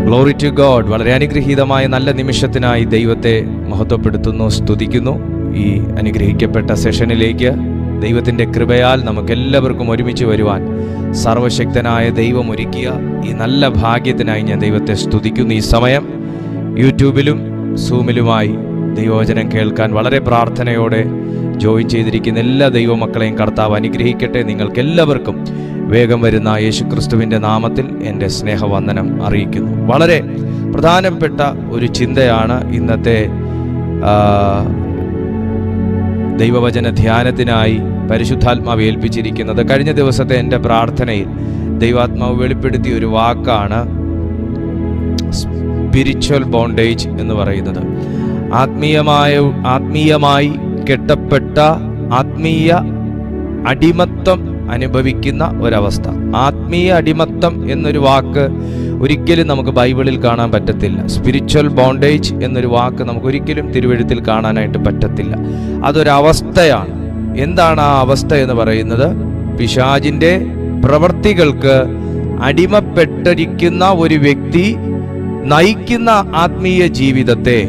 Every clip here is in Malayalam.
ഗ്ലോറി ടു ഗോഡ് വളരെ അനുഗ്രഹീതമായ നല്ല നിമിഷത്തിനായി ദൈവത്തെ മഹത്വപ്പെടുത്തുന്നു സ്തുതിക്കുന്നു ഈ അനുഗ്രഹിക്കപ്പെട്ട സെഷനിലേക്ക് ദൈവത്തിൻ്റെ കൃപയാൽ നമുക്കെല്ലാവർക്കും ഒരുമിച്ച് വരുവാൻ സർവശക്തനായ ദൈവം ഒരുക്കിയ ഈ നല്ല ഭാഗ്യത്തിനായി ഞാൻ ദൈവത്തെ സ്തുതിക്കുന്നു ഈ സമയം യൂട്യൂബിലും സൂമിലുമായി ദൈവവചനം കേൾക്കാൻ വളരെ പ്രാർത്ഥനയോടെ ജോയിൻ ചെയ്തിരിക്കുന്ന എല്ലാ ദൈവമക്കളെയും കർത്താവ് അനുഗ്രഹിക്കട്ടെ നിങ്ങൾക്ക് എല്ലാവർക്കും വേഗം വരുന്ന യേശുക്രിസ്തുവിൻ്റെ നാമത്തിൽ എൻ്റെ സ്നേഹവന്ദനം അറിയിക്കുന്നു വളരെ പ്രധാനപ്പെട്ട ഒരു ചിന്തയാണ് ഇന്നത്തെ ആ, ദൈവവചന ധ്യാനത്തിനായി പരിശുദ്ധാത്മാവ് ഏൽപ്പിച്ചിരിക്കുന്നത് കഴിഞ്ഞ ദിവസത്തെ എൻ്റെ പ്രാർത്ഥനയിൽ ദൈവാത്മാവ് വെളിപ്പെടുത്തിയ ഒരു വാക്കാണ് സ്പിരിച്വൽ ബോണ്ടേജ് എന്ന് പറയുന്നത് ആത്മീയമായ ആത്മീയമായി കെട്ടപ്പെട്ട ആത്മീയ അടിമത്തം അനുഭവിക്കുന്ന ഒരവസ്ഥ ആത്മീയ അടിമത്തം എന്നൊരു വാക്ക് ഒരിക്കലും നമുക്ക് ബൈബിളിൽ കാണാൻ പറ്റത്തില്ല സ്പിരിച്വൽ ബോണ്ടേജ് എന്നൊരു വാക്ക് നമുക്ക് ഒരിക്കലും തിരുവഴുത്തിൽ കാണാനായിട്ട് പറ്റത്തില്ല അതൊരവസ്ഥയാണ് എന്താണ് ആ അവസ്ഥ എന്ന് പറയുന്നത് പിശാജിൻ്റെ പ്രവർത്തികൾക്ക് അടിമപ്പെട്ടിരിക്കുന്ന ഒരു വ്യക്തി നയിക്കുന്ന ആത്മീയ ജീവിതത്തെ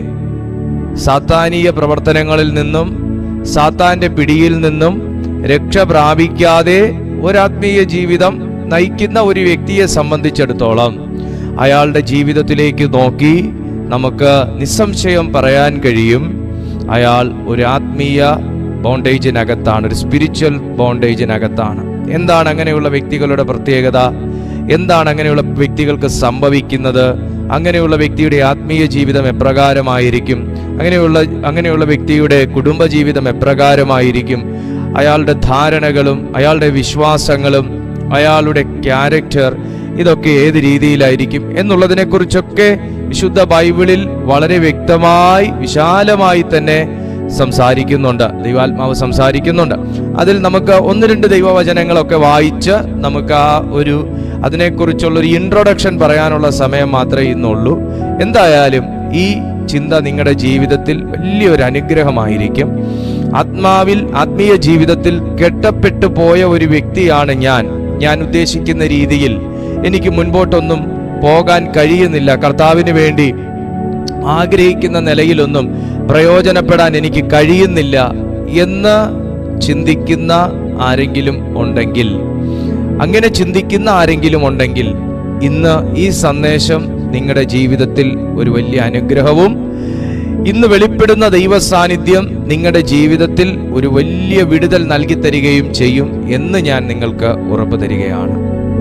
സാത്താനീയ പ്രവർത്തനങ്ങളിൽ നിന്നും സാത്താന്റെ പിടിയിൽ നിന്നും രക്ഷ പ്രാപിക്കാതെ ഒരാത്മീയ ജീവിതം നയിക്കുന്ന ഒരു വ്യക്തിയെ സംബന്ധിച്ചിടത്തോളം അയാളുടെ ജീവിതത്തിലേക്ക് നോക്കി നമുക്ക് നിസ്സംശയം പറയാൻ കഴിയും അയാൾ ഒരു ആത്മീയ ബോണ്ടേജിനകത്താണ് ഒരു സ്പിരിച്വൽ ബോണ്ടേജിനകത്താണ് എന്താണ് അങ്ങനെയുള്ള വ്യക്തികളുടെ പ്രത്യേകത എന്താണ് അങ്ങനെയുള്ള വ്യക്തികൾക്ക് സംഭവിക്കുന്നത് അങ്ങനെയുള്ള വ്യക്തിയുടെ ആത്മീയ ജീവിതം എപ്രകാരമായിരിക്കും അങ്ങനെയുള്ള അങ്ങനെയുള്ള വ്യക്തിയുടെ കുടുംബജീവിതം എപ്രകാരമായിരിക്കും അയാളുടെ ധാരണകളും അയാളുടെ വിശ്വാസങ്ങളും അയാളുടെ ക്യാരക്ടർ ഇതൊക്കെ ഏത് രീതിയിലായിരിക്കും എന്നുള്ളതിനെക്കുറിച്ചൊക്കെ വിശുദ്ധ ബൈബിളിൽ വളരെ വ്യക്തമായി വിശാലമായി തന്നെ സംസാരിക്കുന്നുണ്ട് ദൈവാത്മാവ് സംസാരിക്കുന്നുണ്ട് അതിൽ നമുക്ക് ഒന്ന് രണ്ട് ദൈവവചനങ്ങളൊക്കെ വായിച്ച് നമുക്ക് ആ ഒരു അതിനെക്കുറിച്ചുള്ള ഒരു ഇൻട്രൊഡക്ഷൻ പറയാനുള്ള സമയം മാത്രമേ ഇന്നുള്ളൂ എന്തായാലും ഈ ചിന്ത നിങ്ങളുടെ ജീവിതത്തിൽ വലിയൊരു അനുഗ്രഹമായിരിക്കും ആത്മാവിൽ ആത്മീയ ജീവിതത്തിൽ കെട്ടപ്പെട്ടു പോയ ഒരു വ്യക്തിയാണ് ഞാൻ ഞാൻ ഉദ്ദേശിക്കുന്ന രീതിയിൽ എനിക്ക് മുൻപോട്ടൊന്നും പോകാൻ കഴിയുന്നില്ല കർത്താവിന് വേണ്ടി ആഗ്രഹിക്കുന്ന നിലയിലൊന്നും പ്രയോജനപ്പെടാൻ എനിക്ക് കഴിയുന്നില്ല എന്ന് ചിന്തിക്കുന്ന ആരെങ്കിലും ഉണ്ടെങ്കിൽ അങ്ങനെ ചിന്തിക്കുന്ന ആരെങ്കിലും ഉണ്ടെങ്കിൽ ഇന്ന് ഈ സന്ദേശം നിങ്ങളുടെ ജീവിതത്തിൽ ഒരു വലിയ അനുഗ്രഹവും ഇന്ന് വെളിപ്പെടുന്ന ദൈവ സാന്നിധ്യം നിങ്ങളുടെ ജീവിതത്തിൽ ഒരു വലിയ വിടുതൽ നൽകി തരികയും ചെയ്യും എന്ന് ഞാൻ നിങ്ങൾക്ക് ഉറപ്പ് തരികയാണ്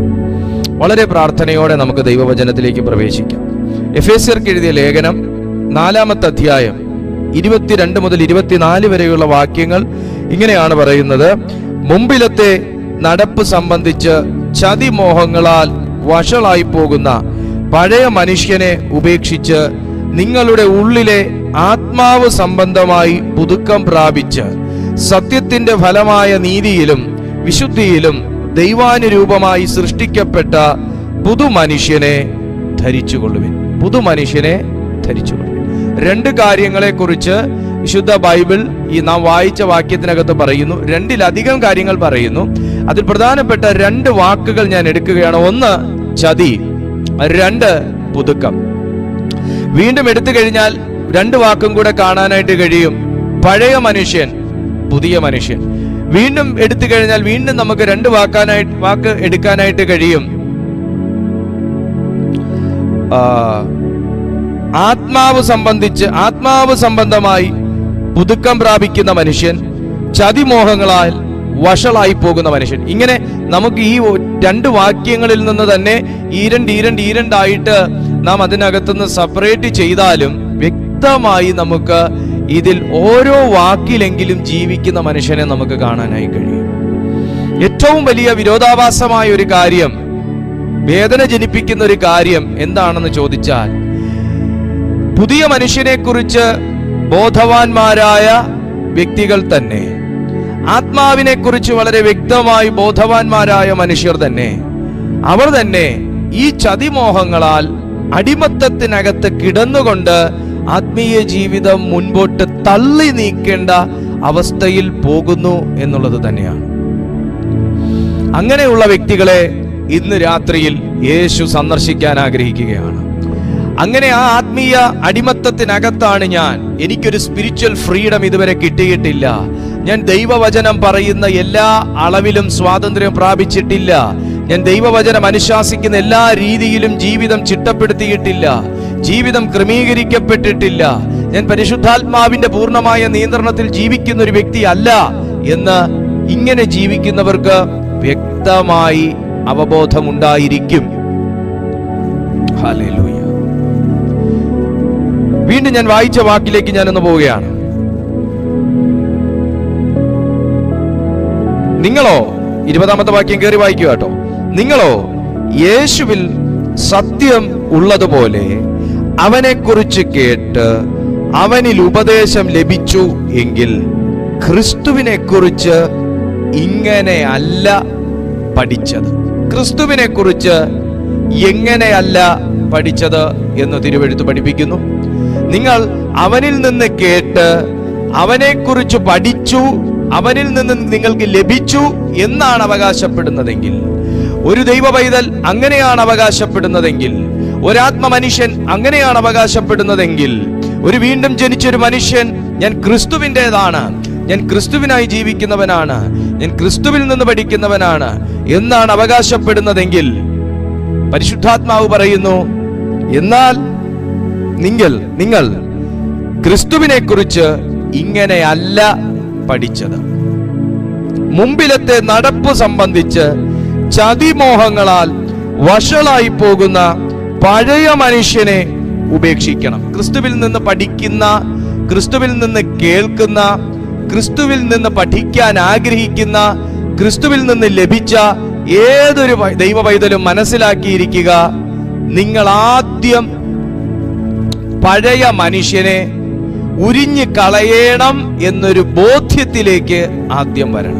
വളരെ പ്രാർത്ഥനയോടെ നമുക്ക് ദൈവവചനത്തിലേക്ക് പ്രവേശിക്കാം എഫ് എസ് എഴുതിയ ലേഖനം നാലാമത്തെ അധ്യായം ഇരുപത്തിരണ്ട് മുതൽ ഇരുപത്തിനാല് വരെയുള്ള വാക്യങ്ങൾ ഇങ്ങനെയാണ് പറയുന്നത് മുമ്പിലത്തെ നടപ്പ് സംബന്ധിച്ച് ചതിമോഹങ്ങളാൽ വഷളായി പോകുന്ന പഴയ മനുഷ്യനെ ഉപേക്ഷിച്ച് നിങ്ങളുടെ ഉള്ളിലെ ആത്മാവ് സംബന്ധമായി പുതുക്കം പ്രാപിച്ച് സത്യത്തിന്റെ ഫലമായ നീതിയിലും വിശുദ്ധിയിലും ദൈവാനുരൂപമായി സൃഷ്ടിക്കപ്പെട്ട പുതുമനുഷ്യനെ ധരിച്ചുകൊള്ളുവിൻ പുതുമനുഷ്യനെ ധരിച്ചുകൊള്ളുവിൻ രണ്ട് കാര്യങ്ങളെ കുറിച്ച് വിശുദ്ധ ബൈബിൾ ഈ നാം വായിച്ച വാക്യത്തിനകത്ത് പറയുന്നു രണ്ടിലധികം കാര്യങ്ങൾ പറയുന്നു അതിൽ പ്രധാനപ്പെട്ട രണ്ട് വാക്കുകൾ ഞാൻ എടുക്കുകയാണ് ഒന്ന് ചതി രണ്ട് പുതുക്കം വീണ്ടും എടുത്തു കഴിഞ്ഞാൽ രണ്ട് വാക്കും കൂടെ കാണാനായിട്ട് കഴിയും പഴയ മനുഷ്യൻ പുതിയ മനുഷ്യൻ വീണ്ടും എടുത്തു കഴിഞ്ഞാൽ വീണ്ടും നമുക്ക് രണ്ട് വാക്കാനായിട്ട് വാക്ക് എടുക്കാനായിട്ട് കഴിയും ആ, ആത്മാവ് സംബന്ധിച്ച് ആത്മാവ് സംബന്ധമായി പുതുക്കം പ്രാപിക്കുന്ന മനുഷ്യൻ ചതിമോഹങ്ങളാൽ വഷളായി പോകുന്ന മനുഷ്യൻ ഇങ്ങനെ നമുക്ക് ഈ ഒ- രണ്ട് വാക്യങ്ങളിൽ നിന്ന് തന്നെ ഈരണ്ട് ഈരണ്ട് ഈരണ്ടായിട്ട് നാം അതിനകത്തുനിന്ന് സെപ്പറേറ്റ് ചെയ്താലും വ്യക്തമായി നമുക്ക് ഇതിൽ ഓരോ വാക്കിലെങ്കിലും ജീവിക്കുന്ന മനുഷ്യനെ നമുക്ക് കാണാനായി കഴിയും ഏറ്റവും വലിയ വിരോധാഭാസമായ ഒരു കാര്യം വേദന ജനിപ്പിക്കുന്ന ഒരു കാര്യം എന്താണെന്ന് ചോദിച്ചാൽ പുതിയ മനുഷ്യനെ കുറിച്ച് ബോധവാന്മാരായ വ്യക്തികൾ തന്നെ ആത്മാവിനെ കുറിച്ച് വളരെ വ്യക്തമായി ബോധവാന്മാരായ മനുഷ്യർ തന്നെ അവർ തന്നെ ഈ ചതിമോഹങ്ങളാൽ അടിമത്തത്തിനകത്ത് കിടന്നുകൊണ്ട് ആത്മീയ ജീവിതം മുൻപോട്ട് തള്ളി നീക്കേണ്ട അവസ്ഥയിൽ പോകുന്നു എന്നുള്ളത് തന്നെയാണ് അങ്ങനെയുള്ള വ്യക്തികളെ ഇന്ന് രാത്രിയിൽ യേശു സന്ദർശിക്കാൻ ആഗ്രഹിക്കുകയാണ് അങ്ങനെ ആ ആത്മീയ അടിമത്തത്തിനകത്താണ് ഞാൻ എനിക്കൊരു സ്പിരിച്വൽ ഫ്രീഡം ഇതുവരെ കിട്ടിയിട്ടില്ല ഞാൻ ദൈവവചനം പറയുന്ന എല്ലാ അളവിലും സ്വാതന്ത്ര്യം പ്രാപിച്ചിട്ടില്ല ഞാൻ ദൈവവചനം അനുശാസിക്കുന്ന എല്ലാ രീതിയിലും ജീവിതം ചിട്ടപ്പെടുത്തിയിട്ടില്ല ജീവിതം ക്രമീകരിക്കപ്പെട്ടിട്ടില്ല ഞാൻ പരിശുദ്ധാത്മാവിന്റെ പൂർണ്ണമായ നിയന്ത്രണത്തിൽ ജീവിക്കുന്ന ഒരു വ്യക്തി അല്ല എന്ന് ഇങ്ങനെ ജീവിക്കുന്നവർക്ക് വ്യക്തമായി അവബോധമുണ്ടായിരിക്കും ഹല്ലേലൂയ വീണ്ടും ഞാൻ വായിച്ച വാക്കിലേക്ക് ഞാനൊന്ന് പോവുകയാണ് നിങ്ങളോ ഇരുപതാമത്തെ വാക്യം കയറി വായിക്കുക കേട്ടോ നിങ്ങളോ യേശുവിൽ സത്യം ഉള്ളതുപോലെ അവനെക്കുറിച്ച് കേട്ട് അവനിൽ ഉപദേശം ലഭിച്ചു എങ്കിൽ ക്രിസ്തുവിനെ കുറിച്ച് ഇങ്ങനെയല്ല പഠിച്ചത് ക്രിസ്തുവിനെ കുറിച്ച് എങ്ങനെയല്ല പഠിച്ചത് എന്ന് തിരുവെഴുത്ത് പഠിപ്പിക്കുന്നു നിങ്ങൾ അവനിൽ നിന്ന് കേട്ട് അവനെക്കുറിച്ച് പഠിച്ചു അവനിൽ നിന്ന് നിങ്ങൾക്ക് ലഭിച്ചു എന്നാണ് അവകാശപ്പെടുന്നതെങ്കിൽ ഒരു ദൈവ പൈതൽ അങ്ങനെയാണ് അവകാശപ്പെടുന്നതെങ്കിൽ ഒരാത്മ മനുഷ്യൻ അങ്ങനെയാണ് അവകാശപ്പെടുന്നതെങ്കിൽ ഒരു വീണ്ടും ജനിച്ചൊരു മനുഷ്യൻ ഞാൻ ക്രിസ്തുവിൻ്റെതാണ് ഞാൻ ക്രിസ്തുവിനായി ജീവിക്കുന്നവനാണ് ഞാൻ ക്രിസ്തുവിൽ നിന്ന് പഠിക്കുന്നവനാണ് എന്നാണ് അവകാശപ്പെടുന്നതെങ്കിൽ പരിശുദ്ധാത്മാവ് പറയുന്നു എന്നാൽ നിങ്ങൾ നിങ്ങൾ ക്രിസ്തുവിനെ കുറിച്ച് ഇങ്ങനെയല്ല പഠിച്ചത് മുമ്പിലത്തെ നടപ്പ് സംബന്ധിച്ച് ചതിമോഹങ്ങളാൽ വഷളായി പോകുന്ന പഴയ മനുഷ്യനെ ഉപേക്ഷിക്കണം ക്രിസ്തുവിൽ നിന്ന് പഠിക്കുന്ന ക്രിസ്തുവിൽ നിന്ന് കേൾക്കുന്ന ക്രിസ്തുവിൽ നിന്ന് പഠിക്കാൻ ആഗ്രഹിക്കുന്ന ക്രിസ്തുവിൽ നിന്ന് ലഭിച്ച ഏതൊരു വൈ- ദൈവ പൈതലും മനസ്സിലാക്കിയിരിക്കുക നിങ്ങൾ ആദ്യം പഴയ മനുഷ്യനെ ഉരിഞ്ഞു കളയണം എന്നൊരു ബോധ്യത്തിലേക്ക് ആദ്യം വരണം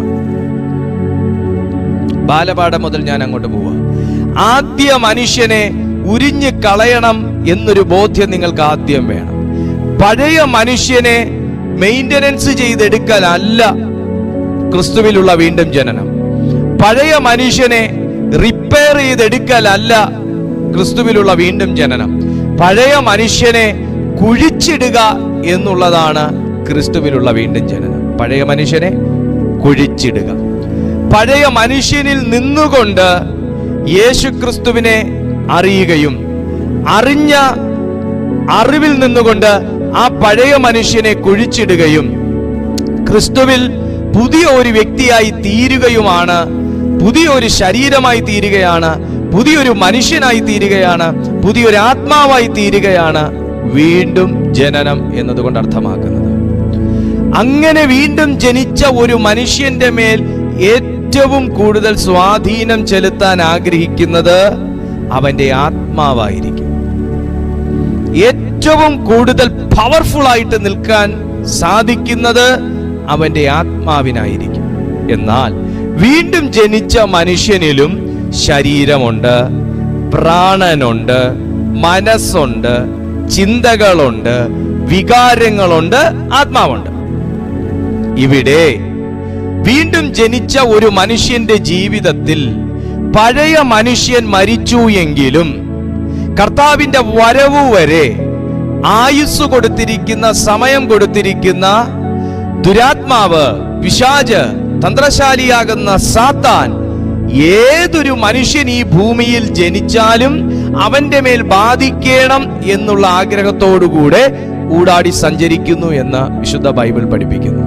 ബാലപാഠം മുതൽ ഞാൻ അങ്ങോട്ട് പോവാ ആദ്യ മനുഷ്യനെ ഉരിഞ്ഞു കളയണം എന്നൊരു ബോധ്യം നിങ്ങൾക്ക് ആദ്യം വേണം പഴയ മനുഷ്യനെ മെയിൻ്റനൻസ് ചെയ്തെടുക്കലല്ല ക്രിസ്തുവിലുള്ള വീണ്ടും ജനനം പഴയ മനുഷ്യനെ റിപ്പയർ ചെയ്തെടുക്കലല്ല ക്രിസ്തുവിലുള്ള വീണ്ടും ജനനം പഴയ മനുഷ്യനെ കുഴിച്ചിടുക എന്നുള്ളതാണ് ക്രിസ്തുവിലുള്ള വീണ്ടും ജനനം പഴയ മനുഷ്യനെ കുഴിച്ചിടുക പഴയ മനുഷ്യനിൽ നിന്നുകൊണ്ട് യേശു ക്രിസ്തുവിനെ അറിയുകയും അറിഞ്ഞ അറിവിൽ നിന്നുകൊണ്ട് ആ പഴയ മനുഷ്യനെ കുഴിച്ചിടുകയും ക്രിസ്തുവിൽ പുതിയ ഒരു വ്യക്തിയായി തീരുകയുമാണ് പുതിയൊരു ശരീരമായി തീരുകയാണ് പുതിയൊരു മനുഷ്യനായി തീരുകയാണ് പുതിയൊരു ആത്മാവായി തീരുകയാണ് വീണ്ടും ജനനം എന്നതുകൊണ്ട് അർത്ഥമാക്കുന്നത് അങ്ങനെ വീണ്ടും ജനിച്ച ഒരു മനുഷ്യന്റെ മേൽ ഏറ്റവും കൂടുതൽ സ്വാധീനം ചെലുത്താൻ ആഗ്രഹിക്കുന്നത് അവന്റെ ആത്മാവായിരിക്കും ഏറ്റവും കൂടുതൽ പവർഫുൾ ആയിട്ട് നിൽക്കാൻ സാധിക്കുന്നത് അവന്റെ ആത്മാവിനായിരിക്കും എന്നാൽ വീണ്ടും ജനിച്ച മനുഷ്യനിലും ശരീരമുണ്ട് പ്രാണനുണ്ട് മനസ്സുണ്ട് ചിന്തകളുണ്ട് വികാരങ്ങളുണ്ട് ആത്മാവുണ്ട് ഇവിടെ വീണ്ടും ജനിച്ച ഒരു മനുഷ്യന്റെ ജീവിതത്തിൽ പഴയ മനുഷ്യൻ മരിച്ചു എങ്കിലും കർത്താവിന്റെ വരവ് വരെ ആയുസ് കൊടുത്തിരിക്കുന്ന സമയം കൊടുത്തിരിക്കുന്ന ദുരാത്മാവ് പിശാജ് തന്ത്രശാലിയാകുന്ന സാത്താൻ ഏതൊരു മനുഷ്യൻ ഈ ഭൂമിയിൽ ജനിച്ചാലും അവന്റെ മേൽ ബാധിക്കണം എന്നുള്ള ആഗ്രഹത്തോടുകൂടെ ഊടാടി സഞ്ചരിക്കുന്നു എന്ന് വിശുദ്ധ ബൈബിൾ പഠിപ്പിക്കുന്നു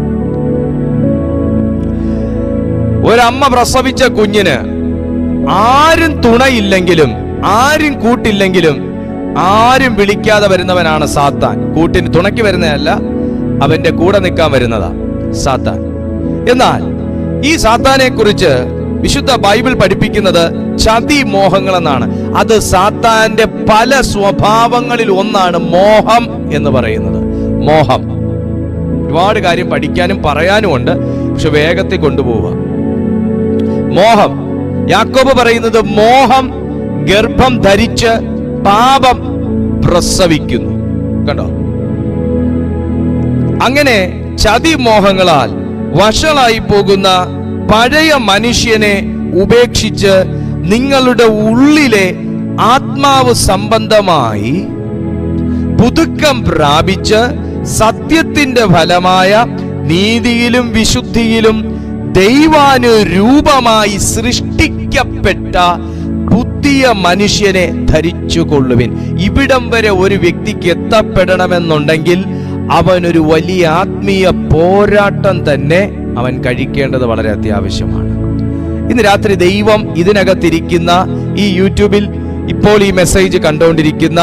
ഒരമ്മ പ്രസവിച്ച കുഞ്ഞിന് ആരും തുണയില്ലെങ്കിലും ആരും കൂട്ടില്ലെങ്കിലും ആരും വിളിക്കാതെ വരുന്നവനാണ് സാത്താൻ കൂട്ടിന് തുണയ്ക്ക് വരുന്നതല്ല അവന്റെ കൂടെ നിൽക്കാൻ വരുന്നതാ സാത്താൻ എന്നാൽ ഈ സാത്താനെ കുറിച്ച് വിശുദ്ധ ബൈബിൾ പഠിപ്പിക്കുന്നത് ചതി മോഹങ്ങൾ എന്നാണ് അത് സാത്താന്റെ പല സ്വഭാവങ്ങളിൽ ഒന്നാണ് മോഹം എന്ന് പറയുന്നത് മോഹം ഒരുപാട് കാര്യം പഠിക്കാനും പറയാനും ഉണ്ട് പക്ഷെ വേഗത്തിൽ കൊണ്ടുപോവുക മോഹം യാക്കോബ് പറയുന്നത് മോഹം ഗർഭം ധരിച്ച് പാപം പ്രസവിക്കുന്നു കണ്ടോ അങ്ങനെ ചതിമോഹങ്ങളാൽ വഷളായി പോകുന്ന പഴയ മനുഷ്യനെ ഉപേക്ഷിച്ച് നിങ്ങളുടെ ഉള്ളിലെ ആത്മാവ് സംബന്ധമായി പുതുക്കം പ്രാപിച്ച് സത്യത്തിന്റെ ഫലമായ നീതിയിലും വിശുദ്ധിയിലും ദൈവാനുരൂപമായി സൃഷ്ടിക്കപ്പെട്ട പുതിയ മനുഷ്യനെ ധരിച്ചുകൊള്ളുവിൻ ഇവിടം വരെ ഒരു വ്യക്തിക്ക് എത്തപ്പെടണമെന്നുണ്ടെങ്കിൽ അവനൊരു വലിയ ആത്മീയ പോരാട്ടം തന്നെ അവൻ കഴിക്കേണ്ടത് വളരെ അത്യാവശ്യമാണ് ഇന്ന് രാത്രി ദൈവം ഇതിനകത്തിരിക്കുന്ന ഈ യൂട്യൂബിൽ ഇപ്പോൾ ഈ മെസ്സേജ് കണ്ടുകൊണ്ടിരിക്കുന്ന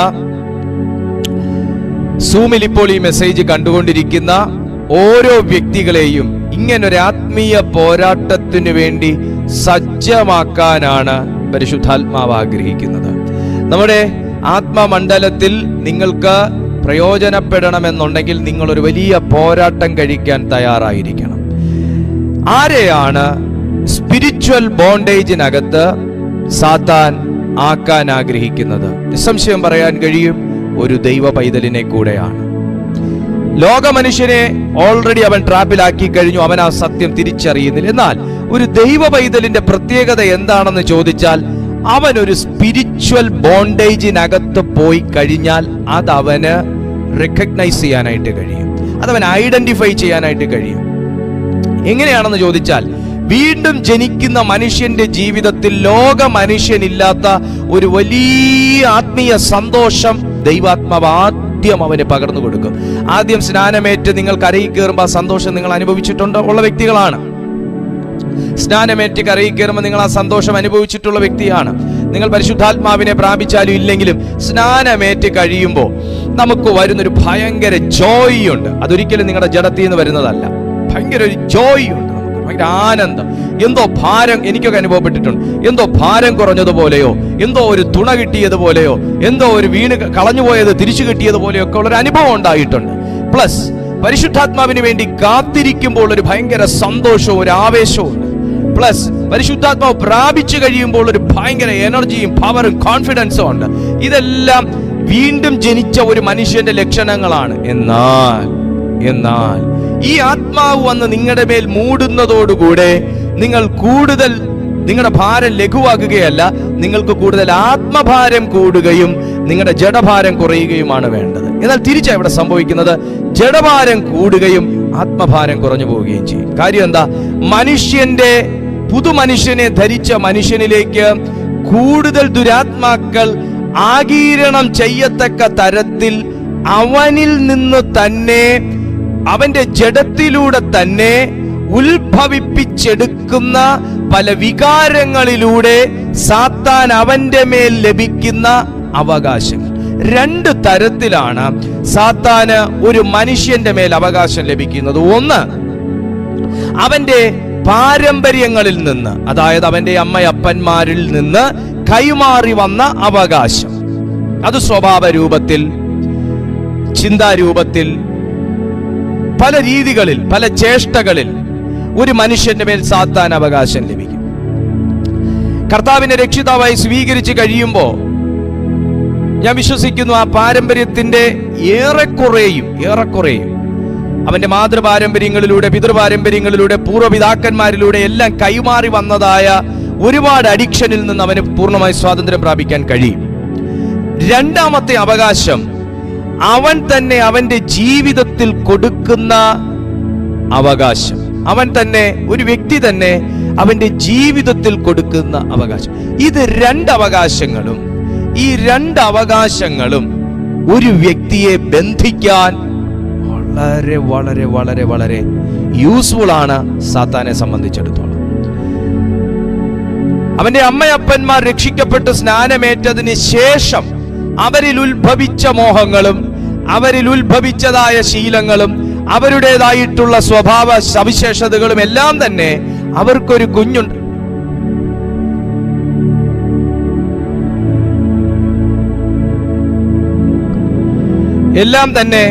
സൂമിൽ ഇപ്പോൾ ഈ മെസ്സേജ് കണ്ടുകൊണ്ടിരിക്കുന്ന ഓരോ വ്യക്തികളെയും ഇങ്ങനൊരു ആത്മീയ പോരാട്ടത്തിനു വേണ്ടി സജ്ജമാക്കാനാണ് പരിശുദ്ധാത്മാവ് ആഗ്രഹിക്കുന്നത് നമ്മുടെ ആത്മമണ്ഡലത്തിൽ നിങ്ങൾക്ക് പ്രയോജനപ്പെടണമെന്നുണ്ടെങ്കിൽ നിങ്ങൾ ഒരു വലിയ പോരാട്ടം കഴിക്കാൻ തയ്യാറായിരിക്കണം ആരെയാണ് സ്പിരിച്വൽ ബോണ്ടേജിനകത്ത് സാത്താൻ ആക്കാൻ ആഗ്രഹിക്കുന്നത് നിസ്സംശയം പറയാൻ കഴിയും ഒരു ദൈവ പൈതലിനെ കൂടെയാണ് ലോക മനുഷ്യനെ ഓൾറെഡി അവൻ ട്രാപ്പിലാക്കി കഴിഞ്ഞു അവൻ ആ സത്യം തിരിച്ചറിയുന്നില്ല എന്നാൽ ഒരു ദൈവ പൈതലിന്റെ പ്രത്യേകത എന്താണെന്ന് ചോദിച്ചാൽ അവൻ ഒരു സ്പിരിച്വൽ ബോണ്ടേജിനകത്ത് പോയി കഴിഞ്ഞാൽ അത് അവന് റെക്കഗ്നൈസ് ചെയ്യാനായിട്ട് കഴിയും അതവൻ ഐഡന്റിഫൈ ചെയ്യാനായിട്ട് കഴിയും എങ്ങനെയാണെന്ന് ചോദിച്ചാൽ വീണ്ടും ജനിക്കുന്ന മനുഷ്യന്റെ ജീവിതത്തിൽ ലോക മനുഷ്യനില്ലാത്ത ഒരു വലിയ ആത്മീയ സന്തോഷം ദൈവാത്മാവ് ആദ്യം അവന് പകർന്നു കൊടുക്കും ആദ്യം സ്നാനമേറ്റ് നിങ്ങൾ കരയിൽ കയറുമ്പോൾ ആ സന്തോഷം നിങ്ങൾ അനുഭവിച്ചിട്ടുണ്ട് ഉള്ള വ്യക്തികളാണ് സ്നാനമേറ്റ് കരയിൽ കയറുമ്പോൾ നിങ്ങൾ ആ സന്തോഷം അനുഭവിച്ചിട്ടുള്ള വ്യക്തിയാണ് നിങ്ങൾ പരിശുദ്ധാത്മാവിനെ പ്രാപിച്ചാലും ഇല്ലെങ്കിലും സ്നാനമേറ്റ് കഴിയുമ്പോൾ നമുക്ക് വരുന്നൊരു ഭയങ്കര ജോയ് ഉണ്ട് അതൊരിക്കലും നിങ്ങളുടെ ജഡത്തിൽ നിന്ന് വരുന്നതല്ല ഭയങ്കര ഒരു ജോയ് ഉണ്ട് നമുക്ക് ഭയങ്കര ആനന്ദം എന്തോ ഭാരം എനിക്കൊക്കെ അനുഭവപ്പെട്ടിട്ടുണ്ട് എന്തോ ഭാരം കുറഞ്ഞതുപോലെയോ എന്തോ ഒരു തുണ കിട്ടിയതുപോലെയോ എന്തോ ഒരു വീണ് കളഞ്ഞുപോയത് തിരിച്ചു കിട്ടിയതുപോലെയോ ഒക്കെ ഉള്ളൊരു അനുഭവം ഉണ്ടായിട്ടുണ്ട് പ്ലസ് പരിശുദ്ധാത്മാവിന് വേണ്ടി കാത്തിരിക്കുമ്പോൾ ഒരു ഭയങ്കര സന്തോഷവും ഒരു ആവേശവും ഉണ്ട് പ്ലസ് പരിശുദ്ധാത്മാവ് പ്രാപിച്ചു കഴിയുമ്പോൾ ഒരു ഭയങ്കര എനർജിയും പവറും കോൺഫിഡൻസും ഉണ്ട് ഇതെല്ലാം വീണ്ടും ജനിച്ച ഒരു മനുഷ്യന്റെ ലക്ഷണങ്ങളാണ് എന്നാൽ എന്നാൽ ഈ ആത്മാവ് വന്ന് നിങ്ങളുടെ മേൽ മൂടുന്നതോടുകൂടെ നിങ്ങൾ കൂടുതൽ നിങ്ങളുടെ ഭാരം ലഘുവാക്കുകയല്ല നിങ്ങൾക്ക് കൂടുതൽ ആത്മഭാരം കൂടുകയും നിങ്ങളുടെ ജഡഭാരം കുറയുകയുമാണ് വേണ്ടത് എന്നാൽ തിരിച്ചാ ഇവിടെ സംഭവിക്കുന്നത് ജഡഭാരം കൂടുകയും ആത്മഭാരം കുറഞ്ഞു പോവുകയും ചെയ്യും കാര്യം എന്താ മനുഷ്യന്റെ പുതുമനുഷ്യനെ ധരിച്ച മനുഷ്യനിലേക്ക് കൂടുതൽ ദുരാത്മാക്കൾ ആഗീരണം ചെയ്യത്തക്ക തരത്തിൽ അവനിൽ നിന്ന് തന്നെ അവന്റെ ജഡത്തിലൂടെ തന്നെ ഉത്ഭവിപ്പിച്ചെടുക്കുന്ന പല വികാരങ്ങളിലൂടെ സാത്താൻ അവന്റെ മേൽ ലഭിക്കുന്ന അവകാശങ്ങൾ രണ്ട് തരത്തിലാണ് സാത്താന് ഒരു മനുഷ്യന്റെ മേൽ അവകാശം ലഭിക്കുന്നത് ഒന്ന് അവന്റെ പാരമ്പര്യങ്ങളിൽ നിന്ന് അതായത് അവന്റെ അമ്മയപ്പന്മാരിൽ നിന്ന് കൈമാറി വന്ന അവകാശം അത് സ്വഭാവ രൂപത്തിൽ ചിന്താരൂപത്തിൽ പല രീതികളിൽ പല ചേഷ്ടകളിൽ ഒരു മനുഷ്യന്റെ മേൽ സാത്താൻ അവകാശം ലഭിക്കും കർത്താവിനെ രക്ഷിതാവായി സ്വീകരിച്ച് കഴിയുമ്പോൾ ഞാൻ വിശ്വസിക്കുന്നു ആ പാരമ്പര്യത്തിന്റെ ഏറെക്കുറേയും ഏറെക്കുറേയും അവന്റെ മാതൃപാരമ്പര്യങ്ങളിലൂടെ പിതൃപാരമ്പര്യങ്ങളിലൂടെ പൂർവ്വപിതാക്കന്മാരിലൂടെ എല്ലാം കൈമാറി വന്നതായ ഒരുപാട് അഡിക്ഷനിൽ നിന്ന് അവന് പൂർണ്ണമായി സ്വാതന്ത്ര്യം പ്രാപിക്കാൻ കഴിയും രണ്ടാമത്തെ അവകാശം അവൻ തന്നെ അവന്റെ ജീവിതത്തിൽ കൊടുക്കുന്ന അവകാശം അവൻ തന്നെ ഒരു വ്യക്തി തന്നെ അവന്റെ ജീവിതത്തിൽ കൊടുക്കുന്ന അവകാശം ഇത് രണ്ട് അവകാശങ്ങളും ഈ രണ്ട് അവകാശങ്ങളും ഒരു വ്യക്തിയെ ബന്ധിക്കാൻ വളരെ വളരെ വളരെ വളരെ യൂസ്ഫുൾ ആണ് സാത്താനെ സംബന്ധിച്ചിടത്തോളം അവന്റെ അമ്മയപ്പന്മാർ രക്ഷിക്കപ്പെട്ട് സ്നാനമേറ്റതിന് ശേഷം അവരിൽ ഉത്ഭവിച്ച മോഹങ്ങളും അവരിൽ ഉത്ഭവിച്ചതായ ശീലങ്ങളും അവരുടേതായിട്ടുള്ള സ്വഭാവ സവിശേഷതകളും എല്ലാം തന്നെ അവർക്കൊരു കുഞ്ഞുണ്ട് എല്ലാം തന്നെ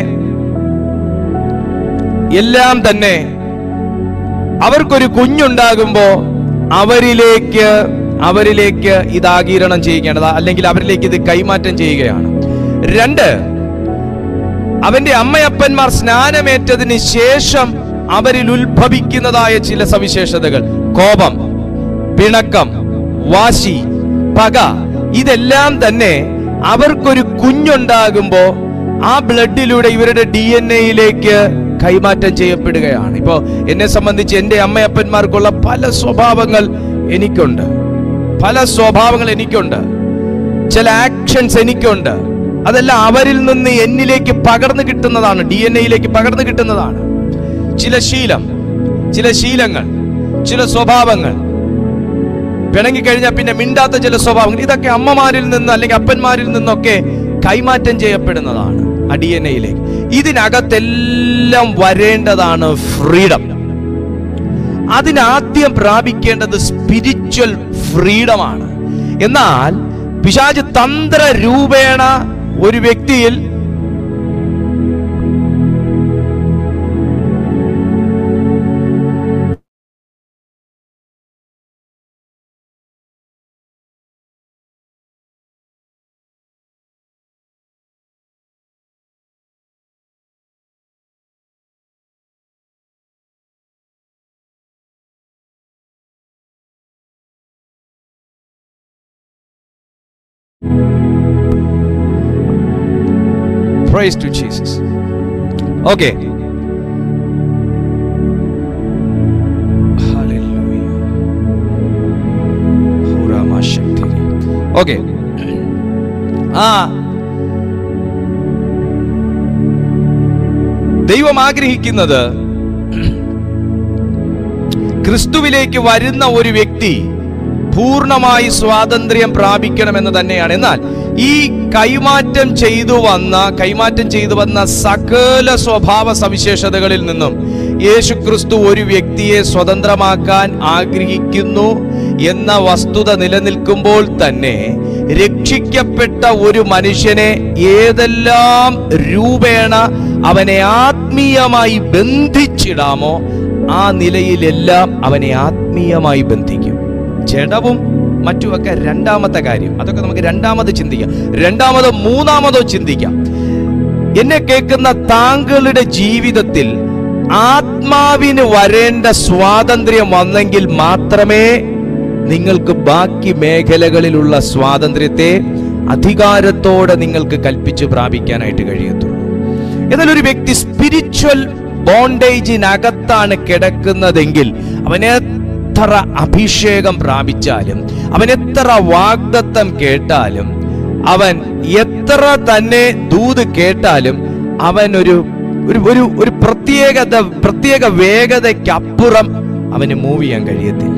എല്ലാം തന്നെ അവർക്കൊരു കുഞ്ഞുണ്ടാകുമ്പോ അവരിലേക്ക് അവരിലേക്ക് ഇത് ആഗീരണം ചെയ്യുകയാണ് അല്ലെങ്കിൽ അവരിലേക്ക് ഇത് കൈമാറ്റം ചെയ്യുകയാണ് രണ്ട് അവന്റെ അമ്മയപ്പന്മാർ സ്നാനമേറ്റതിന് ശേഷം അവരിൽ ഉത്ഭവിക്കുന്നതായ ചില സവിശേഷതകൾ കോപം പിണക്കം വാശി പക ഇതെല്ലാം തന്നെ അവർക്കൊരു കുഞ്ഞുണ്ടാകുമ്പോ ആ ബ്ലഡിലൂടെ ഇവരുടെ ഡി എൻ എയിലേക്ക് കൈമാറ്റം ചെയ്യപ്പെടുകയാണ് ഇപ്പോ എന്നെ സംബന്ധിച്ച് എൻ്റെ അമ്മയപ്പന്മാർക്കുള്ള പല സ്വഭാവങ്ങൾ എനിക്കുണ്ട് പല സ്വഭാവങ്ങൾ എനിക്കുണ്ട് ചില ആക്ഷൻസ് എനിക്കുണ്ട് അതെല്ലാം അവരിൽ നിന്ന് എന്നിലേക്ക് പകർന്നു കിട്ടുന്നതാണ് ഡി എൻ എയിലേക്ക് പകർന്നു കിട്ടുന്നതാണ് ചില ശീലം ചില ശീലങ്ങൾ ചില സ്വഭാവങ്ങൾ പിണങ്ങിക്കഴിഞ്ഞാൽ പിന്നെ മിണ്ടാത്ത ചില സ്വഭാവങ്ങൾ ഇതൊക്കെ അമ്മമാരിൽ നിന്ന് അല്ലെങ്കിൽ അപ്പന്മാരിൽ നിന്നൊക്കെ കൈമാറ്റം ചെയ്യപ്പെടുന്നതാണ് ആ ഡി എൻ എയിലേക്ക് ഇതിനകത്തെല്ലാം വരേണ്ടതാണ് ഫ്രീഡം അതിനാദ്യം പ്രാപിക്കേണ്ടത് സ്പിരിച്വൽ ഫ്രീഡമാണ് എന്നാൽ പിശാജ് തന്ത്ര രൂപേണ ഒരു വ്യക്തിയിൽ Praise to Jesus. Okay. Hallelujah. Hurama Shakti. Okay. ആ ദൈവം ആഗ്രഹിക്കുന്നത് ക്രിസ്തുവിലേക്ക് വരുന്ന ഒരു വ്യക്തി പൂർണ്ണമായി സ്വാതന്ത്ര്യം പ്രാപിക്കണമെന്ന് തന്നെയാണ് എന്നാൽ ഈ കൈമാറ്റം ചെയ്തു വന്ന കൈമാറ്റം ചെയ്തു വന്ന സകല സ്വഭാവ സവിശേഷതകളിൽ നിന്നും യേശു ക്രിസ്തു ഒരു വ്യക്തിയെ സ്വതന്ത്രമാക്കാൻ ആഗ്രഹിക്കുന്നു എന്ന വസ്തുത നിലനിൽക്കുമ്പോൾ തന്നെ രക്ഷിക്കപ്പെട്ട ഒരു മനുഷ്യനെ ഏതെല്ലാം രൂപേണ അവനെ ആത്മീയമായി ബന്ധിച്ചിടാമോ ആ നിലയിലെല്ലാം അവനെ ആത്മീയമായി ബന്ധിക്കും ജഡവും മറ്റുമൊക്കെ രണ്ടാമത്തെ കാര്യം അതൊക്കെ നമുക്ക് രണ്ടാമത് ചിന്തിക്കാം രണ്ടാമതോ മൂന്നാമതോ ചിന്തിക്കാം എന്നെ കേൾക്കുന്ന താങ്കളുടെ ജീവിതത്തിൽ ആത്മാവിന് വരേണ്ട സ്വാതന്ത്ര്യം വന്നെങ്കിൽ മാത്രമേ നിങ്ങൾക്ക് ബാക്കി മേഖലകളിലുള്ള സ്വാതന്ത്ര്യത്തെ അധികാരത്തോടെ നിങ്ങൾക്ക് കൽപ്പിച്ച് പ്രാപിക്കാനായിട്ട് കഴിയത്തുള്ളൂ എന്നാൽ ഒരു വ്യക്തി സ്പിരിച്വൽ ബോണ്ടേജിനകത്താണ് കിടക്കുന്നതെങ്കിൽ അവൻ എത്ര അഭിഷേകം പ്രാപിച്ചാലും അവൻ എത്ര വാഗ്ദത്തം കേട്ടാലും അവൻ എത്ര തന്നെ ദൂത് കേട്ടാലും അവൻ ഒരു ഒരു ഒരു ഒരു പ്രത്യേകത പ്രത്യേക വേഗതയ്ക്കപ്പുറം അവന് മൂവ് ചെയ്യാൻ കഴിയത്തില്ല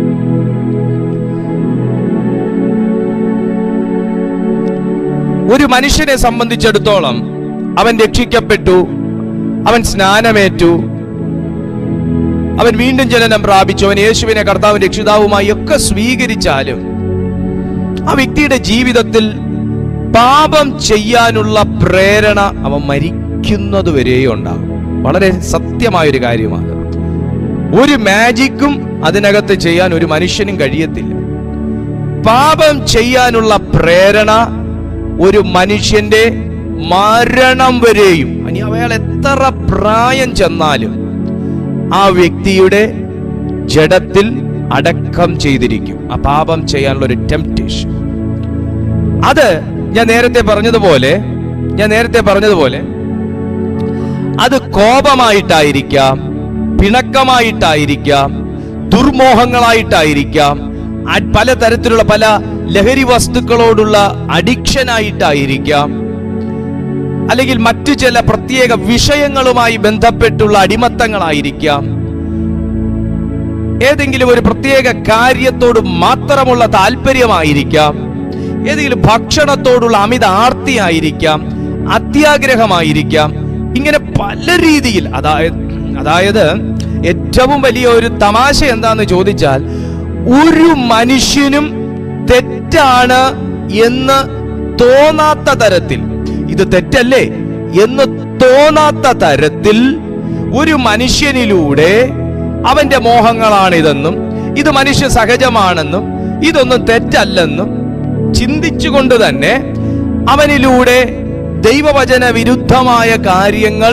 ഒരു മനുഷ്യനെ സംബന്ധിച്ചിടത്തോളം അവൻ രക്ഷിക്കപ്പെട്ടു അവൻ സ്നാനമേറ്റു അവൻ വീണ്ടും ജനനം പ്രാപിച്ചു അവൻ യേശുവിനെ കർത്താവും രക്ഷിതാവുമായി ഒക്കെ സ്വീകരിച്ചാലും ആ വ്യക്തിയുടെ ജീവിതത്തിൽ പാപം ചെയ്യാനുള്ള പ്രേരണ അവൻ മരിക്കുന്നത് വരെയും ഉണ്ടാകും വളരെ സത്യമായൊരു കാര്യമാണ് ഒരു മാജിക്കും അതിനകത്ത് ചെയ്യാൻ ഒരു മനുഷ്യനും കഴിയത്തില്ല പാപം ചെയ്യാനുള്ള പ്രേരണ ഒരു മനുഷ്യന്റെ മരണം വരെയും ഇനി അയാൾ എത്ര പ്രായം ചെന്നാലും ആ വ്യക്തിയുടെ ജഡത്തിൽ അടക്കം ചെയ്തിരിക്കും ആ പാപം ചെയ്യാനുള്ള ഒരു ടെംപ്റ്റേഷൻ അത് ഞാൻ നേരത്തെ പറഞ്ഞതുപോലെ ഞാൻ നേരത്തെ പറഞ്ഞതുപോലെ അത് കോപമായിട്ടായിരിക്കാം പിണക്കമായിട്ടായിരിക്കാം ദുർമോഹങ്ങളായിട്ടായിരിക്കാം അ- പലതരത്തിലുള്ള പല ലഹരി വസ്തുക്കളോടുള്ള അഡിക്ഷൻ ആയിട്ടായിരിക്കാം അല്ലെങ്കിൽ മറ്റു ചില പ്രത്യേക വിഷയങ്ങളുമായി ബന്ധപ്പെട്ടുള്ള അടിമത്തങ്ങളായിരിക്കാം ഏതെങ്കിലും ഒരു പ്രത്യേക കാര്യത്തോട് മാത്രമുള്ള താല്പര്യമായിരിക്കാം ഏതെങ്കിലും ഭക്ഷണത്തോടുള്ള അമിത ആർത്തിയായിരിക്കാം അത്യാഗ്രഹമായിരിക്കാം ഇങ്ങനെ പല രീതിയിൽ അതായത് അതായത് ഏറ്റവും വലിയ ഒരു തമാശ എന്താന്ന് ചോദിച്ചാൽ ഒരു മനുഷ്യനും തെറ്റാണ് എന്ന് തോന്നാത്ത തരത്തിൽ ഇത് തെറ്റല്ലേ എന്ന് തോന്നാത്ത തരത്തിൽ ഒരു മനുഷ്യനിലൂടെ അവന്റെ മോഹങ്ങളാണിതെന്നും ഇത് മനുഷ്യ സഹജമാണെന്നും ഇതൊന്നും തെറ്റല്ലെന്നും ചിന്തിച്ചുകൊണ്ട് തന്നെ അവനിലൂടെ ദൈവവചന വിരുദ്ധമായ കാര്യങ്ങൾ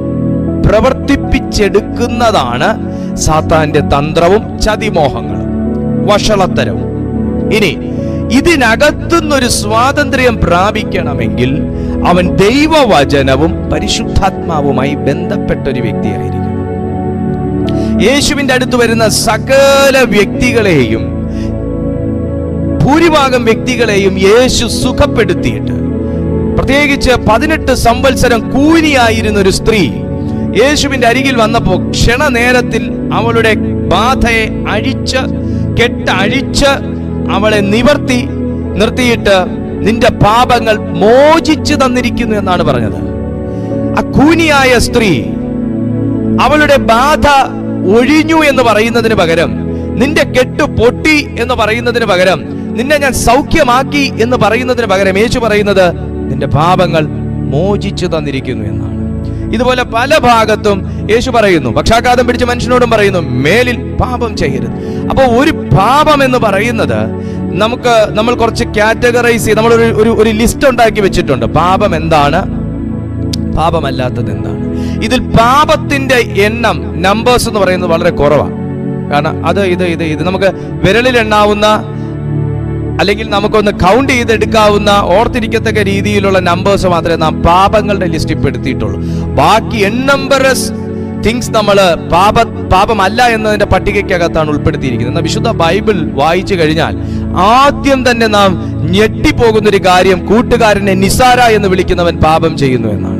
പ്രവർത്തിപ്പിച്ചെടുക്കുന്നതാണ് സാത്താന്റെ തന്ത്രവും ചതിമോഹങ്ങളും വഷളത്തരവും ഇനി ഇതിനകത്തുനിന്നൊരു സ്വാതന്ത്ര്യം പ്രാപിക്കണമെങ്കിൽ അവൻ ദൈവവചനവും പരിശുദ്ധാത്മാവുമായി ബന്ധപ്പെട്ട ഒരു വ്യക്തിയായിരിക്കും യേശുവിന്റെ അടുത്ത് വരുന്ന സകല വ്യക്തികളെയും ഭൂരിഭാഗം വ്യക്തികളെയും യേശു സുഖപ്പെടുത്തിയിട്ട് പ്രത്യേകിച്ച് പതിനെട്ട് സംവത്സരം കൂനിയായിരുന്ന ഒരു സ്ത്രീ യേശുവിന്റെ അരികിൽ വന്നപ്പോൾ ക്ഷണനേരത്തിൽ അവളുടെ ബാധയെ അഴിച്ച് കെട്ടഴിച്ച് അവളെ നിവർത്തി നിർത്തിയിട്ട് നിന്റെ പാപങ്ങൾ മോചിച്ചു തന്നിരിക്കുന്നു എന്നാണ് പറഞ്ഞത് ആ കൂനിയായ സ്ത്രീ അവളുടെ ബാധ ഒഴിഞ്ഞു എന്ന് പറയുന്നതിന് പകരം നിന്റെ കെട്ട് പൊട്ടി എന്ന് പറയുന്നതിന് പകരം നിന്നെ ഞാൻ സൗഖ്യമാക്കി എന്ന് പറയുന്നതിന് പകരം യേശു പറയുന്നത് നിന്റെ പാപങ്ങൾ മോചിച്ചു തന്നിരിക്കുന്നു എന്നാണ് ഇതുപോലെ പല ഭാഗത്തും യേശു പറയുന്നു പക്ഷാഘാതം പിടിച്ച മനുഷ്യനോടും പറയുന്നു മേലിൽ പാപം ചെയ്യരുത് അപ്പോൾ ഒരു പാപം എന്ന് പറയുന്നത് നമുക്ക് നമ്മൾ കുറച്ച് കാറ്റഗറൈസ് ചെയ്ത് നമ്മൾ ഒരു ഒരു- ഒരു ലിസ്റ്റ് ഉണ്ടാക്കി വെച്ചിട്ടുണ്ട് പാപം എന്താണ് പാപമല്ലാത്തത് എന്താണ് ഇതിൽ പാപത്തിന്റെ എണ്ണം നമ്പേഴ്സ് എന്ന് പറയുന്നത് വളരെ കുറവാണ് കാരണം അത് ഇത് ഇത് ഇത് നമുക്ക് വിരലിൽ എണ്ണാവുന്ന അല്ലെങ്കിൽ നമുക്കൊന്ന് കൗണ്ട് ചെയ്തെടുക്കാവുന്ന ഓർത്തിരിക്കത്തക്ക രീതിയിലുള്ള നമ്പേഴ്സ് മാത്രമേ നാം പാപങ്ങളുടെ ലിസ്റ്റിൽ പെടുത്തിയിട്ടുള്ളൂ ബാക്കി എണ്ണംബറസ് തിങ്സ് നമ്മൾ പാപ പാപമല്ല എന്നതിന്റെ പട്ടികയ്ക്കകത്താണ് ഉൾപ്പെടുത്തിയിരിക്കുന്നത് എന്നാൽ വിശുദ്ധ ബൈബിൾ വായിച്ചു കഴിഞ്ഞാൽ ആദ്യം തന്നെ നാം ഞെട്ടിപ്പോകുന്ന ഒരു കാര്യം കൂട്ടുകാരനെ നിസാര എന്ന് വിളിക്കുന്നവൻ പാപം ചെയ്യുന്നു എന്നാണ്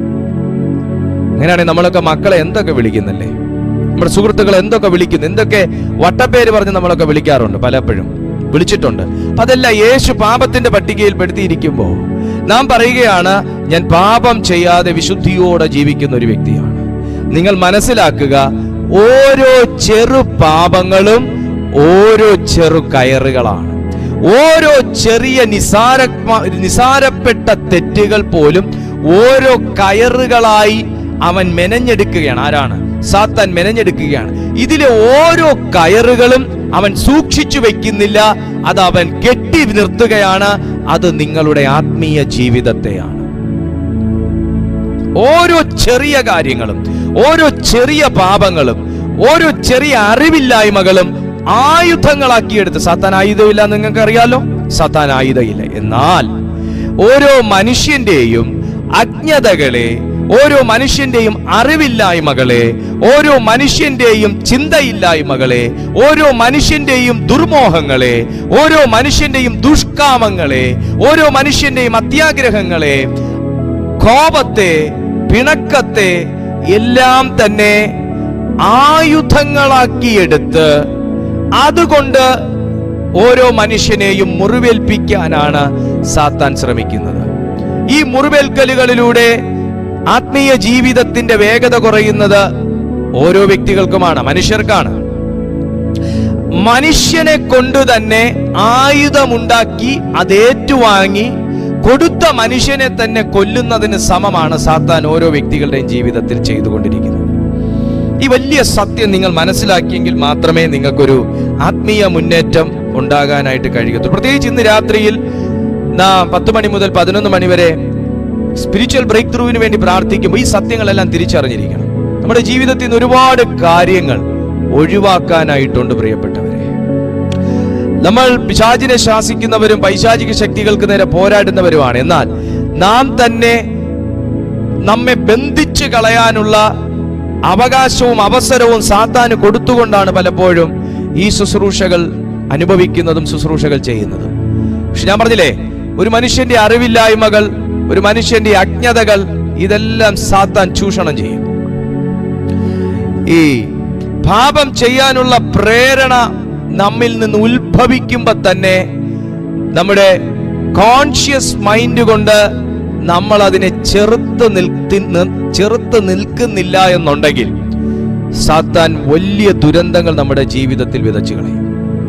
അങ്ങനെയാണെങ്കിൽ നമ്മളൊക്കെ മക്കളെ എന്തൊക്കെ വിളിക്കുന്നല്ലേ നമ്മുടെ സുഹൃത്തുക്കൾ എന്തൊക്കെ വിളിക്കുന്നു എന്തൊക്കെ വട്ടപ്പേര് പറഞ്ഞ് നമ്മളൊക്കെ വിളിക്കാറുണ്ട് പലപ്പോഴും വിളിച്ചിട്ടുണ്ട് അപ്പൊ അതെല്ലാം യേശു പാപത്തിന്റെ പട്ടികയിൽ പെടുത്തിയിരിക്കുമ്പോ നാം പറയുകയാണ് ഞാൻ പാപം ചെയ്യാതെ വിശുദ്ധിയോടെ ജീവിക്കുന്ന ഒരു വ്യക്തിയാണ് നിങ്ങൾ മനസ്സിലാക്കുക ഓരോ ചെറു പാപങ്ങളും ഓരോ ചെറു കയറുകളാണ് ഓരോ ചെറിയ നിസാര നിസാരപ്പെട്ട തെറ്റുകൾ പോലും ഓരോ കയറുകളായി അവൻ മെനഞ്ഞെടുക്കുകയാണ് ആരാണ് സാത്താൻ മെനഞ്ഞെടുക്കുകയാണ് ഇതിലെ ഓരോ കയറുകളും അവൻ സൂക്ഷിച്ചു വെക്കുന്നില്ല അത് അവൻ കെട്ടി നിർത്തുകയാണ് അത് നിങ്ങളുടെ ആത്മീയ ജീവിതത്തെയാണ് ഓരോ ചെറിയ കാര്യങ്ങളും ഓരോ ചെറിയ പാപങ്ങളും ഓരോ ചെറിയ അറിവില്ലായ്മകളും ആയുധങ്ങളാക്കിയെടുത്ത് സാത്താൻ ആയുധമില്ല എന്ന് നിങ്ങൾക്ക് അറിയാലോ സാത്താൻ ആയുധമില്ല എന്നാൽ ഓരോ മനുഷ്യന്റെയും അജ്ഞതകളെ ഓരോ മനുഷ്യന്റെയും അറിവില്ലായ്മകളെ ഓരോ മനുഷ്യന്റെയും ചിന്തയില്ലായ്മകളെ ഓരോ മനുഷ്യന്റെയും ദുർമോഹങ്ങളെ ഓരോ മനുഷ്യന്റെയും ദുഷ്കാമങ്ങളെ ഓരോ മനുഷ്യന്റെയും അത്യാഗ്രഹങ്ങളെ കോപത്തെ പിണക്കത്തെ എല്ലാം തന്നെ ആയുധങ്ങളാക്കിയെടുത്ത് അതുകൊണ്ട് ഓരോ മനുഷ്യനെയും മുറിവേൽപ്പിക്കാനാണ് സാത്താൻ ശ്രമിക്കുന്നത് ഈ മുറിവേൽക്കലുകളിലൂടെ ആത്മീയ ജീവിതത്തിന്റെ വേഗത കുറയുന്നത് ഓരോ വ്യക്തികൾക്കുമാണ് മനുഷ്യർക്കാണ് മനുഷ്യനെ കൊണ്ട് തന്നെ ആയുധമുണ്ടാക്കി അത് ഏറ്റുവാങ്ങി കൊടുത്ത മനുഷ്യനെ തന്നെ കൊല്ലുന്നതിന് സമമാണ് സാത്താൻ ഓരോ വ്യക്തികളുടെയും ജീവിതത്തിൽ ചെയ്തുകൊണ്ടിരിക്കുന്നത് ഈ വലിയ സത്യം നിങ്ങൾ മനസ്സിലാക്കിയെങ്കിൽ മാത്രമേ നിങ്ങൾക്കൊരു ആത്മീയ മുന്നേറ്റം ഉണ്ടാകാനായിട്ട് കഴിയത്തുള്ളൂ പ്രത്യേകിച്ച് ഇന്ന് രാത്രിയിൽ നാം പത്ത് മണി മുതൽ പതിനൊന്ന് മണി വരെ സ്പിരിച്വൽ ബ്രേക്ക് ത്രൂവിന് വേണ്ടി പ്രാർത്ഥിക്കുമ്പോൾ ഈ സത്യങ്ങളെല്ലാം തിരിച്ചറിഞ്ഞിരിക്കണം നമ്മുടെ ജീവിതത്തിൽ നിന്ന് ഒരുപാട് കാര്യങ്ങൾ ഒഴിവാക്കാനായിട്ടുണ്ട് പ്രിയപ്പെട്ടവരെ നമ്മൾ പിശാചിനെ ശാസിക്കുന്നവരും പൈശാചിക ശക്തികൾക്ക് നേരെ പോരാടുന്നവരുമാണ് എന്നാൽ നാം തന്നെ നമ്മെ ബന്ധിച്ചു കളയാനുള്ള അവകാശവും അവസരവും സാത്താന് കൊടുത്തുകൊണ്ടാണ് പലപ്പോഴും ഈ ശുശ്രൂഷകൾ അനുഭവിക്കുന്നതും ശുശ്രൂഷകൾ ചെയ്യുന്നതും പക്ഷെ ഞാൻ പറഞ്ഞില്ലേ ഒരു മനുഷ്യന്റെ അറിവില്ലായ്മകൾ ഒരു മനുഷ്യന്റെ അജ്ഞതകൾ ഇതെല്ലാം സാത്താൻ ചൂഷണം ചെയ്യും ഈ പാപം ചെയ്യാനുള്ള പ്രേരണ നമ്മിൽ നിന്ന് ഉത്ഭവിക്കുമ്പോ തന്നെ നമ്മുടെ കോൺഷ്യസ് മൈൻഡ് കൊണ്ട് നമ്മൾ അതിനെ ചെറുത്ത് നിൽത്തി നി- ചെറുത്ത് നിൽക്കുന്നില്ല എന്നുണ്ടെങ്കിൽ സാത്താൻ വലിയ ദുരന്തങ്ങൾ നമ്മുടെ ജീവിതത്തിൽ വിതച്ചു കളയും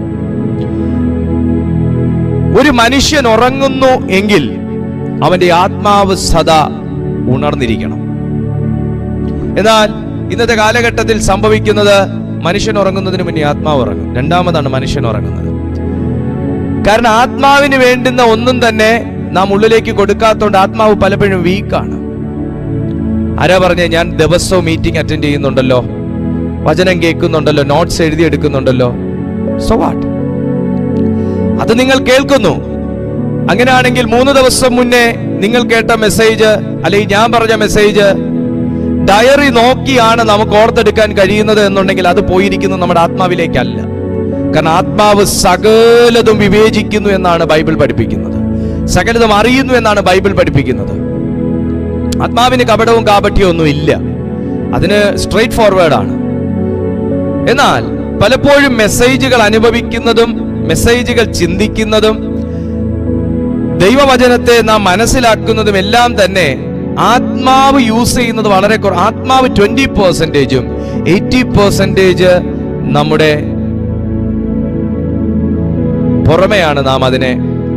ഒരു മനുഷ്യൻ ഉറങ്ങുന്നു എങ്കിൽ അവന്റെ ആത്മാവ് സദാ ഉണർന്നിരിക്കണം എന്നാൽ ഇന്നത്തെ കാലഘട്ടത്തിൽ സംഭവിക്കുന്നത് മനുഷ്യൻ ഉറങ്ങുന്നതിന് മുന്നേ ആത്മാവ് ഉറങ്ങും രണ്ടാമതാണ് മനുഷ്യൻ ഉറങ്ങുന്നത് കാരണം ആത്മാവിന് വേണ്ടുന്ന ഒന്നും തന്നെ നാം ഉള്ളിലേക്ക് കൊടുക്കാത്തതുകൊണ്ട് ആത്മാവ് പലപ്പോഴും വീക്കാണ് ആരാ പറഞ്ഞേ ഞാൻ ദിവസവും മീറ്റിംഗ് അറ്റൻഡ് ചെയ്യുന്നുണ്ടല്ലോ വചനം കേൾക്കുന്നുണ്ടല്ലോ നോട്ട്സ് എഴുതിയെടുക്കുന്നുണ്ടല്ലോ സോ വാട്ട് അത് നിങ്ങൾ കേൾക്കുന്നു അങ്ങനെയാണെങ്കിൽ മൂന്ന് ദിവസം മുന്നേ നിങ്ങൾ കേട്ട മെസ്സേജ് അല്ലെങ്കിൽ ഞാൻ പറഞ്ഞ മെസ്സേജ് ഡയറി നോക്കിയാണ് നമുക്ക് ഓർത്തെടുക്കാൻ കഴിയുന്നത് എന്നുണ്ടെങ്കിൽ അത് പോയിരിക്കുന്നത് നമ്മുടെ ആത്മാവിലേക്കല്ല കാരണം ആത്മാവ് സകലതും വിവേചിക്കുന്നു എന്നാണ് ബൈബിൾ പഠിപ്പിക്കുന്നത് സകലതും അറിയുന്നു എന്നാണ് ബൈബിൾ പഠിപ്പിക്കുന്നത് ആത്മാവിന് കപടവും കാപട്യവും ഒന്നും ഇല്ല അതിന് സ്ട്രെയിറ്റ് ഫോർവേഡ് ആണ് എന്നാൽ പലപ്പോഴും മെസ്സേജുകൾ അനുഭവിക്കുന്നതും മെസ്സേജുകൾ ചിന്തിക്കുന്നതും ദൈവവചനത്തെ നാം മനസ്സിലാക്കുന്നതും എല്ലാം തന്നെ ആത്മാവ് യൂസ് ചെയ്യുന്നത് വളരെ കുറ ആത്മാവ് ട്വന്റി പെർസെൻറ്റേജും എയ്റ്റി പെർസെൻറ്റേജ് നമ്മുടെ പുറമെയാണ് നാം അതിനെ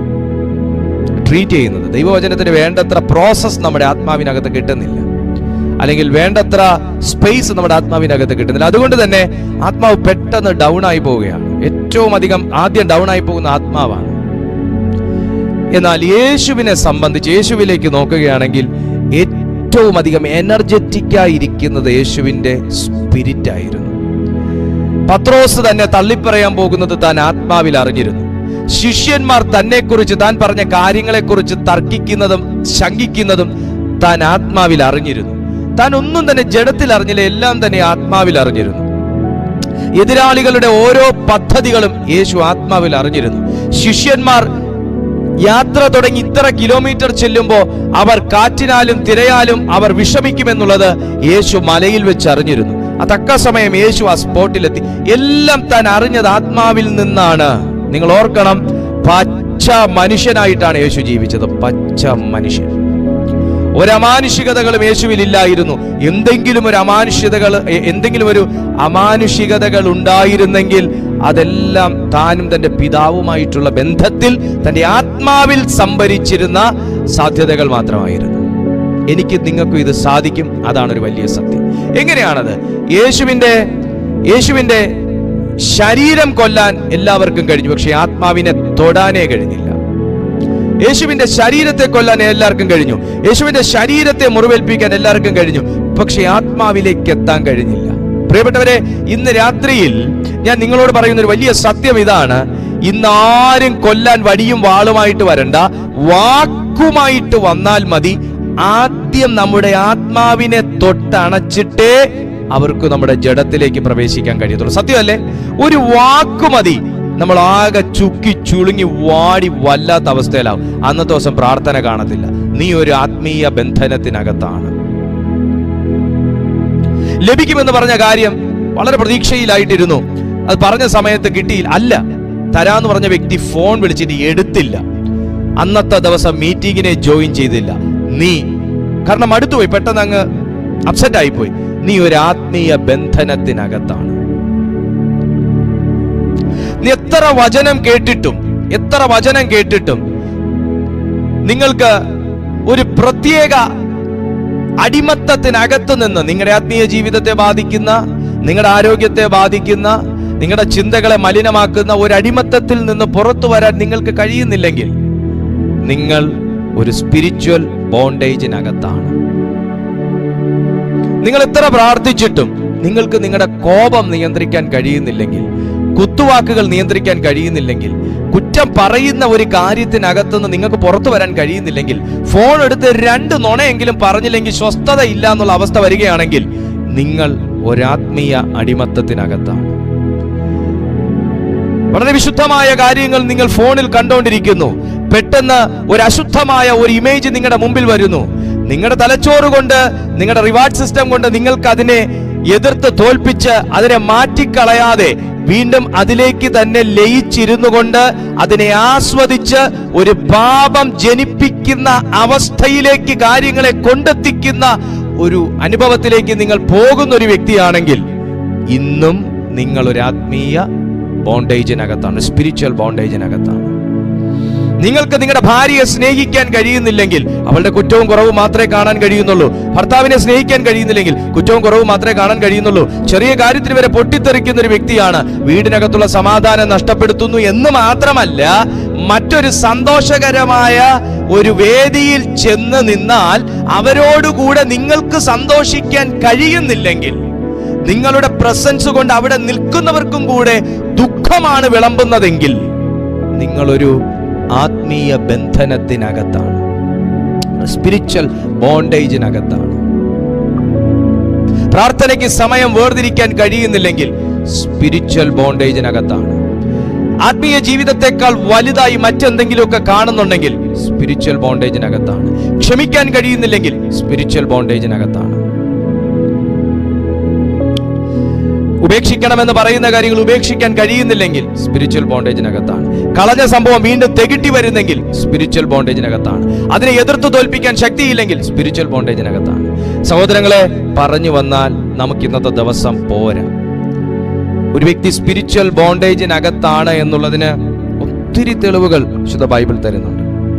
ട്രീറ്റ് ചെയ്യുന്നത് ദൈവവചനത്തിന് വേണ്ടത്ര പ്രോസസ് നമ്മുടെ ആത്മാവിനകത്ത് കിട്ടുന്നില്ല അല്ലെങ്കിൽ വേണ്ടത്ര സ്പേസ് നമ്മുടെ ആത്മാവിനകത്ത് കിട്ടുന്നില്ല അതുകൊണ്ട് തന്നെ ആത്മാവ് പെട്ടെന്ന് ഡൗൺ ആയി പോവുകയാണ് ഏറ്റവും അധികം ആദ്യം ഡൗൺ ആയി പോകുന്ന ആത്മാവാണ് എന്നാൽ യേശുവിനെ സംബന്ധിച്ച് യേശുവിലേക്ക് നോക്കുകയാണെങ്കിൽ ഏറ്റവും അധികം എനർജറ്റിക് ആയിരിക്കുന്നത് യേശുവിന്റെ സ്പിരിറ്റ് ആയിരുന്നു പത്രോസ് തന്നെ തള്ളിപ്പറയാൻ പോകുന്നത് താൻ ആത്മാവിൽ അറിഞ്ഞിരുന്നു ശിഷ്യന്മാർ തന്നെക്കുറിച്ച് താൻ പറഞ്ഞ കാര്യങ്ങളെക്കുറിച്ച് തർക്കിക്കുന്നതും ശങ്കിക്കുന്നതും താൻ ആത്മാവിൽ അറിഞ്ഞിരുന്നു താൻ ഒന്നും തന്നെ ജഡത്തിൽ അറിഞ്ഞില്ല എല്ലാം തന്നെ ആത്മാവിൽ അറിഞ്ഞിരുന്നു എതിരാളികളുടെ ഓരോ പദ്ധതികളും യേശു ആത്മാവിൽ അറിഞ്ഞിരുന്നു ശിഷ്യന്മാർ യാത്ര തുടങ്ങി ഇത്ര കിലോമീറ്റർ ചെല്ലുമ്പോൾ അവർ കാറ്റിനാലും തിരയാലും അവർ വിഷമിക്കുമെന്നുള്ളത് യേശു മലയിൽ വെച്ച് അറിഞ്ഞിരുന്നു ആ തക്ക സമയം യേശു ആ സ്പോട്ടിലെത്തി എല്ലാം താൻ അറിഞ്ഞത് ആത്മാവിൽ നിന്നാണ് നിങ്ങൾ ഓർക്കണം പച്ച മനുഷ്യനായിട്ടാണ് യേശു ജീവിച്ചത് പച്ച മനുഷ്യൻ ഒരമാനുഷികതകളും യേശുവിൽ ഇല്ലായിരുന്നു എന്തെങ്കിലും ഒരു അമാനുഷികതകൾ എ- എന്തെങ്കിലും ഒരു അമാനുഷികതകൾ ഉണ്ടായിരുന്നെങ്കിൽ അതെല്ലാം താനും തന്റെ പിതാവുമായിട്ടുള്ള ബന്ധത്തിൽ തന്റെ ആത്മാവിൽ സംഭരിച്ചിരുന്ന സാധ്യതകൾ മാത്രമായിരുന്നു എനിക്ക് നിങ്ങൾക്കും ഇത് സാധിക്കും അതാണ് ഒരു വലിയ സത്യം എങ്ങനെയാണത് യേശുവിന്റെ യേശുവിന്റെ ശരീരം കൊല്ലാൻ എല്ലാവർക്കും കഴിഞ്ഞു പക്ഷെ ആത്മാവിനെ തൊടാനേ കഴിഞ്ഞില്ല യേശുവിന്റെ ശരീരത്തെ കൊല്ലാൻ എല്ലാവർക്കും കഴിഞ്ഞു യേശുവിന്റെ ശരീരത്തെ മുറിവേൽപ്പിക്കാൻ എല്ലാവർക്കും കഴിഞ്ഞു പക്ഷെ ആത്മാവിലേക്ക് എത്താൻ കഴിഞ്ഞില്ല പ്രിയപ്പെട്ടവരെ ഇന്ന് രാത്രിയിൽ ഞാൻ നിങ്ങളോട് പറയുന്ന ഒരു വലിയ സത്യം ഇതാണ് ഇന്ന് ആരും കൊല്ലാൻ വടിയും വാളുമായിട്ട് വരണ്ട വാക്കുമായിട്ട് വന്നാൽ മതി ആദ്യം നമ്മുടെ ആത്മാവിനെ തൊട്ടണച്ചിട്ടേ അവർക്ക് നമ്മുടെ ജഡത്തിലേക്ക് പ്രവേശിക്കാൻ കഴിയത്തുള്ളൂ സത്യമല്ലേ ഒരു വാക്ക് മതി നമ്മൾ ആകെ ചുക്കി ചുളുങ്ങി വാടി വല്ലാത്ത അവസ്ഥയിലാവും അന്നത്തെ ദിവസം പ്രാർത്ഥന കാണത്തില്ല നീ ഒരു ആത്മീയ ബന്ധനത്തിനകത്താണ് ലഭിക്കുമെന്ന് പറഞ്ഞ കാര്യം വളരെ പ്രതീക്ഷയിലായിട്ടിരുന്നു അത് പറഞ്ഞ സമയത്ത് കിട്ടിയില്ല അല്ല തരാന്ന് പറഞ്ഞ വ്യക്തി ഫോൺ വിളിച്ചിട്ട് എടുത്തില്ല അന്നത്തെ ദിവസം മീറ്റിങ്ങിനെ ജോയിൻ ചെയ്തില്ല നീ കാരണം അടുത്തുപോയി പെട്ടെന്ന് അങ്ങ് അപ്സെറ്റ് ആയിപ്പോയി നീ ഒരു ആത്മീയ ബന്ധനത്തിനകത്താണ് നീ എത്ര വചനം കേട്ടിട്ടും എത്ര വചനം കേട്ടിട്ടും നിങ്ങൾക്ക് ഒരു പ്രത്യേക അടിമത്തത്തിനകത്ത് നിന്ന് നിങ്ങളുടെ ആത്മീയ ജീവിതത്തെ ബാധിക്കുന്ന നിങ്ങളുടെ ആരോഗ്യത്തെ ബാധിക്കുന്ന നിങ്ങളുടെ ചിന്തകളെ മലിനമാക്കുന്ന ഒരു അടിമത്തത്തിൽ നിന്ന് പുറത്തു വരാൻ നിങ്ങൾക്ക് കഴിയുന്നില്ലെങ്കിൽ നിങ്ങൾ ഒരു സ്പിരിച്വൽ ബോണ്ടേജിനകത്താണ് നിങ്ങൾ എത്ര പ്രാർത്ഥിച്ചിട്ടും നിങ്ങൾക്ക് നിങ്ങളുടെ കോപം നിയന്ത്രിക്കാൻ കഴിയുന്നില്ലെങ്കിൽ കുത്തുവാക്കുകൾ നിയന്ത്രിക്കാൻ കഴിയുന്നില്ലെങ്കിൽ കുറ്റം പറയുന്ന ഒരു കാര്യത്തിനകത്തുനിന്ന് നിങ്ങൾക്ക് പുറത്തു വരാൻ കഴിയുന്നില്ലെങ്കിൽ ഫോൺ എടുത്ത് രണ്ട് നുണയെങ്കിലും പറഞ്ഞില്ലെങ്കിൽ സ്വസ്ഥത ഇല്ല എന്നുള്ള അവസ്ഥ വരികയാണെങ്കിൽ നിങ്ങൾ ഒരാത്മീയ അടിമത്തത്തിനകത്താണ് വളരെ വിശുദ്ധമായ കാര്യങ്ങൾ നിങ്ങൾ ഫോണിൽ കണ്ടുകൊണ്ടിരിക്കുന്നു പെട്ടെന്ന് ഒരു അശുദ്ധമായ ഒരു ഇമേജ് നിങ്ങളുടെ മുമ്പിൽ വരുന്നു നിങ്ങളുടെ തലച്ചോറ് കൊണ്ട് നിങ്ങളുടെ റിവാർഡ് സിസ്റ്റം കൊണ്ട് നിങ്ങൾക്ക് അതിനെ എതിർത്ത് തോൽപ്പിച്ച് അതിനെ മാറ്റിക്കളയാതെ വീണ്ടും അതിലേക്ക് തന്നെ ലയിച്ചിരുന്നു കൊണ്ട് അതിനെ ആസ്വദിച്ച് ഒരു പാപം ജനിപ്പിക്കുന്ന അവസ്ഥയിലേക്ക് കാര്യങ്ങളെ കൊണ്ടെത്തിക്കുന്ന ഒരു അനുഭവത്തിലേക്ക് നിങ്ങൾ പോകുന്ന ഒരു വ്യക്തിയാണെങ്കിൽ ഇന്നും നിങ്ങൾ ഒരു ആത്മീയ ബോണ്ടേജിനകത്താണ് സ്പിരിച്വൽ ബോണ്ടേജിനകത്താണ് നിങ്ങൾക്ക് നിങ്ങളുടെ ഭാര്യയെ സ്നേഹിക്കാൻ കഴിയുന്നില്ലെങ്കിൽ അവളുടെ കുറ്റവും കുറവും മാത്രമേ കാണാൻ കഴിയുന്നുള്ളൂ ഭർത്താവിനെ സ്നേഹിക്കാൻ കഴിയുന്നില്ലെങ്കിൽ കുറ്റവും കുറവും മാത്രമേ കാണാൻ കഴിയുന്നുള്ളൂ ചെറിയ കാര്യത്തിന് വരെ പൊട്ടിത്തെറിക്കുന്ന ഒരു വ്യക്തിയാണ് വീടിനകത്തുള്ള സമാധാനം നഷ്ടപ്പെടുത്തുന്നു എന്ന് മാത്രമല്ല മറ്റൊരു സന്തോഷകരമായ ഒരു വേദിയിൽ ചെന്ന് നിന്നാൽ അവരോടുകൂടെ നിങ്ങൾക്ക് സന്തോഷിക്കാൻ കഴിയുന്നില്ലെങ്കിൽ നിങ്ങളുടെ പ്രസൻസ് കൊണ്ട് അവിടെ നിൽക്കുന്നവർക്കും കൂടെ ദുഃഖമാണ് വിളമ്പുന്നതെങ്കിൽ നിങ്ങളൊരു ആത്മീയ ബന്ധനത്തിനകത്താണ് സ്പിരിച്വൽ ബോണ്ടേജിനകത്താണ് പ്രാർത്ഥനയ്ക്ക് സമയം വേർതിരിക്കാൻ കഴിയുന്നില്ലെങ്കിൽ സ്പിരിച്വൽ ബോണ്ടേജിനകത്താണ് ആത്മീയ ജീവിതത്തെക്കാൾ വലുതായി മറ്റെന്തെങ്കിലുമൊക്കെ കാണുന്നുണ്ടെങ്കിൽ സ്പിരിച്വൽ ബോണ്ടേജിനകത്താണ് ക്ഷമിക്കാൻ കഴിയുന്നില്ലെങ്കിൽ സ്പിരിച്വൽ ബോണ്ടേജിനകത്താണ് ഉപേക്ഷിക്കണമെന്ന് പറയുന്ന കാര്യങ്ങൾ ഉപേക്ഷിക്കാൻ കഴിയുന്നില്ലെങ്കിൽ സ്പിരിച്വൽ ബോണ്ടേജിനകത്താണ് കളഞ്ഞ സംഭവം വീണ്ടും തെകിട്ടി വരുന്നെങ്കിൽ സ്പിരിച്വൽ ബോണ്ടേജിനകത്താണ് അതിനെ എതിർത്ത് തോൽപ്പിക്കാൻ ശക്തിയില്ലെങ്കിൽ സ്പിരിച്വൽ ബോണ്ടേജിനകത്താണ് സഹോദരങ്ങളെ പറഞ്ഞു വന്നാൽ നമുക്ക് ഇന്നത്തെ ദിവസം പോരാ ഒരു വ്യക്തി സ്പിരിച്വൽ ബോണ്ടേജിനകത്താണ് എന്നുള്ളതിന് ഒത്തിരി തെളിവുകൾ വിശുദ്ധ ബൈബിൾ തരുന്നുണ്ട്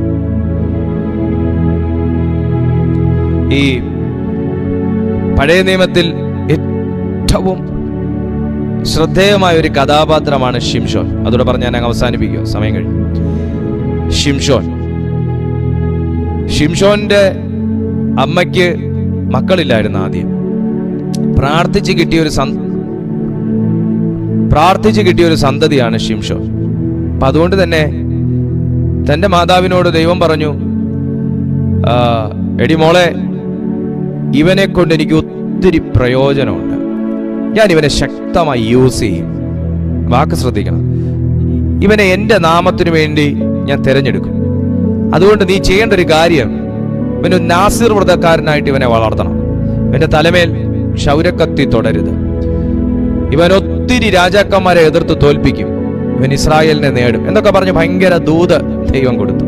ഈ പഴയ നിയമത്തിൽ ഏറ്റവും ശ്രദ്ധേയമായ ഒരു കഥാപാത്രമാണ് ഷിംഷോൻ അതോടെ പറഞ്ഞ് ഞാൻ അങ്ങ് അവസാനിപ്പിക്കുക സമയം കഴിഞ്ഞു ഷിംഷോൻ ഷിംഷോന്റെ അമ്മയ്ക്ക് മക്കളില്ലായിരുന്നു ആദ്യം പ്രാർത്ഥിച്ച് കിട്ടിയ ഒരു സന് പ്രാർത്ഥിച്ച് കിട്ടിയ ഒരു സന്തതിയാണ് ഷിംഷോൻ അപ്പൊ അതുകൊണ്ട് തന്നെ തന്റെ മാതാവിനോട് ദൈവം പറഞ്ഞു "ആ, എടി മോളെ ഇവനെ കൊണ്ട് എനിക്ക് ഒത്തിരി പ്രയോജനമുണ്ട് ഞാൻ ഇവനെ ശക്തമായി യൂസ് ചെയ്യും വാക്ക് ശ്രദ്ധിക്കണം ഇവനെ എൻ്റെ നാമത്തിനു വേണ്ടി ഞാൻ തിരഞ്ഞെടുക്കും അതുകൊണ്ട് നീ ചെയ്യേണ്ട ഒരു കാര്യം ഇവന് നാസിർ വ്രതക്കാരനായിട്ട് ഇവനെ വളർത്തണം ഇവന്റെ തലമേൽ ക്ഷൗരക്കത്തി തുടരുത് ഇവൻ ഒത്തിരി രാജാക്കന്മാരെ എതിർത്ത് തോൽപ്പിക്കും ഇവൻ ഇസ്രായേലിനെ നേടും എന്നൊക്കെ പറഞ്ഞ് ഭയങ്കര ദൂത് ദൈവം കൊടുത്തു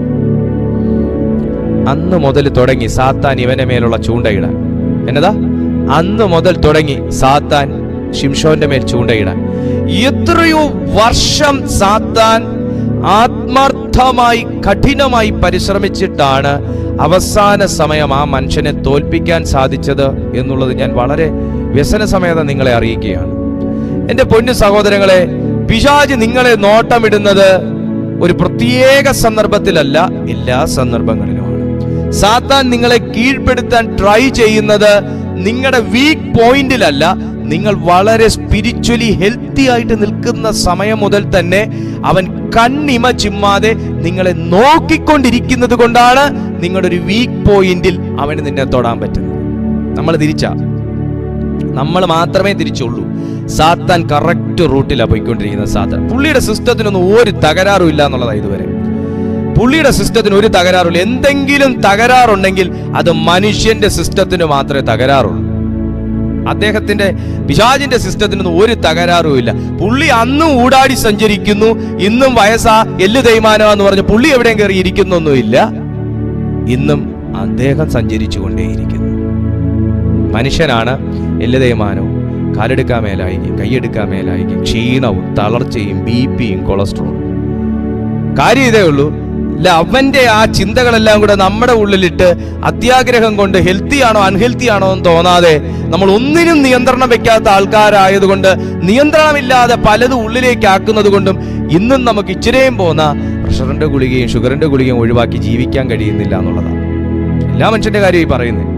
അന്ന് മുതൽ തുടങ്ങി സാത്താൻ ഇവന്റെ മേലുള്ള ചൂണ്ടയിടാൻ എന്നതാ അന്ന് മുതൽ തുടങ്ങി സാത്താൻ ഷിംഷോന്റെ മേൽ ചൂണ്ടയിടാൻ എത്രയോ വർഷം സാത്താൻ ആത്മാർത്ഥമായി കഠിനമായി പരിശ്രമിച്ചിട്ടാണ് അവസാന സമയം ആ മനുഷ്യനെ തോൽപ്പിക്കാൻ സാധിച്ചത് എന്നുള്ളത് ഞാൻ വളരെ വ്യസന സമേതം നിങ്ങളെ അറിയിക്കുകയാണ് എന്റെ പൊന്നു സഹോദരങ്ങളെ പിശാജ് നിങ്ങളെ നോട്ടമിടുന്നത് ഒരു പ്രത്യേക സന്ദർഭത്തിലല്ല എല്ലാ സന്ദർഭങ്ങളിലുമാണ് സാത്താൻ നിങ്ങളെ കീഴ്പ്പെടുത്താൻ ട്രൈ ചെയ്യുന്നത് നിങ്ങളുടെ വീക്ക് പോയിന്റിലല്ല നിങ്ങൾ വളരെ സ്പിരിച്വലി ഹെൽത്തി ആയിട്ട് നിൽക്കുന്ന സമയം മുതൽ തന്നെ അവൻ കണ്ണിമ ചിമ്മാതെ നിങ്ങളെ നോക്കിക്കൊണ്ടിരിക്കുന്നത് കൊണ്ടാണ് നിങ്ങളുടെ ഒരു വീക്ക് പോയിന്റിൽ അവന് നിന്നെ തൊടാൻ പറ്റുന്നത് നമ്മൾ തിരിച്ചാ നമ്മൾ മാത്രമേ തിരിച്ചുള്ളൂ സാത്താൻ കറക്റ്റ് റൂട്ടിലാണ് പോയിക്കൊണ്ടിരിക്കുന്നത് സാത്താൻ പുള്ളിയുടെ സിസ്റ്റത്തിനൊന്നും ഒരു തകരാറും ഇല്ല എന്നുള്ളതാണ് ഇതുവരെ പുള്ളിയുടെ സിസ്റ്റത്തിന് ഒരു തകരാറുമില്ല എന്തെങ്കിലും തകരാറുണ്ടെങ്കിൽ അത് മനുഷ്യന്റെ സിസ്റ്റത്തിന് മാത്രമേ തകരാറുള്ളൂ അദ്ദേഹത്തിന്റെ പിശാചിന്റെ സിസ്റ്റത്തിനൊന്നും ഒരു തകരാറുമില്ല പുള്ളി അന്നും ഊടാടി സഞ്ചരിക്കുന്നു ഇന്നും വയസ്സാ എല്ലു തേയ്മാനോ എന്ന് പറഞ്ഞ് പുള്ളി എവിടെയും കയറി ഇരിക്കുന്നൊന്നുമില്ല ഇന്നും അദ്ദേഹം സഞ്ചരിച്ചു കൊണ്ടേയിരിക്കുന്നു മനുഷ്യനാണ് എല്ലു തേയ്മാനവും കാലെടുക്കാൻ മേലായിരിക്കും കൈയെടുക്കാൻ ആയിരിക്കും ക്ഷീണവും തളർച്ചയും ബി പിയും കൊളസ്ട്രോളും കാര്യം ഇതേ ഉള്ളൂ ഇല്ല അവന്റെ ആ ചിന്തകളെല്ലാം കൂടെ നമ്മുടെ ഉള്ളിലിട്ട് അത്യാഗ്രഹം കൊണ്ട് ഹെൽത്തി ആണോ അൺഹെൽത്തി ആണോ എന്ന് തോന്നാതെ നമ്മൾ ഒന്നിനും നിയന്ത്രണം വെക്കാത്ത ആൾക്കാരായതുകൊണ്ട് നിയന്ത്രണമില്ലാതെ പലതും ഉള്ളിലേക്ക് ആക്കുന്നത് കൊണ്ടും ഇന്നും നമുക്ക് ഇച്ചിരിയും പോന്ന പ്രഷറിന്റെ ഗുളികയും ഷുഗറിന്റെ ഗുളികയും ഒഴിവാക്കി ജീവിക്കാൻ കഴിയുന്നില്ല എന്നുള്ളതാണ് എല്ലാ മനുഷ്യന്റെ കാര്യം ഈ പറയുന്നത്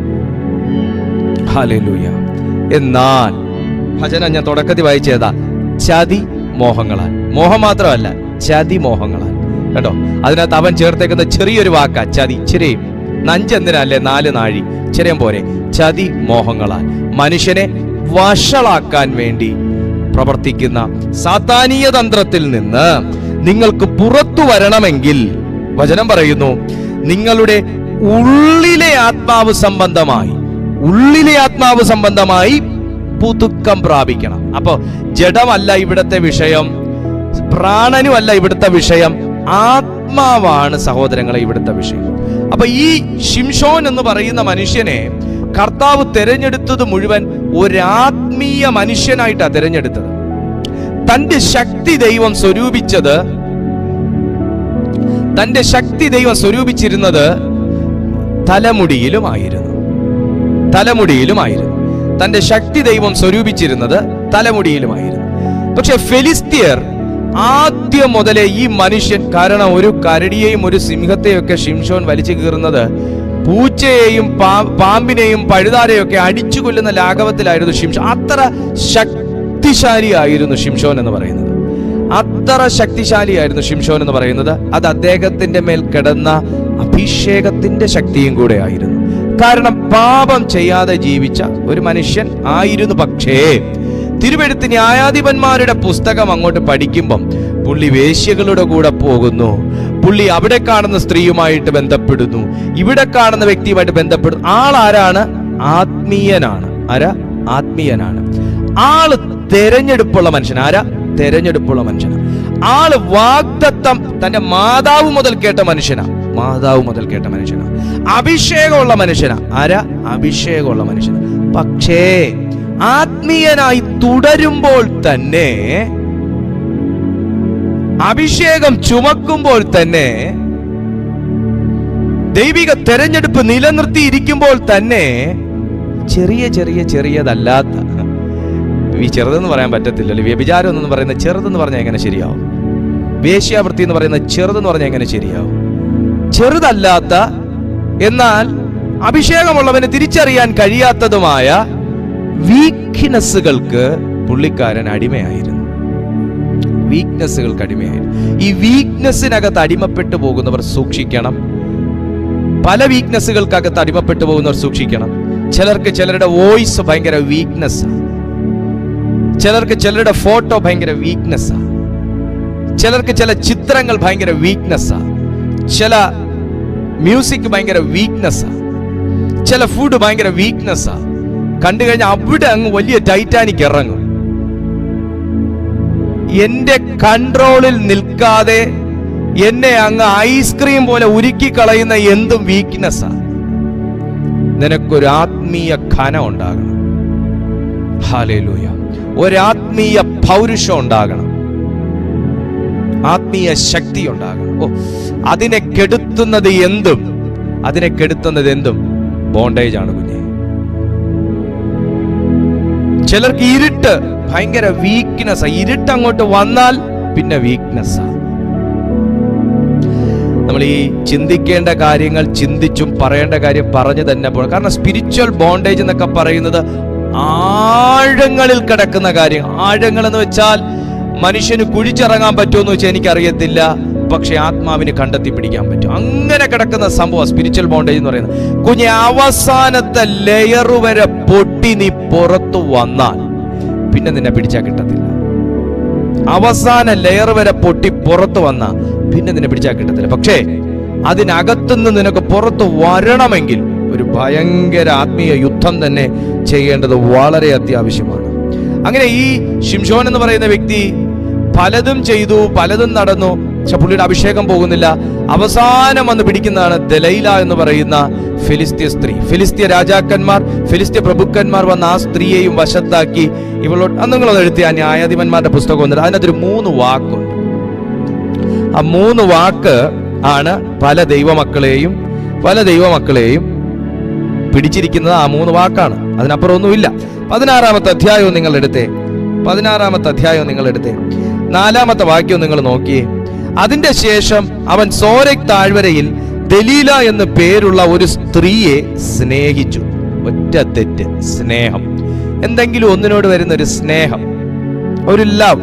ഹാലേലൂയ എന്നാൽ ഭജന ഞാൻ തുടക്കത്തിൽ വായിച്ചതാ ചതി മോഹങ്ങളാൽ മോഹം മാത്രമല്ല ചതി മോഹങ്ങളാൽ കേട്ടോ അതിനകത്ത് അവൻ ചേർത്തേക്കുന്ന ചെറിയൊരു വാക്ക ചതി ചെറിയും നഞ്ചെന്തിനല്ലേ നാല് നാഴി ചെറിയം പോരെ ചതി മോഹങ്ങളാൽ മനുഷ്യനെ വഷളാക്കാൻ വേണ്ടി പ്രവർത്തിക്കുന്ന സാത്താനീയ തന്ത്രത്തിൽ നിന്ന് നിങ്ങൾക്ക് പുറത്തു വരണമെങ്കിൽ വചനം പറയുന്നു നിങ്ങളുടെ ഉള്ളിലെ ആത്മാവ് സംബന്ധമായി ഉള്ളിലെ ആത്മാവ് സംബന്ധമായി പുതുക്കം പ്രാപിക്കണം അപ്പോ ജഡമല്ല ഇവിടുത്തെ വിഷയം പ്രാണനുമല്ല ഇവിടുത്തെ വിഷയം ആത്മാവാണ് സഹോദരങ്ങളെ ഇവിടുത്തെ വിഷയം അപ്പൊ ഈ ഷിംഷോൻ എന്ന് പറയുന്ന മനുഷ്യനെ കർത്താവ് തെരഞ്ഞെടുത്തത് മുഴുവൻ ഒരാത്മീയ മനുഷ്യനായിട്ടാണ് തെരഞ്ഞെടുത്തത് തന്റെ ശക്തി ദൈവം സ്വരൂപിച്ചത് തന്റെ ശക്തി ദൈവം സ്വരൂപിച്ചിരുന്നത് തലമുടിയിലുമായിരുന്നു തലമുടിയിലുമായിരുന്നു തന്റെ ശക്തി ദൈവം സ്വരൂപിച്ചിരുന്നത് തലമുടിയിലുമായിരുന്നു പക്ഷെ ഫെലിസ്തീയർ ആദ്യം മുതലേ ഈ മനുഷ്യൻ കാരണം ഒരു കരടിയെയും ഒരു സിംഹത്തെയും ഒക്കെ ഷിംഷോൻ വലിച്ചു കീറുന്നത് പൂച്ചയെയും പാ- പാമ്പിനെയും പഴുതാരെയും ഒക്കെ അടിച്ചു കൊല്ലുന്ന ലാഘവത്തിലായിരുന്നു ഷിംഷോൻ അത്ര ശക്തിശാലിയായിരുന്നു ഷിംഷോൻ എന്ന് പറയുന്നത് അത്ര ശക്തിശാലിയായിരുന്നു ഷിംഷോൻ എന്ന് പറയുന്നത് അത് അദ്ദേഹത്തിന്റെ മേൽ കിടന്ന അഭിഷേകത്തിന്റെ ശക്തിയും കൂടെ ആയിരുന്നു കാരണം പാപം ചെയ്യാതെ ജീവിച്ച ഒരു മനുഷ്യൻ ആയിരുന്നു പക്ഷേ തിരുവെടുത്ത് ന്യായാധിപന്മാരുടെ പുസ്തകം അങ്ങോട്ട് പഠിക്കുമ്പം പുള്ളി വേശ്യകളുടെ കൂടെ പോകുന്നു പുള്ളി അവിടെ കാണുന്ന സ്ത്രീയുമായിട്ട് ബന്ധപ്പെടുന്നു ഇവിടെ കാണുന്ന വ്യക്തിയുമായിട്ട് ബന്ധപ്പെടുന്നു ആളാരാണ് ആത്മീയനാണ് ആരാ ആത്മീയനാണ് ആള് തെരഞ്ഞെടുപ്പുള്ള മനുഷ്യൻ ആരാ തെരഞ്ഞെടുപ്പുള്ള മനുഷ്യനാ ആള് വാഗ്ദത്തം തന്റെ മാതാവ് മുതൽ കേട്ട മനുഷ്യനാ മാതാവ് മുതൽ കേട്ട മനുഷ്യനാ അഭിഷേകമുള്ള മനുഷ്യനാ ആരാ അഭിഷേകമുള്ള മനുഷ്യനാ പക്ഷേ ആത്മീയനായി തുടരുമ്പോൾ തന്നെ അഭിഷേകം ചുമക്കുമ്പോൾ തന്നെ ദൈവിക തെരഞ്ഞെടുപ്പ് നിലനിർത്തിയിരിക്കുമ്പോൾ തന്നെ ചെറിയ ചെറിയ ചെറിയതല്ലാത്ത ഈ ചെറുതെന്ന് പറയാൻ പറ്റത്തില്ലല്ലോ വ്യഭിചാരം എന്ന് പറയുന്ന ചെറുതെന്ന് പറഞ്ഞാൽ എങ്ങനെ ശരിയാവും വേശ്യാവൃത്തി എന്ന് പറയുന്ന ചെറുതെന്ന് പറഞ്ഞാൽ എങ്ങനെ ശരിയാവും ചെറുതല്ലാത്ത എന്നാൽ അഭിഷേകമുള്ളവന് തിരിച്ചറിയാൻ കഴിയാത്തതുമായ വീക്ക്നെസ്സുകൾക്ക് പുള്ളിക്കാരൻ അടിമയായിരുന്നു വീക്ക്നെസ്സുകൾക്ക് അടിമയായിരുന്നു ഈ വീക്ക്നെസ്സിനകത്ത് അടിമപ്പെട്ടു പോകുന്നവർ സൂക്ഷിക്കണം പല വീക്ക്നെസ്സുകൾക്കകത്ത് അടിമപ്പെട്ടു പോകുന്നവർ സൂക്ഷിക്കണം ചിലർക്ക് ചിലരുടെ വോയിസ് ഭയങ്കര വീക്ക്നെസ് ചിലർക്ക് ചിലരുടെ ഫോട്ടോ ഭയങ്കര വീക്ക്നെസ് ചിലർക്ക് ചില ചിത്രങ്ങൾ ഭയങ്കര വീക്ക്നെസ് ചില മ്യൂസിക് ഭയങ്കര വീക്ക്നെസ് ചില ഫുഡ് ഭയങ്കര വീക്ക്നെസ് കണ്ടു കഴിഞ്ഞാൽ അവിടെ അങ്ങ് വലിയ ടൈറ്റാനിക് ഇറങ്ങും എന്റെ കൺട്രോളിൽ നിൽക്കാതെ എന്നെ അങ്ങ് ഐസ്ക്രീം പോലെ ഉരുക്കി കളയുന്ന എന്തും വീക്ക്നെസ്സാ നിനക്കൊരു ആത്മീയ ഖനം ഉണ്ടാകണം ഹാലേലൂയ ഒരാത്മീയ പൗരുഷം ഉണ്ടാകണം ആത്മീയ ശക്തി ഉണ്ടാകണം ഓ അതിനെ കെടുത്തുന്നത് എന്തും അതിനെ കെടുത്തുന്നത് എന്തും ബോണ്ടേജ് ആണ് കുഞ്ഞെ ചിലർക്ക് ഇരുട്ട് ഭയങ്കര വീക്ക്നെസ് ഇരുട്ട് അങ്ങോട്ട് വന്നാൽ പിന്നെ വീക്ക്നെസ് നമ്മൾ ഈ ചിന്തിക്കേണ്ട കാര്യങ്ങൾ ചിന്തിച്ചും പറയേണ്ട കാര്യം പറഞ്ഞു തന്നെ പോകണം കാരണം സ്പിരിച്വൽ ബോണ്ടേജ് എന്നൊക്കെ പറയുന്നത് ആഴങ്ങളിൽ കിടക്കുന്ന കാര്യം ആഴങ്ങൾ എന്ന് വെച്ചാൽ മനുഷ്യന് കുഴിച്ചിറങ്ങാൻ പറ്റുമെന്ന് വെച്ചാൽ എനിക്കറിയത്തില്ല പക്ഷെ ആത്മാവിന് കണ്ടെത്തി പിടിക്കാൻ പറ്റും അങ്ങനെ കിടക്കുന്ന സംഭവം സ്പിരിച്വൽ ബോണ്ടേജ് എന്ന് പറയുന്നത് കുഞ്ഞെ അവസാനത്തെ ലെയർ വരെ പൊട്ടി നീ പുറത്തു വന്നാൽ പിന്നെ നിന്നെ പിടിച്ചാൽ കിട്ടത്തില്ല അവസാന ലെയർ വരെ പൊട്ടി പുറത്തു വന്ന പിന്നെ നിന്നെ പിടിച്ചാൽ കിട്ടത്തില്ല പക്ഷേ അതിനകത്തുനിന്ന് നിനക്ക് പുറത്ത് വരണമെങ്കിൽ ഒരു ഭയങ്കര ആത്മീയ യുദ്ധം തന്നെ ചെയ്യേണ്ടത് വളരെ അത്യാവശ്യമാണ് അങ്ങനെ ഈ ഷിംഷോൻ എന്ന് പറയുന്ന വ്യക്തി പലതും ചെയ്തു പലതും നടന്നു പക്ഷെ പുള്ളിയുടെ അഭിഷേകം പോകുന്നില്ല അവസാനം വന്ന് പിടിക്കുന്നതാണ് ദലൈല എന്ന് പറയുന്ന ഫിലിസ്തീയ സ്ത്രീ ഫിലിസ്തീയ രാജാക്കന്മാർ ഫിലിസ്തീയ പ്രഭുക്കന്മാർ വന്ന ആ സ്ത്രീയെയും വശത്താക്കി ഇവളോട് അത് നിങ്ങളൊന്ന് എഴുതിയ ആ ന്യായാധിപന്മാരുടെ പുസ്തകം വന്നിട്ട് അതിനകത്തൊരു മൂന്ന് വാക്കുണ്ട് ആ മൂന്ന് വാക്ക് ആണ് പല ദൈവമക്കളെയും പല ദൈവമക്കളെയും പിടിച്ചിരിക്കുന്നത് ആ മൂന്ന് വാക്കാണ് അതിനപ്പുറം ഒന്നുമില്ല പതിനാറാമത്തെ അധ്യായവും നിങ്ങൾ എടുത്തേ പതിനാറാമത്തെ അധ്യായവും നിങ്ങൾ എടുത്തേ നാലാമത്തെ വാക്യവും നിങ്ങൾ നോക്കിയേ അതിന്റെ ശേഷം അവൻ സോരക് താഴ്വരയിൽ ദലീല എന്ന് പേരുള്ള ഒരു സ്ത്രീയെ സ്നേഹിച്ചു ഒറ്റ തെറ്റ് സ്നേഹം എന്തെങ്കിലും ഒന്നിനോട് വരുന്ന ഒരു സ്നേഹം ഒരു ലവ്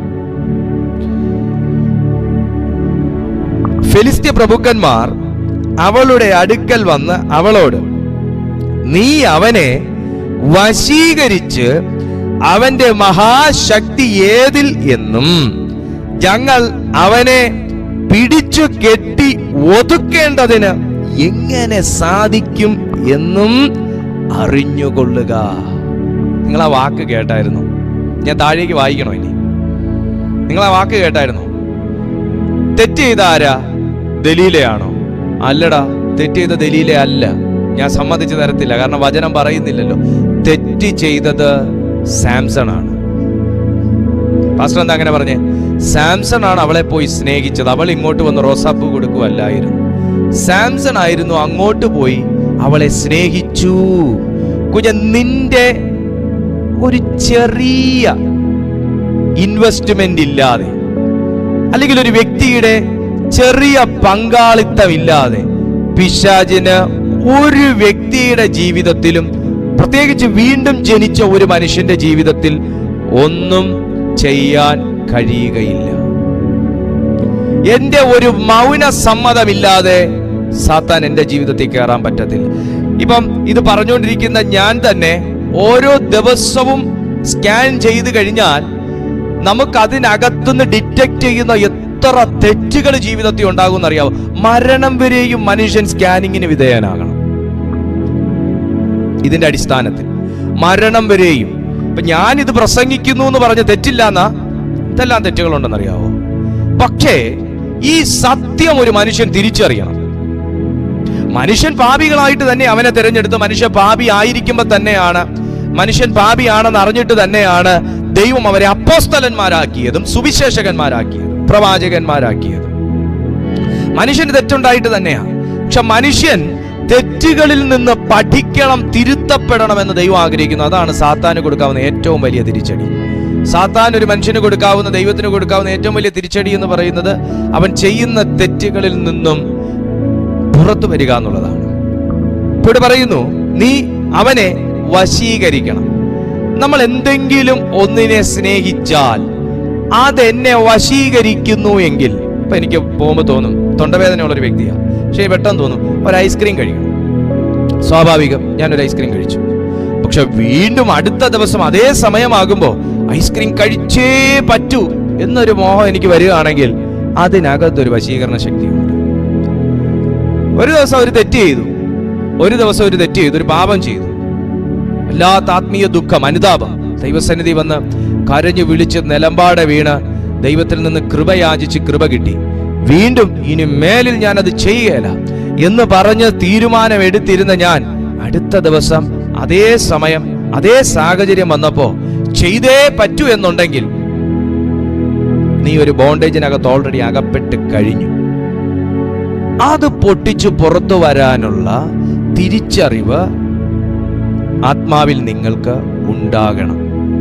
ഫെലിസ്ത്യ പ്രഭുക്കന്മാർ അവളുടെ അടുക്കൽ വന്ന് അവളോട് നീ അവനെ വശീകരിച്ച് അവന്റെ മഹാശക്തി ഏതിൽ എന്നും ഞങ്ങൾ അവനെ പിടിച്ചു കെട്ടി ഒതുക്കേണ്ടതിന് എങ്ങനെ സാധിക്കും എന്നും അറിഞ്ഞുകൊള്ളുക നിങ്ങൾ ആ വാക്ക് കേട്ടായിരുന്നു ഞാൻ താഴേക്ക് വായിക്കണോ ഇനി നിങ്ങൾ ആ വാക്ക് കേട്ടായിരുന്നു തെറ്റ് ചെയ്ത ആരാ ദലീലയാണോ അല്ലടാ തെറ്റ് ചെയ്ത ദലീല അല്ല ഞാൻ സമ്മതിച്ചു തരത്തില്ല കാരണം വചനം പറയുന്നില്ലല്ലോ തെറ്റ് ചെയ്തത് സാംസൺ ആണ് പാസ്റ്റർ എന്താ അങ്ങനെ പറഞ്ഞേ സാംസൺ ആണ് അവളെ പോയി സ്നേഹിച്ചത് അവൾ ഇങ്ങോട്ട് വന്ന് റോസാപ്പൂ കൊടുക്കുവല്ലായിരുന്നു സാംസൺ ആയിരുന്നു അങ്ങോട്ട് പോയി അവളെ സ്നേഹിച്ചു കുഞ്ഞ നിന്റെ ഒരു ചെറിയ ഇൻവെസ്റ്റ്മെന്റ് ഇല്ലാതെ അല്ലെങ്കിൽ ഒരു വ്യക്തിയുടെ ചെറിയ പങ്കാളിത്തമില്ലാതെ പിശാചിന് ഒരു വ്യക്തിയുടെ ജീവിതത്തിലും പ്രത്യേകിച്ച് വീണ്ടും ജനിച്ച ഒരു മനുഷ്യന്റെ ജീവിതത്തിൽ ഒന്നും ചെയ്യാൻ കഴിയുകയില്ല എന്റെ ഒരു മൗന സമ്മതമില്ലാതെ സാത്താൻ എന്റെ ജീവിതത്തിൽ കയറാൻ പറ്റത്തില്ല ഇപ്പം ഇത് പറഞ്ഞുകൊണ്ടിരിക്കുന്ന ഞാൻ തന്നെ ഓരോ ദിവസവും സ്കാൻ ചെയ്ത് കഴിഞ്ഞാൽ നമുക്ക് അതിനകത്തുനിന്ന് ഡിറ്റക്ട് ചെയ്യുന്ന എത്ര തെറ്റുകൾ ജീവിതത്തിൽ ഉണ്ടാകും എന്നറിയാവോ മരണം വരെയും മനുഷ്യൻ സ്കാനിങ്ങിന് വിധേയനാകണം ഇതിന്റെ അടിസ്ഥാനത്തിൽ മരണം വരെയും ഇപ്പൊ ഞാൻ ഇത് പ്രസംഗിക്കുന്നു എന്ന് പറഞ്ഞ് തെറ്റില്ല എന്നാ എന്തെല്ലാം തെറ്റുകളുണ്ടെന്നറിയാവോ പക്ഷേ ഈ സത്യം ഒരു മനുഷ്യൻ തിരിച്ചറിയണം മനുഷ്യൻ പാപികളായിട്ട് തന്നെ അവനെ തിരഞ്ഞെടുത്ത് മനുഷ്യൻ പാപി ആയിരിക്കുമ്പോൾ തന്നെയാണ് മനുഷ്യൻ പാപിയാണെന്ന് അറിഞ്ഞിട്ട് തന്നെയാണ് ദൈവം അവരെ അപ്പോസ്തലന്മാരാക്കിയതും സുവിശേഷകന്മാരാക്കിയതും പ്രവാചകന്മാരാക്കിയതും മനുഷ്യന് തെറ്റുണ്ടായിട്ട് തന്നെയാണ് പക്ഷെ മനുഷ്യൻ തെറ്റുകളിൽ നിന്ന് പഠിക്കണം തിരുത്തപ്പെടണം എന്ന് ദൈവം ആഗ്രഹിക്കുന്നു അതാണ് സാത്താന് കൊടുക്കാവുന്ന ഏറ്റവും വലിയ തിരിച്ചടി സാത്താൻ ഒരു മനുഷ്യന് കൊടുക്കാവുന്ന ദൈവത്തിന് കൊടുക്കാവുന്ന ഏറ്റവും വലിയ തിരിച്ചടി എന്ന് പറയുന്നത് അവൻ ചെയ്യുന്ന തെറ്റുകളിൽ നിന്നും പുറത്തു വരിക എന്നുള്ളതാണ് ഇപ്പൊ ഇവിടെ പറയുന്നു നീ അവനെ വശീകരിക്കണം നമ്മൾ എന്തെങ്കിലും ഒന്നിനെ സ്നേഹിച്ചാൽ അതെന്നെ വശീകരിക്കുന്നു എങ്കിൽ ഇപ്പൊ എനിക്ക് പോകുമ്പോൾ തോന്നും തൊണ്ടവേദനയുള്ള ഒരു വ്യക്തിയാണ് പക്ഷേ പെട്ടെന്ന് തോന്നും ഒരു ഐസ്ക്രീം കഴിക്കണം സ്വാഭാവികം ഞാനൊരു ഐസ്ക്രീം കഴിച്ചു പക്ഷെ വീണ്ടും അടുത്ത ദിവസം അതേ സമയമാകുമ്പോൾ ഐസ്ക്രീം കഴിച്ചേ പറ്റൂ എന്നൊരു മോഹം എനിക്ക് വരികയാണെങ്കിൽ അതിനകത്തൊരു വശീകരണ ശക്തിയുണ്ട് ഒരു ദിവസം ഒരു തെറ്റ് ചെയ്തു ഒരു ദിവസം ഒരു തെറ്റ് ചെയ്തു ഒരു പാപം ചെയ്തു വല്ലാത്ത ആത്മീയ ദുഃഖം അനുതാപം ദൈവസന്നിധി വന്ന് കരഞ്ഞു വിളിച്ച് നിലമ്പാടെ വീണ് ദൈവത്തിൽ നിന്ന് കൃപ യാചിച്ച് കൃപ കിട്ടി വീണ്ടും ഇനി മേലിൽ ഞാൻ അത് ചെയ്യുകയില്ല എന്ന് പറഞ്ഞ് തീരുമാനം എടുത്തിരുന്ന ഞാൻ അടുത്ത ദിവസം അതേ സമയം അതേ സാഹചര്യം വന്നപ്പോ ചെയ്തേ പറ്റൂ എന്നുണ്ടെങ്കിൽ നീ ഒരു ബോണ്ടേജിനകത്ത് ഓൾറെഡി അകപ്പെട്ട് കഴിഞ്ഞു അത് പൊട്ടിച്ചു പുറത്തു വരാനുള്ള തിരിച്ചറിവ് ആത്മാവിൽ നിങ്ങൾക്ക് ഉണ്ടാകണം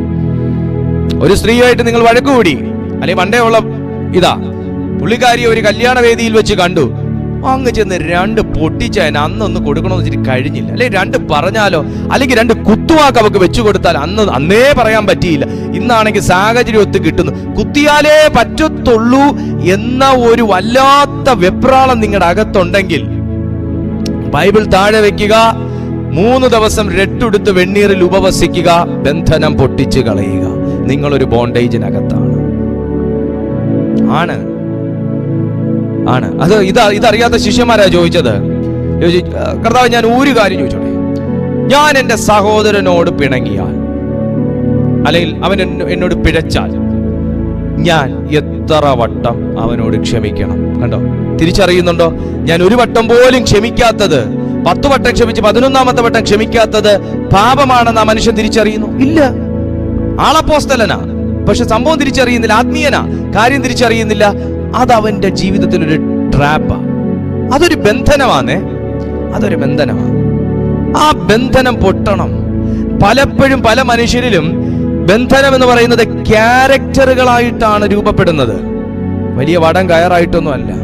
ഒരു സ്ത്രീയായിട്ട് നിങ്ങൾ വഴക്കുകൂടി അല്ലെങ്കിൽ പണ്ടേ ഉള്ള ഇതാ പുള്ളിക്കാരിയെ ഒരു കല്യാണ വേദിയിൽ വെച്ച് കണ്ടു അങ്ങ് ചെന്ന് രണ്ട് പൊട്ടിച്ചതിന് അന്നൊന്ന് കൊടുക്കണമെന്ന് വെച്ചിട്ട് കഴിഞ്ഞില്ല അല്ലെങ്കിൽ രണ്ട് പറഞ്ഞാലോ അല്ലെങ്കിൽ രണ്ട് കുത്തുവാക്ക് അവക്ക് വെച്ചു കൊടുത്താൽ അന്ന് അന്നേ പറയാൻ പറ്റിയില്ല ഇന്നാണെങ്കിൽ സാഹചര്യം ഒത്ത് കിട്ടുന്നു കുത്തിയാലേ പറ്റത്തുള്ളൂ എന്ന ഒരു വല്ലാത്ത വെപ്രാളം നിങ്ങളുടെ അകത്തുണ്ടെങ്കിൽ ബൈബിൾ താഴെ വെക്കുക മൂന്ന് ദിവസം രട്ടുടുത്ത് വെണ്ണീറിൽ ഉപവസിക്കുക ബന്ധനം പൊട്ടിച്ച് കളയുക നിങ്ങളൊരു ബോണ്ടേജിനകത്താണ് ആണ് ആണ് അത് ഇത് ഇതറിയാത്ത ശിഷ്യന്മാരാ ചോദിച്ചത് ചോദിച്ചു, "ആ, കർത്താവ് ഞാൻ ഒരു കാര്യം ചോദിച്ചോട്ടെ ഞാൻ എൻ്റെ സഹോദരനോട് പിണങ്ങിയാൽ അല്ലെങ്കിൽ അവൻ എന്ന- എന്നോട് പിഴച്ചാൽ ഞാൻ എത്ര വട്ടം അവനോട് ക്ഷമിക്കണം കണ്ടോ തിരിച്ചറിയുന്നുണ്ടോ ഞാൻ ഒരു വട്ടം പോലും ക്ഷമിക്കാത്തത് പത്ത് വട്ടം ക്ഷമിച്ച് പതിനൊന്നാമത്തെ വട്ടം ക്ഷമിക്കാത്തത് പാപമാണെന്ന് ആ മനുഷ്യൻ തിരിച്ചറിയുന്നു ഇല്ല ആളപ്പോസ്തലനാ പക്ഷെ സംഭവം തിരിച്ചറിയുന്നില്ല ആത്മീയനാ കാര്യം തിരിച്ചറിയുന്നില്ല അത് അവന്റെ ജീവിതത്തിൽ ഒരു ട്രാപ്പാ അതൊരു ബന്ധനമാണേ അതൊരു ബന്ധനമാണ് ആ ബന്ധനം പൊട്ടണം പലപ്പോഴും പല മനുഷ്യരിലും ബന്ധനം എന്ന് പറയുന്നത് ക്യാരക്ടറുകളായിട്ടാണ് രൂപപ്പെടുന്നത് വലിയ വടം കയറായിട്ടൊന്നും അല്ല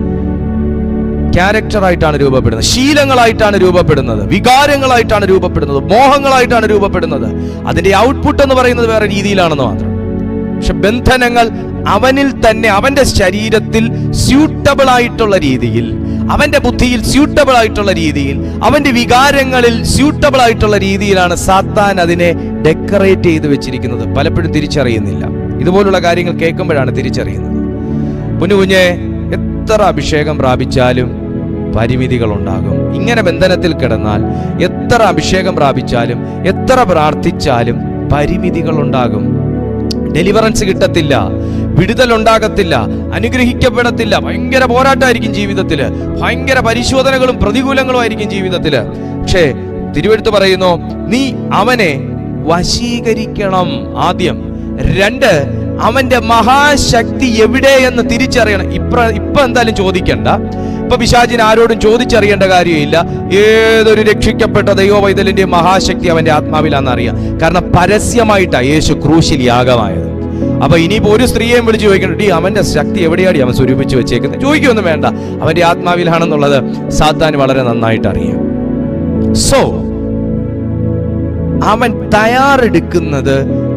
ക്യാരക്ടറായിട്ടാണ് രൂപപ്പെടുന്നത് ശീലങ്ങളായിട്ടാണ് രൂപപ്പെടുന്നത് വികാരങ്ങളായിട്ടാണ് രൂപപ്പെടുന്നത് മോഹങ്ങളായിട്ടാണ് രൂപപ്പെടുന്നത് അതിന്റെ ഔട്ട്പുട്ട് എന്ന് പറയുന്നത് വേറെ രീതിയിലാണെന്ന് മാത്രം പക്ഷെ ബന്ധനങ്ങൾ അവനിൽ തന്നെ അവന്റെ ശരീരത്തിൽ സ്യൂട്ടബിൾ ആയിട്ടുള്ള രീതിയിൽ അവന്റെ ബുദ്ധിയിൽ സ്യൂട്ടബിൾ ആയിട്ടുള്ള രീതിയിൽ അവന്റെ വികാരങ്ങളിൽ സ്യൂട്ടബിൾ ആയിട്ടുള്ള രീതിയിലാണ് സാത്താൻ അതിനെ ഡെക്കറേറ്റ് ചെയ്ത് വെച്ചിരിക്കുന്നത് പലപ്പോഴും തിരിച്ചറിയുന്നില്ല ഇതുപോലുള്ള കാര്യങ്ങൾ കേൾക്കുമ്പോഴാണ് തിരിച്ചറിയുന്നത് കുഞ്ഞു കുഞ്ഞെ എത്ര അഭിഷേകം പ്രാപിച്ചാലും പരിമിതികൾ ഉണ്ടാകും ഇങ്ങനെ ബന്ധനത്തിൽ കിടന്നാൽ എത്ര അഭിഷേകം പ്രാപിച്ചാലും എത്ര പ്രാർത്ഥിച്ചാലും പരിമിതികൾ ഉണ്ടാകും ഡെലിവറൻസ് കിട്ടത്തില്ല വിടുതൽ ഉണ്ടാകത്തില്ല അനുഗ്രഹിക്കപ്പെടത്തില്ല ഭയങ്കര പോരാട്ടമായിരിക്കും ജീവിതത്തില് ഭയങ്കര പരിശോധനകളും പ്രതികൂലങ്ങളും ആയിരിക്കും ജീവിതത്തില് പക്ഷേ തിരുവെടുത്ത് പറയുന്നു നീ അവനെ വശീകരിക്കണം ആദ്യം രണ്ട് അവന്റെ മഹാശക്തി എവിടെയെന്ന് തിരിച്ചറിയണം ഇപ്ര ഇപ്പൊ എന്തായാലും ചോദിക്കണ്ട ഇപ്പൊ പിശാചിന് ആരോടും ചോദിച്ചറിയേണ്ട കാര്യമില്ല ഏതൊരു രക്ഷിക്കപ്പെട്ട ദൈവവൈതലിന്റെ മഹാശക്തി അവന്റെ ആത്മാവിലാണെന്ന് അറിയാം കാരണം പരസ്യമായിട്ടാ യേശു ക്രൂശിൽ യാഗമായത് അപ്പൊ ഇനിയിപ്പോ ഒരു സ്ത്രീയെയും വിളിച്ച് ചോദിക്കണം ഡി അവന്റെ ശക്തി എവിടെയാടി അവൻ സ്വരൂപിച്ച് വെച്ചേക്കുന്നത് ചോദിക്കൊന്നും വേണ്ട അവന്റെ ആത്മാവിലാണെന്നുള്ളത് സാത്താൻ വളരെ നന്നായിട്ട് അറിയാം സോ അവൻ തയ്യാറെടുക്കുന്നത്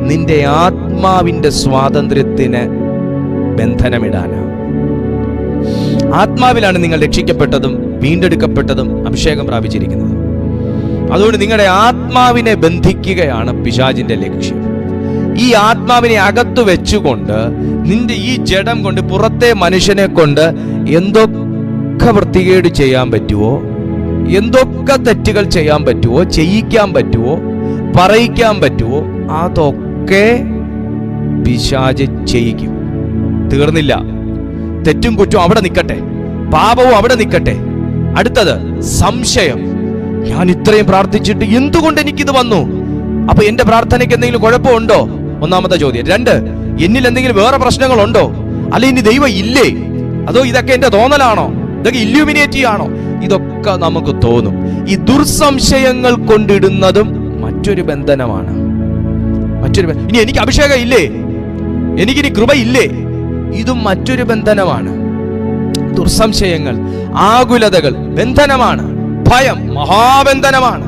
നിന്റെ ആത്മാവിന്റെ സ്വാതന്ത്ര്യത്തിന് ബന്ധനമിടാനാണ് ആത്മാവിലാണ് നിങ്ങൾ രക്ഷിക്കപ്പെട്ടതും വീണ്ടെടുക്കപ്പെട്ടതും അഭിഷേകം പ്രാപിച്ചിരിക്കുന്നത് അതുകൊണ്ട് നിങ്ങളുടെ ആത്മാവിനെ ബന്ധിക്കുകയാണ് പിശാചിന്റെ ലക്ഷ്യം ഈ ആത്മാവിനെ അകത്തു വെച്ചുകൊണ്ട് നിന്റെ ഈ ജഡം കൊണ്ട് പുറത്തെ മനുഷ്യനെ കൊണ്ട് എന്തൊക്കെ വൃത്തികേട് ചെയ്യാൻ പറ്റുമോ എന്തൊക്കെ തെറ്റുകൾ ചെയ്യാൻ പറ്റുമോ ചെയ്യിക്കാൻ പറ്റുമോ പറയിക്കാൻ പറ്റുമോ അതൊക്കെ പിശാജ് ചെയ്യിക്കും തീർന്നില്ല തെറ്റും കുറ്റവും അവിടെ നിൽക്കട്ടെ പാപവും അവിടെ നിൽക്കട്ടെ അടുത്തത് സംശയം ഞാൻ ഇത്രയും പ്രാർത്ഥിച്ചിട്ട് എന്തുകൊണ്ട് എനിക്കിത് വന്നു അപ്പൊ എന്റെ പ്രാർത്ഥനയ്ക്ക് എന്തെങ്കിലും കുഴപ്പമുണ്ടോ ഒന്നാമത്തെ ചോദ്യം രണ്ട് എന്നിൽ എന്തെങ്കിലും വേറെ പ്രശ്നങ്ങളുണ്ടോ അല്ല ഇനി ദൈവം ഇല്ലേ അതോ ഇതൊക്കെ എന്റെ തോന്നലാണോ ഇതൊക്കെ ഇല്യൂമിനേറ്റി ആണോ ഇതൊക്കെ നമുക്ക് തോന്നും ഈ ദുർസംശയങ്ങൾ കൊണ്ടിടുന്നതും മറ്റൊരു ബന്ധനമാണ് മറ്റൊരു ബ- ഇനി എനിക്ക് അഭിഷേകം ഇല്ലേ എനിക്കിനി കൃപ ഇല്ലേ ഇതും മറ്റൊരു ബന്ധനമാണ് ദുർസംശയങ്ങൾ ആകുലതകൾ ബന്ധനമാണ് ഭയം മഹാബന്ധനമാണ്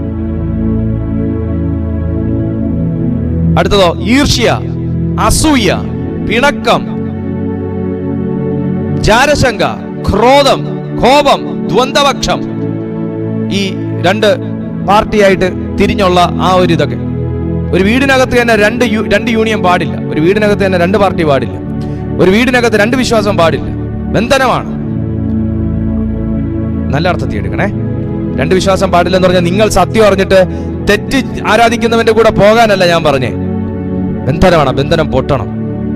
അടുത്തതോ ഈർഷ്യ അസൂയ പിണക്കം ജാരശങ്ക ക്രോധം കോപം ദ്വന്ദ്വപക്ഷം ഈ രണ്ട് പാർട്ടിയായിട്ട് തിരിഞ്ഞുള്ള ആ ഒരു ഇതൊക്കെ ഒരു വീടിനകത്ത് തന്നെ രണ്ട് യു- രണ്ട് യൂണിയൻ പാടില്ല ഒരു വീടിനകത്ത് തന്നെ രണ്ട് പാർട്ടി പാടില്ല ഒരു വീടിനകത്ത് രണ്ട് വിശ്വാസം പാടില്ല ബന്ധനമാണ് നല്ല അർത്ഥത്തിൽ എടുക്കണേ രണ്ട് വിശ്വാസം പാടില്ല എന്ന് പറഞ്ഞാൽ നിങ്ങൾ സത്യം അറിഞ്ഞിട്ട് തെറ്റ് ആരാധിക്കുന്നവന്റെ കൂടെ പോകാനല്ല ഞാൻ പറഞ്ഞേ ബന്ധനമാണ് ആ ബന്ധനം പൊട്ടണം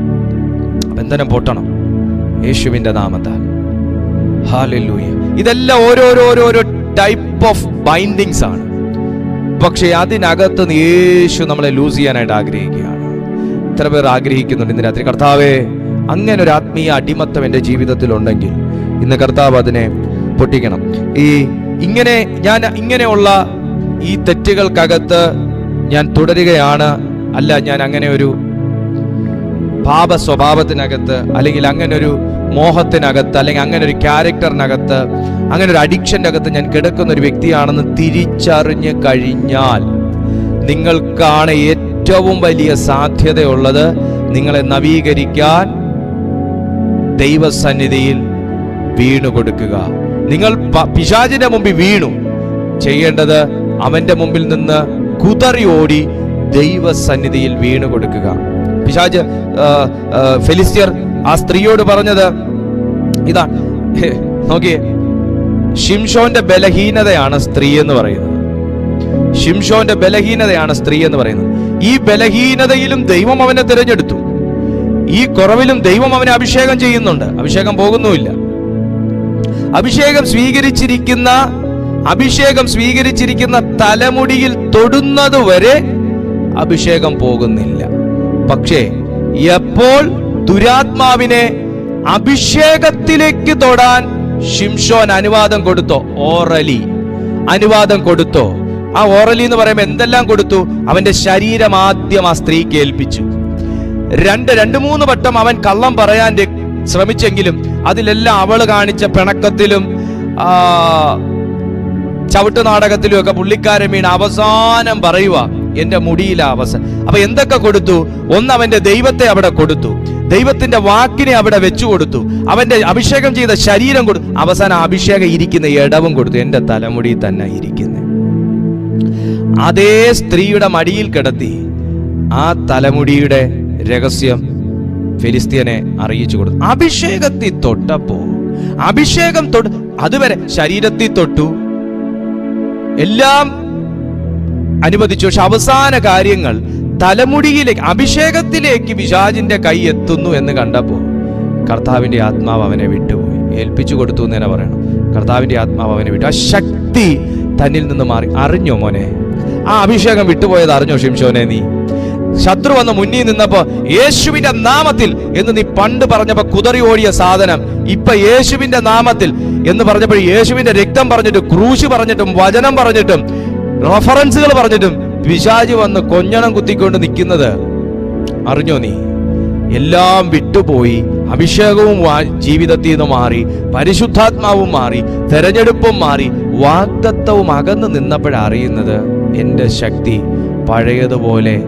ബന്ധനം പൊട്ടണം യേശുവിന്റെ നാമത്താൽ ഹാലൂയ ഇതെല്ലാം ഓരോരോരോരോ ടൈപ്പ് ഓഫ് ബൈൻഡിങ്സ് ആണ് പക്ഷേ അതിനകത്ത് നിന്ന് യേശു നമ്മളെ ലൂസ് ചെയ്യാനായിട്ട് ആഗ്രഹിക്കുകയാണ് എത്ര പേർ ആഗ്രഹിക്കുന്നുണ്ട് ഇന്ന് രാത്രി കർത്താവേ അങ്ങനെ ഒരു ആത്മീയ അടിമത്തം എൻ്റെ ജീവിതത്തിൽ ഉണ്ടെങ്കിൽ ഇന്ന് കർത്താവ് അതിനെ പൊട്ടിക്കണം ഈ ഇങ്ങനെ ഞാൻ ഇങ്ങനെയുള്ള ഈ തെറ്റുകൾക്കകത്ത് ഞാൻ തുടരുകയാണ് അല്ല ഞാൻ അങ്ങനെ ഒരു പാപ സ്വഭാവത്തിനകത്ത് അല്ലെങ്കിൽ അങ്ങനെ ഒരു മോഹത്തിനകത്ത് അല്ലെങ്കിൽ അങ്ങനെ ഒരു ക്യാരക്ടറിനകത്ത് അങ്ങനെ ഒരു അഡിക്ഷൻ്റെ അകത്ത് ഞാൻ കിടക്കുന്ന ഒരു വ്യക്തിയാണെന്ന് തിരിച്ചറിഞ്ഞ് കഴിഞ്ഞാൽ നിങ്ങൾക്കാണ് ഏറ്റവും വലിയ സാധ്യതയുള്ളത് നിങ്ങളെ നവീകരിക്കാൻ ദൈവസന്നിധിയിൽ വീണു കൊടുക്കുക നിങ്ങൾ പ- പിശാചിന്റെ മുമ്പിൽ വീണു ചെയ്യേണ്ടത് അവന്റെ മുമ്പിൽ നിന്ന് കുതറി ഓടി ദൈവസന്നിധിയിൽ വീണു കൊടുക്കുക പിശാജ് ഫെലിസ്ത്യർ ആ സ്ത്രീയോട് പറഞ്ഞത് ഇതാ ഹേ, നോക്കിയേ ഷിംഷോന്റെ ബലഹീനതയാണ് സ്ത്രീ എന്ന് പറയുന്നത് ഷിംഷോന്റെ ബലഹീനതയാണ് സ്ത്രീ എന്ന് പറയുന്നത് ഈ ബലഹീനതയിലും ദൈവം അവനെ തിരഞ്ഞെടുത്തു ഈ കുറവിലും ദൈവം അവനെ അഭിഷേകം ചെയ്യുന്നുണ്ട് അഭിഷേകം പോകുന്നുമില്ല അഭിഷേകം സ്വീകരിച്ചിരിക്കുന്ന അഭിഷേകം സ്വീകരിച്ചിരിക്കുന്ന തലമുടിയിൽ തൊടുന്നതുവരെ അഭിഷേകം പോകുന്നില്ല പക്ഷേ എപ്പോൾ ദുരാത്മാവിനെ അഭിഷേകത്തിലേക്ക് തൊടാൻ ഷിംഷോൻ അനുവാദം കൊടുത്തോ ഓറലി അനുവാദം കൊടുത്തോ ആ ഓറലി എന്ന് പറയുമ്പോൾ എന്തെല്ലാം കൊടുത്തു അവന്റെ ശരീരം ആദ്യം ആ സ്ത്രീക്ക് ഏൽപ്പിച്ചു രണ്ട് രണ്ട് മൂന്ന് വട്ടം അവൻ കള്ളം പറയാൻ ര- ശ്രമിച്ചെങ്കിലും അതിലെല്ലാം അവള് കാണിച്ച പിണക്കത്തിലും ആ, ചവിട്ട് നാടകത്തിലും ഒക്കെ പുള്ളിക്കാരൻ വീണ് അവസാനം പറയുക എന്റെ മുടിയില അവസാനം അപ്പൊ എന്തൊക്കെ കൊടുത്തു ഒന്ന് അവന്റെ ദൈവത്തെ അവിടെ കൊടുത്തു ദൈവത്തിന്റെ വാക്കിനെ അവിടെ വെച്ചു കൊടുത്തു അവന്റെ അഭിഷേകം ചെയ്ത ശരീരം കൊടുത്തു അവസാനം അഭിഷേകം ഇരിക്കുന്ന ഇടവും കൊടുത്തു എന്റെ തലമുടി തന്നെ ഇരിക്കുന്നത് അതേ സ്ത്രീയുടെ മടിയിൽ കിടത്തി ആ തലമുടിയുടെ രഹസ്യം ഫിലിസ്തീനെ അറിയിച്ചു കൊടുത്തു അഭിഷേകത്തിൽ തൊട്ടപ്പോ അഭിഷേകം തൊട്ട് അതുവരെ ശരീരത്തിൽ തൊട്ടു എല്ലാം അനുവദിച്ചു പക്ഷെ അവസാന കാര്യങ്ങൾ തലമുടിയിലേക്ക് അഭിഷേകത്തിലേക്ക് പിശാചിന്റെ കൈ എത്തുന്നു എന്ന് കണ്ടപ്പോ കർത്താവിന്റെ ആത്മാവ് അവനെ വിട്ടുപോയി ഏൽപ്പിച്ചു കൊടുത്തു എന്ന് തന്നെ പറയണം കർത്താവിന്റെ ആത്മാവ് അവനെ വിട്ടു ആ ശക്തി തന്നിൽ നിന്ന് മാറി അറിഞ്ഞോ മോനെ ആ അഭിഷേകം വിട്ടുപോയത് അറിഞ്ഞോ ഷിംഷോനെ നീ ശത്രു വന്ന് മുന്നിൽ നിന്നപ്പോ യേശുവിന്റെ നാമത്തിൽ എന്ന് നീ പണ്ട് പറഞ്ഞപ്പോ കുതറി ഓടിയ സാധനം ഇപ്പൊ യേശുവിന്റെ നാമത്തിൽ എന്ന് പറഞ്ഞപ്പോൾ യേശുവിന്റെ രക്തം പറഞ്ഞിട്ടും ക്രൂശ് പറഞ്ഞിട്ടും വചനം പറഞ്ഞിട്ടും റഫറൻസുകൾ പറഞ്ഞിട്ടും പിശാജ് വന്ന് കൊഞ്ഞണം കുത്തിക്കൊണ്ട് നിൽക്കുന്നത് അറിഞ്ഞോ നീ എല്ലാം വിട്ടുപോയി അഭിഷേകവും വാ- ജീവിതത്തിൽ നിന്ന് മാറി പരിശുദ്ധാത്മാവും മാറി തെരഞ്ഞെടുപ്പും മാറി വാഗ്ദത്തവും അകന്നു നിന്നപ്പോഴറിയുന്നത് എൻ്റെ ശക്തി പഴയതുപോലെ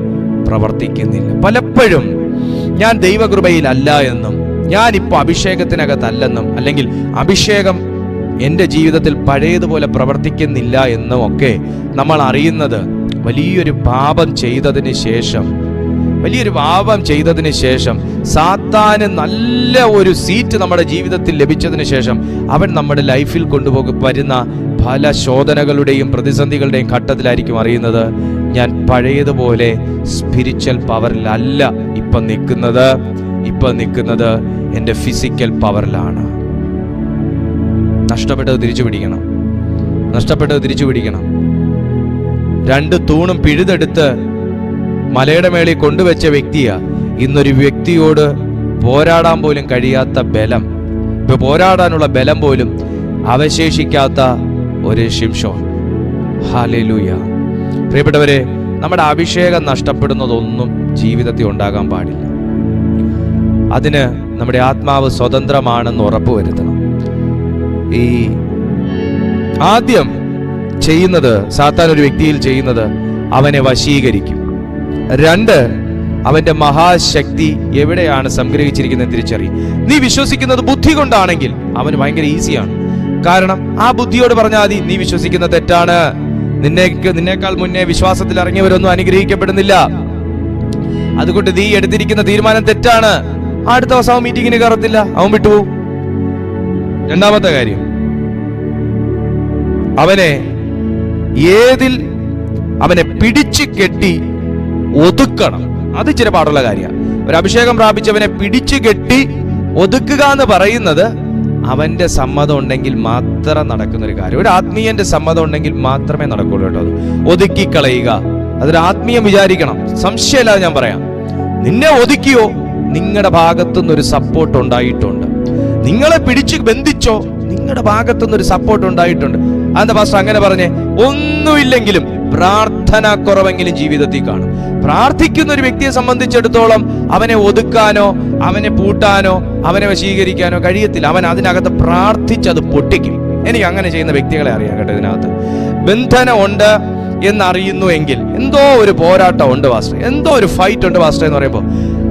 പ്രവർത്തിക്കുന്നില്ല പലപ്പോഴും ഞാൻ ദൈവകൃപയിലല്ല എന്നും ഞാൻ ഇപ്പോൾ അഭിഷേകത്തിനകത്തല്ലെന്നും അല്ലെങ്കിൽ അഭിഷേകം എൻ്റെ ജീവിതത്തിൽ പഴയതുപോലെ പ്രവർത്തിക്കുന്നില്ല എന്നും ഒക്കെ നമ്മൾ അറിയുന്നത് വലിയൊരു പാപം ചെയ്തതിന് ശേഷം വലിയൊരു പാപം ചെയ്തതിന് ശേഷം സാത്താന് നല്ല ഒരു സീറ്റ് നമ്മുടെ ജീവിതത്തിൽ ലഭിച്ചതിന് ശേഷം അവൻ നമ്മുടെ ലൈഫിൽ കൊണ്ടുപോകും വരുന്ന പല ശോധനകളുടെയും പ്രതിസന്ധികളുടെയും ഘട്ടത്തിലായിരിക്കും അറിയുന്നത് ഞാൻ പഴയതുപോലെ സ്പിരിച്വൽ പവറിലല്ല ഇപ്പം നിൽക്കുന്നത് ഇപ്പം നിൽക്കുന്നത് എൻ്റെ ഫിസിക്കൽ പവറിലാണ് നഷ്ടപ്പെട്ടത് തിരിച്ചു പിടിക്കണം നഷ്ടപ്പെട്ടത് തിരിച്ചു പിടിക്കണം രണ്ട് തൂണും പിഴുതെടുത്ത് മലയുടെ മേളിൽ കൊണ്ടുവച്ച വ്യക്തിയാ ഇന്നൊരു വ്യക്തിയോട് പോരാടാൻ പോലും കഴിയാത്ത ബലം ഇപ്പൊ പോരാടാനുള്ള ബലം പോലും അവശേഷിക്കാത്ത ഒരു ശിംഷോൻ ഹാലൂയ പ്രിയപ്പെട്ടവരെ നമ്മുടെ അഭിഷേകം നഷ്ടപ്പെടുന്നതൊന്നും ജീവിതത്തിൽ ഉണ്ടാകാൻ പാടില്ല അതിന് നമ്മുടെ ആത്മാവ് സ്വതന്ത്രമാണെന്ന് ഉറപ്പുവരുത്തണം ഈ ആദ്യം ചെയ്യുന്നത് സാത്താൻ ഒരു വ്യക്തിയിൽ ചെയ്യുന്നത് അവനെ വശീകരിക്കും രണ്ട് അവന്റെ മഹാശക്തി എവിടെയാണ് സംഗ്രഹിച്ചിരിക്കുന്നത് തിരിച്ചറിയും നീ വിശ്വസിക്കുന്നത് ബുദ്ധി കൊണ്ടാണെങ്കിൽ അവന് ഭയങ്കര ഈസിയാണ് കാരണം ആ ബുദ്ധിയോട് പറഞ്ഞാൽ മതി നീ വിശ്വസിക്കുന്ന തെറ്റാണ് നിന്നേക്ക് നിന്നേക്കാൾ മുന്നേ വിശ്വാസത്തിൽ ഇറങ്ങിയവരൊന്നും അനുഗ്രഹിക്കപ്പെടുന്നില്ല അതുകൊണ്ട് നീ എടുത്തിരിക്കുന്ന തീരുമാനം തെറ്റാണ് അടുത്ത ദിവസം അവൻ മീറ്റിങ്ങിന് കയറത്തില്ല അവൻ വിട്ടുപോകും രണ്ടാമത്തെ കാര്യം അവനെ ഏതിൽ അവനെ പിടിച്ചു കെട്ടി ഒതുക്കണം അത് ഇച്ചിരി പാടുള്ള കാര്യമാണ് ഒരു അഭിഷേകം പ്രാപിച്ചവനെ പിടിച്ചു കെട്ടി ഒതുക്കുക എന്ന് പറയുന്നത് അവന്റെ സമ്മതം ഉണ്ടെങ്കിൽ മാത്രം നടക്കുന്ന ഒരു കാര്യം ഒരു ആത്മീയന്റെ സമ്മതം ഉണ്ടെങ്കിൽ മാത്രമേ നടക്കുള്ളൂ കേട്ടോ അത് ഒതുക്കി കളയുക അതൊരു ആത്മീയം വിചാരിക്കണം സംശയമില്ലാതെ ഞാൻ പറയാം നിന്നെ ഒതുക്കിയോ നിങ്ങളുടെ ഭാഗത്തുനിന്ന് ഒരു സപ്പോർട്ട് ഉണ്ടായിട്ടുണ്ട് നിങ്ങളെ പിടിച്ച് ബന്ധിച്ചോ നിങ്ങളുടെ ഭാഗത്തുനിന്ന് ഒരു സപ്പോർട്ട് ഉണ്ടായിട്ടുണ്ട് അതെന്താ പാസ്റ്റർ അങ്ങനെ പറഞ്ഞേ ഒന്നുമില്ലെങ്കിലും പ്രാർത്ഥന കുറവെങ്കിലും ജീവിതത്തിൽ കാണും പ്രാർത്ഥിക്കുന്ന ഒരു വ്യക്തിയെ സംബന്ധിച്ചിടത്തോളം അവനെ ഒതുക്കാനോ അവനെ പൂട്ടാനോ അവനെ വശീകരിക്കാനോ കഴിയത്തില്ല അവൻ അതിനകത്ത് പ്രാർത്ഥിച്ചത് പൊട്ടിക്കും എനിക്ക് അങ്ങനെ ചെയ്യുന്ന വ്യക്തികളെ അറിയാം കേട്ടോ ഇതിനകത്ത് ബന്ധനം ഉണ്ട് എന്നറിയുന്നു എങ്കിൽ എന്തോ ഒരു പോരാട്ടം ഉണ്ട് വാസ്റ്റർ എന്തോ ഒരു ഫൈറ്റ് ഉണ്ട് വാസ്റ്റർ എന്ന് പറയുമ്പോൾ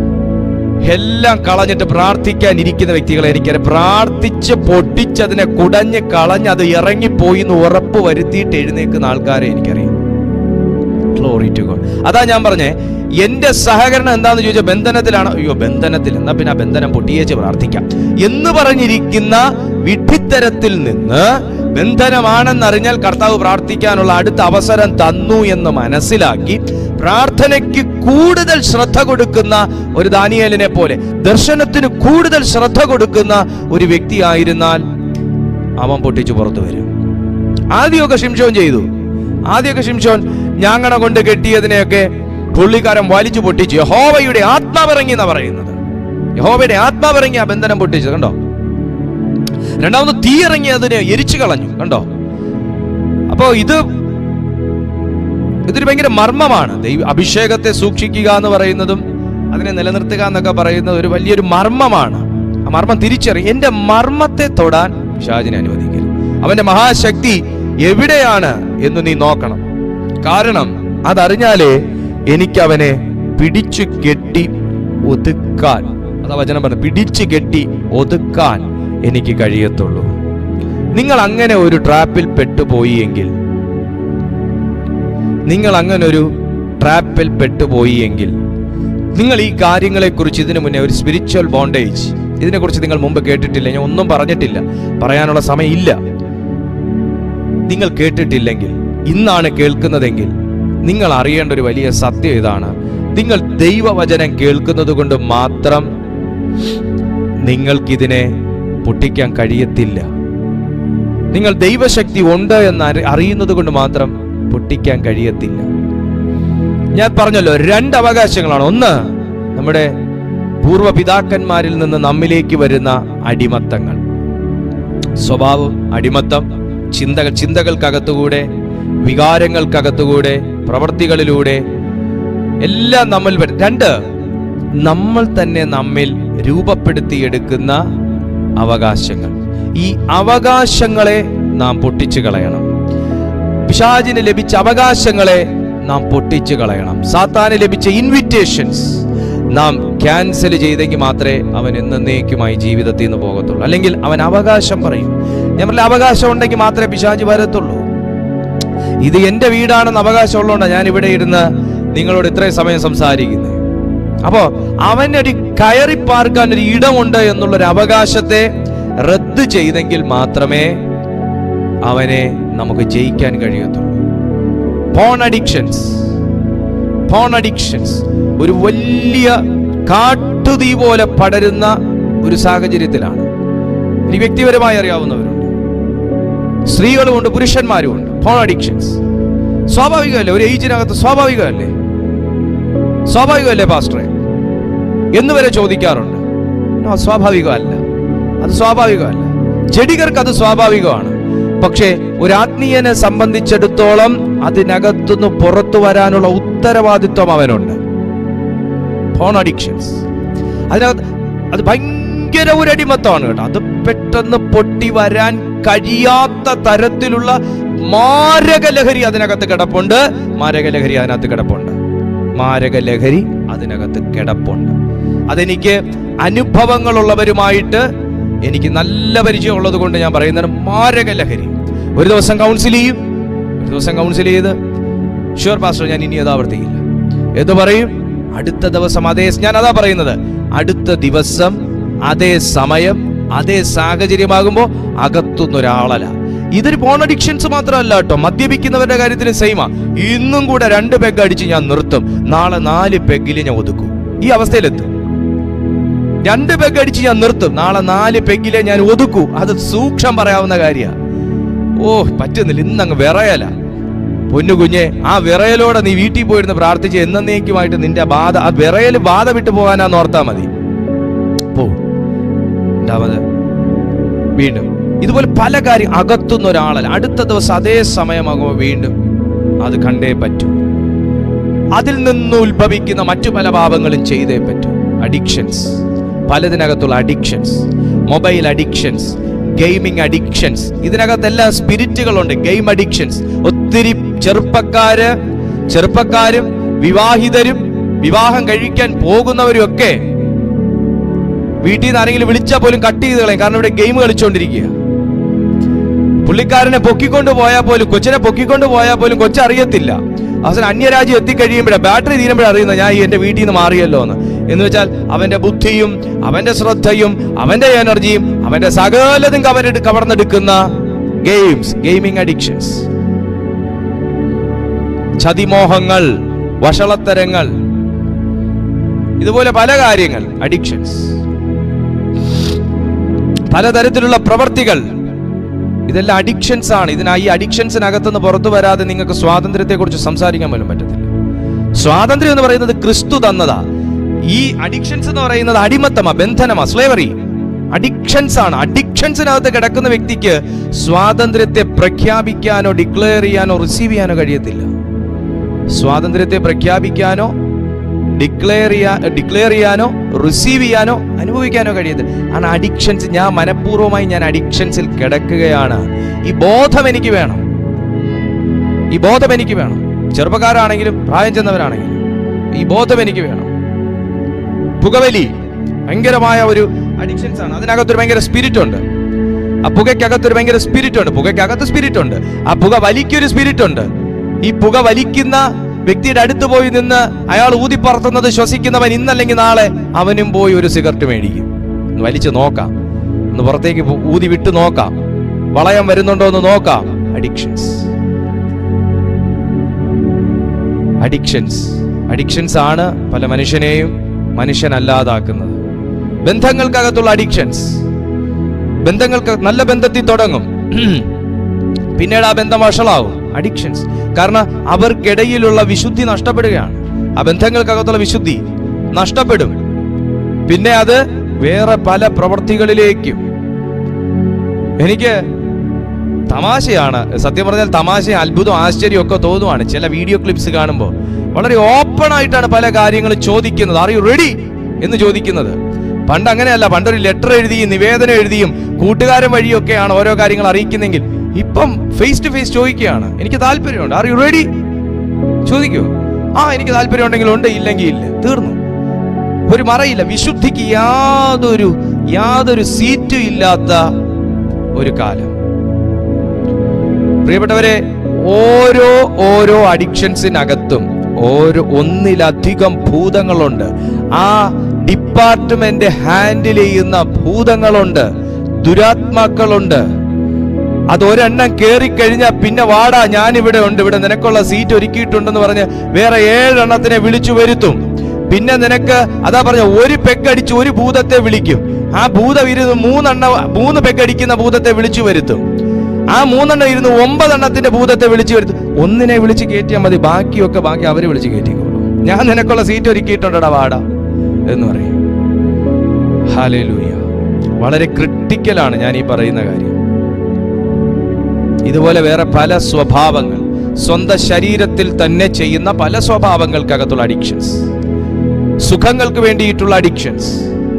എല്ലാം കളഞ്ഞിട്ട് പ്രാർത്ഥിക്കാൻ ഇരിക്കുന്ന വ്യക്തികളെ എനിക്കറിയാം പ്രാർത്ഥിച്ച് പൊട്ടിച്ചതിനെ കുടഞ്ഞ് കളഞ്ഞ് അത് ഇറങ്ങിപ്പോയി എന്ന് ഉറപ്പ് വരുത്തിയിട്ട് എഴുന്നേക്കുന്ന ആൾക്കാരെ എനിക്കറിയാം ഗ്ലോറി ടു ഗോഡ് അതാ ഞാൻ പറഞ്ഞേ എന്റെ സഹകരണം എന്താന്ന് ചോദിച്ചാൽ ബന്ധനത്തിലാണ് അയ്യോ ബന്ധനത്തിൽ എന്നാ പിന്നെ ആ ബന്ധനം പൊട്ടിയേച്ച് പ്രാർത്ഥിക്കാം എന്ന് പറഞ്ഞിരിക്കുന്ന വിഡ്ഢിത്തരത്തിൽ നിന്ന് ബന്ധനമാണെന്നറിഞ്ഞാൽ കർത്താവ് പ്രാർത്ഥിക്കാനുള്ള അടുത്ത അവസരം തന്നു എന്ന് മനസ്സിലാക്കി പ്രാർത്ഥനയ്ക്ക് കൂടുതൽ ശ്രദ്ധ കൊടുക്കുന്ന ഒരു ദാനിയേലിനെ പോലെ ദർശനത്തിന് കൂടുതൽ ശ്രദ്ധ കൊടുക്കുന്ന ഒരു വ്യക്തിയായിരുന്നാൽ അവൻ പൊട്ടിച്ചു പുറത്തു വരും ആദ്യമൊക്കെ ശിംഷോൻ ചെയ്തു ആദ്യമൊക്കെ ശിംഷോൻ ഞാങ്ങണ കൊണ്ട് കെട്ടിയതിനെയൊക്കെ പുള്ളിക്കാരൻ വലിച്ചു പൊട്ടിച്ചു യഹോവയുടെ ആത്മാവിറങ്ങി എന്നാ പറയുന്നത് യഹോവയുടെ ആത്മാവിറങ്ങി ആ ബന്ധനം പൊട്ടിച്ചത് കണ്ടോ രണ്ടാമത് തീ ഇറങ്ങി അതിനെ എരിച്ചു കളഞ്ഞു കണ്ടോ അപ്പോ ഇത് ഇതൊരു ഭയങ്കര മർമ്മമാണ് ദൈവ അഭിഷേകത്തെ സൂക്ഷിക്കുക എന്ന് പറയുന്നതും അതിനെ നിലനിർത്തുക എന്നൊക്കെ പറയുന്നത് ഒരു വലിയൊരു മർമ്മമാണ് ആ മർമ്മം തിരിച്ചറിയും എന്റെ മർമ്മത്തെ തൊടാൻ പിശാചിനെ അനുവദിക്കരുത് അവന്റെ മഹാശക്തി എവിടെയാണ് എന്ന് നീ നോക്കണം കാരണം അതറിഞ്ഞാലേ എനിക്ക് അവനെ പിടിച്ചു കെട്ടി ഒതുക്കാൻ അതാ വചനം പറഞ്ഞു പിടിച്ചു കെട്ടി ഒതുക്കാൻ എനിക്ക് കഴിയത്തുള്ളൂ നിങ്ങൾ അങ്ങനെ ഒരു ട്രാപ്പിൽ പെട്ടുപോയി എങ്കിൽ നിങ്ങൾ അങ്ങനെ ഒരു ട്രാപ്പിൽ പെട്ടുപോയി എങ്കിൽ നിങ്ങൾ ഈ കാര്യങ്ങളെക്കുറിച്ച് ഇതിനു മുന്നേ ഒരു സ്പിരിച്വൽ ബോണ്ടേജ് ഇതിനെക്കുറിച്ച് നിങ്ങൾ മുമ്പ് കേട്ടിട്ടില്ല ഞാൻ ഒന്നും പറഞ്ഞിട്ടില്ല പറയാനുള്ള സമയമില്ല നിങ്ങൾ കേട്ടിട്ടില്ലെങ്കിൽ ഇന്നാണ് കേൾക്കുന്നതെങ്കിൽ നിങ്ങൾ അറിയേണ്ട ഒരു വലിയ സത്യം ഇതാണ് നിങ്ങൾ ദൈവവചനം കേൾക്കുന്നത് കൊണ്ട് മാത്രം നിങ്ങൾക്കിതിനെ പൊട്ടിക്കാൻ കഴിയത്തില്ല നിങ്ങൾ ദൈവശക്തി ഉണ്ട് എന്ന് അറി- അറിയുന്നത് കൊണ്ട് മാത്രം പൊട്ടിക്കാൻ കഴിയത്തില്ല ഞാൻ പറഞ്ഞല്ലോ രണ്ട് അവകാശങ്ങളാണ് ഒന്ന് നമ്മുടെ പൂർവ്വ പിതാക്കന്മാരിൽ നിന്ന് നമ്മിലേക്ക് വരുന്ന അടിമത്തങ്ങൾ സ്വഭാവം അടിമത്തം ചിന്തകൾ ചിന്തകൾക്കകത്തുകൂടെ വികാരങ്ങൾക്കകത്തുകൂടെ പ്രവർത്തികളിലൂടെ എല്ലാം നമ്മൾ വരും രണ്ട് നമ്മൾ തന്നെ നമ്മിൽ രൂപപ്പെടുത്തിയെടുക്കുന്ന അവകാശങ്ങൾ ഈ അവകാശങ്ങളെ നാം പൊട്ടിച്ചു കളയണം പിശാചിന് ലഭിച്ച അവകാശങ്ങളെ നാം പൊട്ടിച്ചു കളയണം സാത്താന് ലഭിച്ച ഇൻവിറ്റേഷൻസ് നാം ക്യാൻസൽ ചെയ്തെങ്കിൽ മാത്രമേ അവൻ എന്നേക്കുമായി ജീവിതത്തിൽ നിന്ന് പോകത്തുള്ളൂ അല്ലെങ്കിൽ അവൻ അവകാശം പറയും ഞാൻ പറഞ്ഞ അവകാശം ഉണ്ടെങ്കിൽ മാത്രമേ പിശാച് വരത്തുള്ളൂ ഇത് എൻ്റെ വീടാണെന്ന് അവകാശം ഉള്ളതുകൊണ്ടാണ് ഞാൻ ഇവിടെ ഇരുന്ന് നിങ്ങളോട് ഇത്രയും സമയം സംസാരിക്കുന്നത് അപ്പോ അവനൊരു കയറി പാർക്കാൻ ഒരു ഇടമുണ്ട് എന്നുള്ളൊരു അവകാശത്തെ റദ്ദ് ചെയ്തെങ്കിൽ മാത്രമേ അവനെ നമുക്ക് ജയിക്കാൻ കഴിയത്തുള്ളൂ പോൺ അഡിക്ഷൻസ് പോൺ അഡിക്ഷൻസ് ഒരു വലിയ കാട്ടുതീ പോലെ പടരുന്ന ഒരു സാഹചര്യത്തിലാണ് എനിക്ക് വ്യക്തിപരമായി അറിയാവുന്നവരുണ്ട് സ്ത്രീകളുമുണ്ട് പുരുഷന്മാരുമുണ്ട് ഫോൺ അഡിക്ഷൻസ് സ്വാഭാവികമല്ലേ ഒരു ഏജിനകത്ത് സ്വാഭാവികമല്ലേ സ്വാഭാവികമല്ലേ പാസ്റ്ററെ എന്ന് വരെ ചോദിക്കാറുണ്ട് No, സ്വാഭാവികമല്ല അത് സ്വാഭാവികമല്ല ചെടികർക്ക് അത് സ്വാഭാവികമാണ് പക്ഷേ ഒരു ആത്മീയനെ സംബന്ധിച്ചിടത്തോളം അതിനകത്തുനിന്ന് പുറത്തു വരാനുള്ള ഉത്തരവാദിത്വം അവനുണ്ട് ഫോൺ അഡിക്ഷൻസ് അതിനകത്ത് അത് ഭയങ്കര ഒരു അടിമത്തമാണ് കേട്ടോ അത് പെട്ടെന്ന് പൊട്ടി വരാൻ കഴിയാത്ത തരത്തിലുള്ള മാരക ലഹരി അതിനകത്ത് കിടപ്പുണ്ട് മാരക ലഹരി അതിനകത്ത് കിടപ്പുണ്ട് മാരക ലഹരി അതിനകത്ത് കിടപ്പുണ്ട് അതെനിക്ക് അനുഭവങ്ങളുള്ളവരുമായിട്ട് എനിക്ക് നല്ല പരിചയം ഉള്ളത് കൊണ്ട് ഞാൻ പറയുന്നത് മാരക ലഹരി ഒരു ദിവസം കൗൺസിൽ ചെയ്യും ഒരു ദിവസം കൗൺസിൽ ചെയ്ത് ഷുവർ പാസ്റ്റർ ഞാൻ ഇനി അത് ആവർത്തിക്കില്ല എന്ന് പറയും അടുത്ത ദിവസം അതേ ഞാൻ അതാ പറയുന്നത് അടുത്ത ദിവസം അതേ സമയം അതേ സാഹചര്യമാകുമ്പോൾ അകത്തുനിന്നൊരാളല ഇതൊരു പോൺ അഡിക്ഷൻസ് മാത്രമല്ല കേട്ടോ മദ്യപിക്കുന്നവരുടെ കാര്യത്തിൽ സെയിമാ ഇന്നും കൂടെ രണ്ട് പെഗ് അടിച്ച് ഞാൻ നിർത്തും നാളെ നാല് പെഗിൽ ഞാൻ ഒതുക്കും ഈ അവസ്ഥയിലെത്തും രണ്ട് പെഗ് അടിച്ച് ഞാൻ നിർത്തും നാളെ നാല് പെഗിലെ ഞാൻ ഒതുക്കൂ അത് സൂക്ഷം പറയാവുന്ന കാര്യ ഓ പറ്റുന്നില്ല ഇന്നങ്ങ് വിറയല പൊന്നു കുഞ്ഞെ ആ വിറയലോടെ നീ വീട്ടിൽ പോയിരുന്ന് പ്രാർത്ഥിച്ച് എന്നേക്കുമായിട്ട് നിന്റെ ബാധ ആ വിറയൽ ബാധ വിട്ടു പോകാനാന്ന് ഓർത്താ മതി പോ രണ്ടാമത് വീണ്ടും ഇതുപോലെ പല കാര്യം അകത്തുന്ന ഒരാളല്ല അടുത്ത ദിവസം അതേ സമയമാകുമ്പോൾ വീണ്ടും അത് കണ്ടേ പറ്റൂ അതിൽ നിന്ന് ഉത്ഭവിക്കുന്ന മറ്റു പല പാപങ്ങളും ചെയ്തേ പറ്റൂ അഡിക്ഷൻസ് പലതിനകത്തുള്ള addictions mobile addictions gaming addictions ഇതിനകത്തെല്ലാം സ്പിരിറ്റുകളുണ്ട് ഗെയിം അഡിക്ഷൻസ് ഒത്തിരി ചെറുപ്പക്കാര് ചെറുപ്പക്കാരും വിവാഹിതരും വിവാഹം കഴിക്കാൻ പോകുന്നവരും ഒക്കെ വീട്ടിൽ നിന്ന് ആരെങ്കിലും വിളിച്ചാൽ പോലും കട്ട് ചെയ്ത് കളയും കാരണം ഇവിടെ ഗെയിം കളിച്ചുകൊണ്ടിരിക്കുക പുള്ളിക്കാരനെ പൊക്കിക്കൊണ്ട് പോയാൽ പോലും കൊച്ചിനെ പൊക്കിക്കൊണ്ട് പോയാൽ പോലും കൊച്ചറിയത്തില്ല അവസാനം അന്യരാജ്യം എത്തിക്കഴിയുമ്പോഴാണ് ബാറ്ററി തീരുമ്പോഴാണ് അറിയുന്നത് ഞാൻ ഈ എൻ്റെ വീട്ടിൽ നിന്ന് മാറിയല്ലോ എന്ന് എന്ന് വെച്ചാൽ അവന്റെ ബുദ്ധിയും അവന്റെ ശ്രദ്ധയും അവന്റെ എനർജിയും അവന്റെ സകലതും കവരെടു കവർന്നെടുക്കുന്ന ഗെയിംസ് ഗെയിമിംഗ് അഡിക്ഷൻസ് ചതിമോഹങ്ങൾ വഷളത്തരങ്ങൾ ഇതുപോലെ പല കാര്യങ്ങൾ അഡിക്ഷൻസ് പലതരത്തിലുള്ള പ്രവർത്തികൾ ഇതെല്ലാം അഡിക്ഷൻസ് ആണ് ഇതിനാ ഈ അഡിക്ഷൻസിനകത്തുനിന്ന് പുറത്തു വരാതെ നിങ്ങൾക്ക് സ്വാതന്ത്ര്യത്തെ കുറിച്ച് സംസാരിക്കാൻ പോലും പറ്റത്തില്ല സ്വാതന്ത്ര്യം എന്ന് പറയുന്നത് ക്രിസ്തു തന്നതാ ഈ അഡിക്ഷൻസ് എന്ന് പറയുന്നത് അടിമത്തമാ ബന്ധനമാ സ്ലേവറി അഡിക്ഷൻസ് ആണ് അഡിക്ഷൻസിനകത്ത് കിടക്കുന്ന വ്യക്തിക്ക് സ്വാതന്ത്ര്യത്തെ പ്രഖ്യാപിക്കാനോ ഡിക്ലെയർ ചെയ്യാനോ റിസീവ് ചെയ്യാനോ കഴിയത്തില്ല സ്വാതന്ത്ര്യത്തെ പ്രഖ്യാപിക്കാനോ ഡിക്ലെയർ ചെയ്യാ ഡിക്ലെയർ ചെയ്യാനോ റിസീവ് ചെയ്യാനോ അനുഭവിക്കാനോ കഴിയത്തില്ല ആണ് അഡിക്ഷൻസ് ഞാൻ മനഃപൂർവ്വമായി ഞാൻ അഡിക്ഷൻസിൽ കിടക്കുകയാണ് ഈ ബോധം എനിക്ക് വേണം ഈ ബോധം എനിക്ക് വേണം ചെറുപ്പക്കാരാണെങ്കിലും പ്രായം ചെന്നവരാണെങ്കിലും ഈ ബോധം എനിക്ക് വേണം പുകവലി ഭയങ്കരമായ ഒരു അഡിക്ഷൻസ് ആണ് അതിനകത്തൊരു ഭയങ്കര സ്പിരിറ്റ് ഉണ്ട് ആ പുകയ്ക്കകത്തൊരു ഭയങ്കര സ്പിരിറ്റ് ഉണ്ട് പുകയ്ക്കകത്ത് സ്പിരിറ്റ് ഉണ്ട് ആ പുക വലിക്കൊരു സ്പിരിറ്റ് ഉണ്ട് ഈ പുക വലിക്കുന്ന വ്യക്തിയുടെ അടുത്ത് പോയി നിന്ന് അയാൾ ഊതിപ്പറത്തുന്നത് ശ്വസിക്കുന്നവൻ ഇന്നല്ലെങ്കിൽ നാളെ അവനും പോയി ഒരു സിഗരറ്റ് മേടിക്കും ഒന്ന് വലിച്ചു നോക്കാം ഒന്ന് പുറത്തേക്ക് പോ- ഊതി വിട്ട് നോക്കാം വളയം വരുന്നുണ്ടോ എന്ന് നോക്കാം അഡിക്ഷൻസ് അഡിക്ഷൻസ് അഡിക്ഷൻസ് ആണ് പല മനുഷ്യനെയും മനുഷ്യനല്ലാതാക്കുന്നത് ബന്ധങ്ങൾക്കകത്തുള്ള അഡിക്ഷൻസ് ബന്ധങ്ങൾക്ക് നല്ല ബന്ധത്തിൽ തുടങ്ങും പിന്നീട് ആ ബന്ധം വഷളാവും അഡിക്ഷൻസ് കാരണം അവർക്കിടയിലുള്ള വിശുദ്ധി നഷ്ടപ്പെടുകയാണ് ആ ബന്ധങ്ങൾക്കകത്തുള്ള വിശുദ്ധി നഷ്ടപ്പെടും പിന്നെ അത് വേറെ പല പ്രവർത്തികളിലേക്കും എനിക്ക് തമാശയാണ് സത്യം പറഞ്ഞാൽ തമാശ അത്ഭുതം ആശ്ചര്യം ഒക്കെ തോന്നുവാണ് ചില വീഡിയോ ക്ലിപ്സ് കാണുമ്പോൾ വളരെ ഓപ്പൺ ആയിട്ടാണ് പല കാര്യങ്ങളും ചോദിക്കുന്നത് ആർ യു റെഡി എന്ന് ചോദിക്കുന്നത് പണ്ട് അങ്ങനെയല്ല പണ്ടൊരു ലെറ്റർ എഴുതിയും നിവേദനം എഴുതിയും കൂട്ടുകാരൻ വഴിയൊക്കെയാണ് ഓരോ കാര്യങ്ങൾ അറിയിക്കുന്നെങ്കിൽ ഇപ്പം ഫേസ് ടു ഫേസ് ചോദിക്കുകയാണ് എനിക്ക് താല്പര്യമുണ്ട് ആർ യു റെഡി ചോദിക്കൂ ആ എനിക്ക് താല്പര്യം ഉണ്ടെങ്കിൽ ഉണ്ട് ഇല്ലെങ്കിൽ ഇല്ല തീർന്നു ഒരു മറയില്ല വിശുദ്ധിക്ക് യാതൊരു യാതൊരു സീറ്റും ഇല്ലാത്ത ഒരു കാലം പ്രിയപ്പെട്ടവരെ ഓരോ ഓരോ അഡിക്ഷൻസിനകത്തും ഓരോ ഒന്നിലധികം ഭൂതങ്ങളുണ്ട് ആ ഡിപ്പാർട്ട്മെന്റ് ഹാൻഡിൽ ചെയ്യുന്ന ഭൂതങ്ങളുണ്ട് ദുരാത്മാക്കളുണ്ട് അത് ഒരെണ്ണം കേറിക്കഴിഞ്ഞാൽ പിന്നെ വാടാ ഞാൻ ഇവിടെ ഉണ്ട് ഇവിടെ നിനക്കുള്ള സീറ്റ് ഒരുക്കിയിട്ടുണ്ടെന്ന് പറഞ്ഞ് വേറെ ഏഴെണ്ണത്തിനെ വിളിച്ചു വരുത്തും പിന്നെ നിനക്ക് അതാ പറഞ്ഞ ഒരു പെക്കടിച്ച് ഒരു ഭൂതത്തെ വിളിക്കും ആ ഭൂതം ഇരുന്ന് മൂന്നെണ്ണ മൂന്ന് പെക്കടിക്കുന്ന ഭൂതത്തെ വിളിച്ചു വരുത്തും ആ മൂന്നെണ്ണം ഇരുന്ന് ഒമ്പതെണ്ണത്തിന്റെ ഭൂതത്തെ വിളിച്ചു വരുത്തും ഒന്നിനെ വിളിച്ച് കയറ്റിയാൽ മതി ബാക്കിയൊക്കെ ബാക്കി അവരെ വിളിച്ച് കയറ്റിക്കോളും ഞാൻ നിനക്കുള്ള സീറ്റ് ഒരുക്കിയിട്ടുണ്ടടാ വാടാ എന്ന് പറയും ഹാലേലൂയ വളരെ ക്രിട്ടിക്കലാണ് ഞാൻ ഈ പറയുന്ന കാര്യം ഇതുപോലെ വേറെ പല സ്വഭാവങ്ങൾ സ്വന്തം ശരീരത്തിൽ തന്നെ ചെയ്യുന്ന പല സ്വഭാവങ്ങൾക്കകത്തുള്ള അഡിക്ഷൻസ് സുഖങ്ങൾക്ക് വേണ്ടിയിട്ടുള്ള അഡിക്ഷൻസ്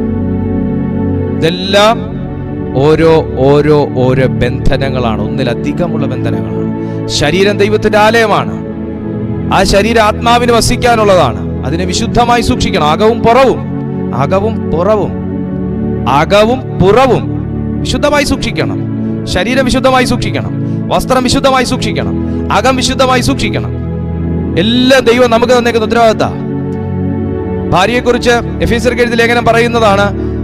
ഇതെല്ലാം ഓരോ ഓരോ ഓരോ ബന്ധനങ്ങളാണ് ഒന്നിലധികമുള്ള ബന്ധനങ്ങളാണ് ശരീരം ദൈവത്തിന്റെ ആലയമാണ് ആ ശരീരം ആത്മാവിന് വസിക്കാനുള്ളതാണ് അതിനെ വിശുദ്ധമായി സൂക്ഷിക്കണം അകവും പുറവും അകവും പുറവും അകവും പുറവും വിശുദ്ധമായി സൂക്ഷിക്കണം ശരീരം വിശുദ്ധമായി സൂക്ഷിക്കണം വസ്ത്രം വിശുദ്ധമായി സൂക്ഷിക്കണം അകം വിശുദ്ധമായി സൂക്ഷിക്കണം എല്ലാം ദൈവം നമുക്ക് തന്നേക്കുന്ന ഉത്തരവാദിത്ത ഭാര്യയെക്കുറിച്ച് എഫീസർക്ക് എഴുതി ലേഖനം പറയുന്നതാണ്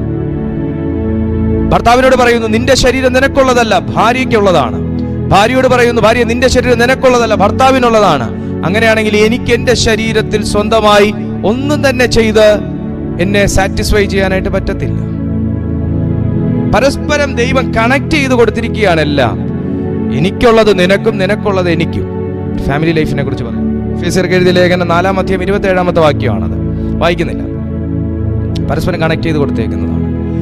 ഭർത്താവിനോട് പറയുന്നു നിന്റെ ശരീരം നിനക്കുള്ളതല്ല ഭാര്യയ്ക്കുള്ളതാണ് ഭാര്യയോട് പറയുന്നു ഭാര്യ നിന്റെ ശരീരം നിനക്കുള്ളതല്ല ഭർത്താവിനുള്ളതാണ് അങ്ങനെയാണെങ്കിൽ എനിക്ക് എന്റെ ശരീരത്തിൽ സ്വന്തമായി ഒന്നും തന്നെ ചെയ്ത് എന്നെ സാറ്റിസ്ഫൈ ചെയ്യാനായിട്ട് പറ്റത്തില്ല പരസ്പരം ദൈവം കണക്ട് ചെയ്ത് കൊടുത്തിരിക്കുകയാണ് എല്ലാം എനിക്കുള്ളത് നിനക്കും നിനക്കുള്ളത് എനിക്കും ഫാമിലി ലൈഫിനെ കുറിച്ച് പറയും ഫീസർക്ക് എഴുതിയ ലേഖനം നാലാം അധ്യായം ഇരുപത്തി ഏഴാമത്തെ വാക്യമാണത് വായിക്കുന്നില്ല പരസ്പരം കണക്ട് ചെയ്ത് കൊടുത്തേക്കുന്നതാണ്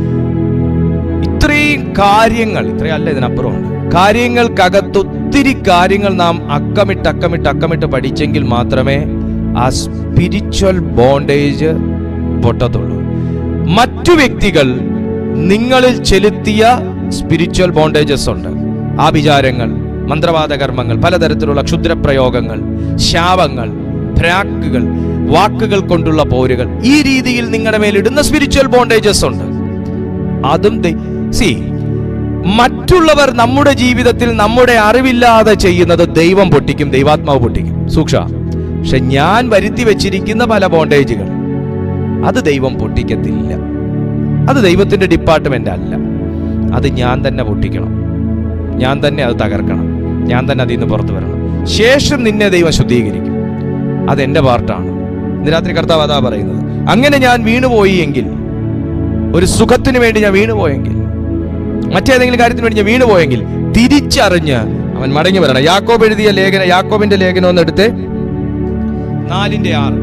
ഇത്രയും കാര്യങ്ങൾ ഇത്രയും അല്ല ഇതിനപ്പുറമുണ്ട് കാര്യങ്ങൾക്കകത്ത് ഒത്തിരി കാര്യങ്ങൾ നാം അക്കമിട്ട് അക്കമിട്ട് അക്കമിട്ട് പഠിച്ചെങ്കിൽ മാത്രമേ ആ സ്പിരിച്വൽ ബോണ്ടേജ് പൊട്ടത്തുള്ളൂ മറ്റു വ്യക്തികൾ നിങ്ങളിൽ ചെലുത്തിയ സ്പിരിച്വൽ ബോണ്ടേജസ് ഉണ്ട് ആഭിചാരങ്ങൾ മന്ത്രവാദ കർമ്മങ്ങൾ പലതരത്തിലുള്ള ക്ഷുദ്രപ്രയോഗങ്ങൾ ശാപങ്ങൾ ഭ്രാക്കുകൾ വാക്കുകൾ കൊണ്ടുള്ള പോരുകൾ ഈ രീതിയിൽ നിങ്ങളുടെ മേലിടുന്ന സ്പിരിച്വൽ ബോണ്ടേജസ് ഉണ്ട് അതും സി മറ്റുള്ളവർ നമ്മുടെ ജീവിതത്തിൽ നമ്മുടെ അറിവില്ലാതെ ചെയ്യുന്നത് ദൈവം പൊട്ടിക്കും ദൈവാത്മാവ് പൊട്ടിക്കും സൂക്ഷ പക്ഷെ ഞാൻ വരുത്തി വെച്ചിരിക്കുന്ന പല ബോണ്ടേജുകൾ അത് ദൈവം പൊട്ടിക്കത്തില്ല അത് ദൈവത്തിന്റെ ഡിപ്പാർട്ട്മെന്റ് അല്ല അത് ഞാൻ തന്നെ പൊട്ടിക്കണം ഞാൻ തന്നെ അത് തകർക്കണം ഞാൻ തന്നെ അതിൽ നിന്ന് പുറത്തു വരണം ശേഷം നിന്നെ ദൈവം ശുദ്ധീകരിക്കും അതെന്റെ പാർട്ടാണ് ഇന്ന് രാത്രി കർത്താവ് അതാ പറയുന്നത് അങ്ങനെ ഞാൻ വീണുപോയി എങ്കിൽ ഒരു സുഖത്തിന് വേണ്ടി ഞാൻ വീണുപോയെങ്കിൽ മറ്റേതെങ്കിലും കാര്യത്തിന് വേണ്ടി ഞാൻ വീണുപോയെങ്കിൽ തിരിച്ചറിഞ്ഞ് അവൻ മടങ്ങി വരണം യാക്കോബ് എഴുതിയ ലേഖന യാക്കോബിന്റെ ലേഖനം ഒന്ന് എടുത്ത് നാലിന്റെ ആറ്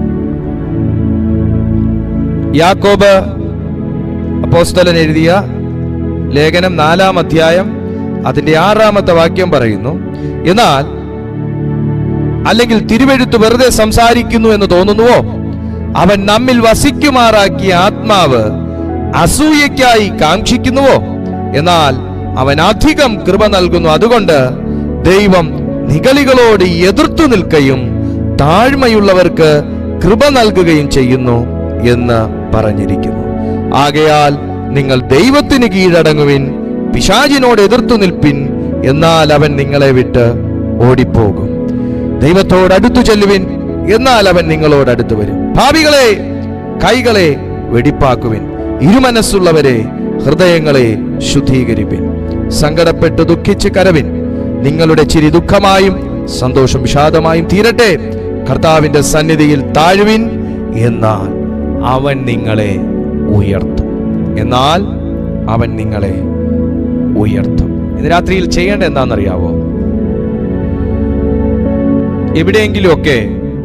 യാക്കോബ് അപ്പോസ്തലൻ എഴുതിയ ലേഖനം നാലാം അധ്യായം അതിന്റെ ആറാമത്തെ വാക്യം പറയുന്നു എന്നാൽ അല്ലെങ്കിൽ തിരുവെഴുത്ത് വെറുതെ സംസാരിക്കുന്നു എന്ന് തോന്നുന്നുവോ അവൻ നമ്മിൽ വസിക്കുമാറാക്കിയ ആത്മാവ് അസൂയയ്ക്കായി കാക്ഷിക്കുന്നുവോ എന്നാൽ അവൻ അധികം കൃപ നൽകുന്നു അതുകൊണ്ട് ദൈവം നിഗളികളോട് എതിർത്തു നിൽക്കുകയും താഴ്മയുള്ളവർക്ക് കൃപ നൽകുകയും ചെയ്യുന്നു എന്ന് പറഞ്ഞിരിക്കുന്നു ആകയാൽ നിങ്ങൾ ദൈവത്തിന് കീഴടങ്ങുവിൻ പിശാചിനോട് എതിർത്തു നിൽപ്പിൻ എന്നാൽ അവൻ നിങ്ങളെ വിട്ട് ഓടിപ്പോകും ദൈവത്തോട് അടുത്തു ചെല്ലുവിൻ എന്നാൽ അവൻ നിങ്ങളോട് അടുത്തു വരും ഭാവികളെ കൈകളെ വെടിപ്പാക്കുവിൻ ഇരുമനസ്സുള്ളവരെ ഹൃദയങ്ങളെ ശുദ്ധീകരിപ്പിൻ സങ്കടപ്പെട്ട് ദുഃഖിച്ച് കരവിൻ നിങ്ങളുടെ ചിരി ദുഃഖമായും സന്തോഷം വിഷാദമായും തീരട്ടെ കർത്താവിന്റെ സന്നിധിയിൽ താഴുവിൻ എന്നാൽ അവൻ നിങ്ങളെ ഉയർത്തും എന്നാൽ അവൻ നിങ്ങളെ ഉയർത്തും ഇന്ന് രാത്രിയിൽ ചെയ്യേണ്ട എന്താണെന്നറിയാവോ എവിടെയെങ്കിലുമൊക്കെ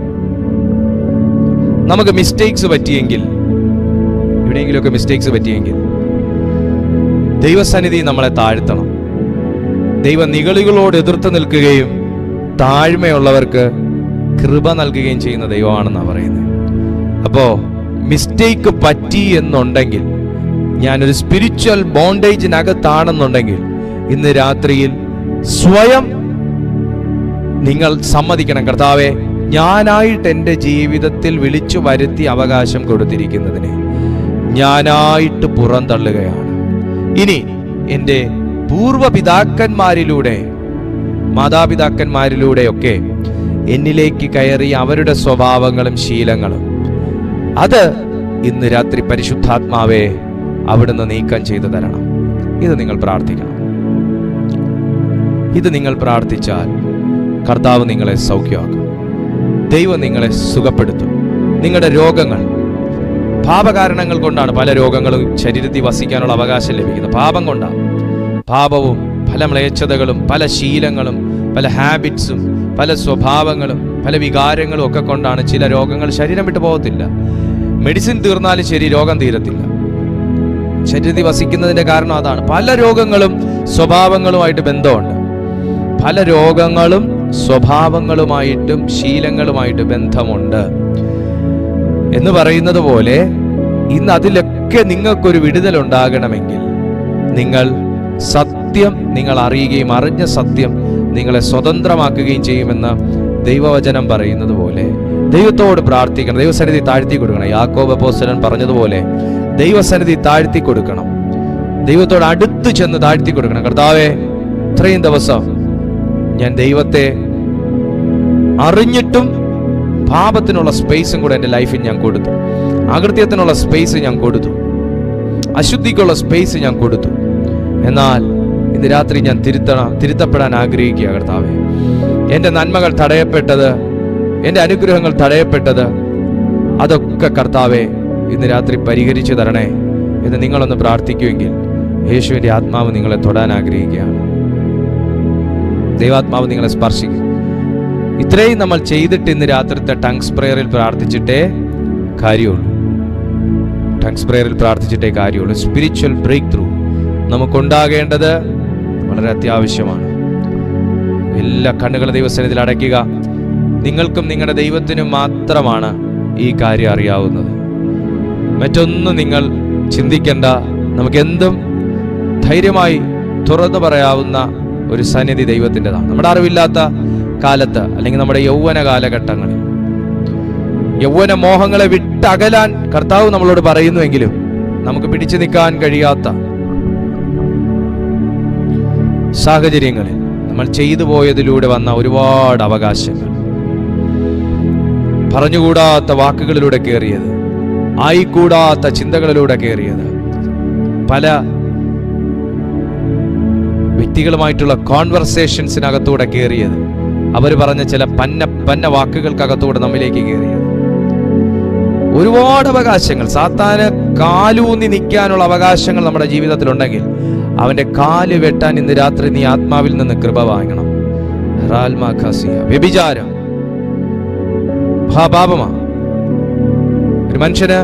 നമുക്ക് മിസ്റ്റേക്സ് പറ്റിയെങ്കിൽ എവിടെയെങ്കിലുമൊക്കെ മിസ്റ്റേക്സ് പറ്റിയെങ്കിൽ ദൈവസന്നിധി നമ്മളെ താഴ്ത്തണം ദൈവ നിഗളികളോട് എതിർത്ത് നിൽക്കുകയും താഴ്മയുള്ളവർക്ക് കൃപ നൽകുകയും ചെയ്യുന്ന ദൈവമാണെന്നാണ് പറയുന്നത് അപ്പോ മിസ്റ്റേക്ക് പറ്റി എന്നുണ്ടെങ്കിൽ ഞാനൊരു സ്പിരിച്വൽ ബോണ്ടേജിനകത്താണെന്നുണ്ടെങ്കിൽ ഇന്ന് രാത്രിയിൽ സ്വയം നിങ്ങൾ സമ്മതിക്കണം കർത്താവെ ഞാനായിട്ട് എൻ്റെ ജീവിതത്തിൽ വിളിച്ചു വരുത്തി അവകാശം കൊടുത്തിരിക്കുന്നതിനെ ഞാനായിട്ട് പുറന്തള്ളുകയാണ് ഇനി എൻ്റെ പൂർവപിതാക്കന്മാരിലൂടെ മാതാപിതാക്കന്മാരിലൂടെയൊക്കെ എന്നിലേക്ക് കയറി അവരുടെ സ്വഭാവങ്ങളും ശീലങ്ങളും അത് ഇന്ന് രാത്രി പരിശുദ്ധാത്മാവെ അവിടുന്ന് നീക്കം ചെയ്തു തരണം ഇത് നിങ്ങൾ പ്രാർത്ഥിക്കണം ഇത് നിങ്ങൾ പ്രാർത്ഥിച്ചാൽ കർത്താവ് നിങ്ങളെ സൗഖ്യമാക്കും ദൈവം നിങ്ങളെ സുഖപ്പെടുത്തും നിങ്ങളുടെ രോഗങ്ങൾ പാപകാരണങ്ങൾ കൊണ്ടാണ് പല രോഗങ്ങളും ശരീരത്തിൽ വസിക്കാനുള്ള അവകാശം ലഭിക്കുന്നത് പാപം കൊണ്ടാണ് പാപവും പല മ്ലേച്ഛതകളും പല ശീലങ്ങളും പല ഹാബിറ്റ്സും പല സ്വഭാവങ്ങളും പല വികാരങ്ങളും ഒക്കെ കൊണ്ടാണ് ചില രോഗങ്ങൾ ശരീരം വിട്ടു പോകത്തില്ല മെഡിസിൻ തീർന്നാലും ശരി രോഗം തീരത്തില്ല ശരീരത്തിൽ വസിക്കുന്നതിന്റെ കാരണം അതാണ് പല രോഗങ്ങളും സ്വഭാവങ്ങളുമായിട്ട് ബന്ധമുണ്ട് പല രോഗങ്ങളും സ്വഭാവങ്ങളുമായിട്ടും ശീലങ്ങളുമായിട്ട് ബന്ധമുണ്ട് എന്ന് പറയുന്നത് പോലെ ഇന്ന് അതിലൊക്കെ നിങ്ങൾക്കൊരു വിടുതൽ ഉണ്ടാകണമെങ്കിൽ നിങ്ങൾ സത്യം നിങ്ങൾ അറിയുകയും അറിഞ്ഞ സത്യം നിങ്ങളെ സ്വതന്ത്രമാക്കുകയും ചെയ്യുമെന്ന് ദൈവവചനം പറയുന്നത് പോലെ ദൈവത്തോട് പ്രാർത്ഥിക്കണം ദൈവസന്നിധി താഴ്ത്തി കൊടുക്കണം യാക്കോബ് അപ്പോസ്തലൻ പറഞ്ഞതുപോലെ ദൈവസന്നിധി താഴ്ത്തി കൊടുക്കണം ദൈവത്തോട് അടുത്ത് ചെന്ന് താഴ്ത്തി കൊടുക്കണം കർത്താവെ ഇത്രയും ദിവസം ഞാൻ ദൈവത്തെ അറിഞ്ഞിട്ടും പാപത്തിനുള്ള സ്പേസും കൂടെ എൻ്റെ ലൈഫിൽ ഞാൻ കൊടുത്തു അകൃത്യത്തിനുള്ള സ്പേസ് ഞാൻ കൊടുത്തു അശുദ്ധിക്കുള്ള സ്പേസ് ഞാൻ കൊടുത്തു എന്നാൽ ഇന്ന് രാത്രി ഞാൻ തിരുത്തണം തിരുത്തപ്പെടാൻ ആഗ്രഹിക്കുക കർത്താവെ എൻ്റെ നന്മകൾ തടയപ്പെട്ടത് എൻ്റെ അനുഗ്രഹങ്ങൾ തടയപ്പെട്ടത് അതൊക്കെ കർത്താവെ ഇന്ന് രാത്രി പരിഹരിച്ചു തരണേ എന്ന് നിങ്ങളൊന്ന് പ്രാർത്ഥിക്കുമെങ്കിൽ യേശുവിൻ്റെ ആത്മാവ് നിങ്ങളെ തൊടാൻ ആഗ്രഹിക്കുകയാണ് ദൈവാത്മാവ് നിങ്ങളെ സ്പർശിക്കും ഇത്രയും നമ്മൾ ചെയ്തിട്ട് ഇന്ന് രാത്രിത്തെ ടങ്സ് പ്രേയറിൽ പ്രാർത്ഥിച്ചിട്ടേ കാര്യമുള്ളൂ ടങ്സ് പ്രേയറിൽ പ്രാർത്ഥിച്ചിട്ടേ കാര്യമുള്ളൂ സ്പിരിച്വൽ ബ്രേക്ക് ത്രൂ നമുക്കുണ്ടാകേണ്ടത് വളരെ അത്യാവശ്യമാണ് എല്ലാ കണ്ണുകളും ദൈവസന്നിധിയിൽ അടയ്ക്കുക നിങ്ങൾക്കും നിങ്ങളുടെ ദൈവത്തിനും മാത്രമാണ് ഈ കാര്യം അറിയാവുന്നത് മറ്റൊന്നും നിങ്ങൾ ചിന്തിക്കേണ്ട നമുക്കെന്തും ധൈര്യമായി തുറന്നു പറയാവുന്ന ഒരു സന്നിധി ദൈവത്തിൻ്റെതാണ് നമ്മുടെ അറിവില്ലാത്ത കാലത്ത് അല്ലെങ്കിൽ നമ്മുടെ യൗവന കാലഘട്ടങ്ങളിൽ യൗവന മോഹങ്ങളെ വിട്ടകലാൻ കർത്താവ് നമ്മളോട് പറയുന്നുവെങ്കിലും നമുക്ക് പിടിച്ചു നിൽക്കാൻ കഴിയാത്ത സാഹചര്യങ്ങളിൽ നമ്മൾ ചെയ്തു പോയതിലൂടെ വന്ന ഒരുപാട് അവകാശങ്ങൾ പറഞ്ഞുകൂടാത്ത വാക്കുകളിലൂടെ കയറിയത് ആയിക്കൂടാത്ത ചിന്തകളിലൂടെ കയറിയത് പല വ്യക്തികളുമായിട്ടുള്ള കോൺവെർസേഷൻസിനകത്തൂടെ കയറിയത് അവർ പറഞ്ഞ ചില പന്ന പന്ന വാക്കുകൾക്കകത്തൂടെ നമ്മിലേക്ക് കയറിയത് ഒരുപാട് അവകാശങ്ങൾ സാത്താന് കാലൂന്നി നിൽക്കാനുള്ള അവകാശങ്ങൾ നമ്മുടെ ജീവിതത്തിലുണ്ടെങ്കിൽ അവന്റെ കാല് വെട്ടാൻ ഇന്ന് രാത്രി നീ ആത്മാവിൽ നിന്ന് കൃപ വാങ്ങണം റാൽമാ ഖാസിയ. വ്യഭിചാരം മഹാപാപമാ ഒരു മനുഷ്യന്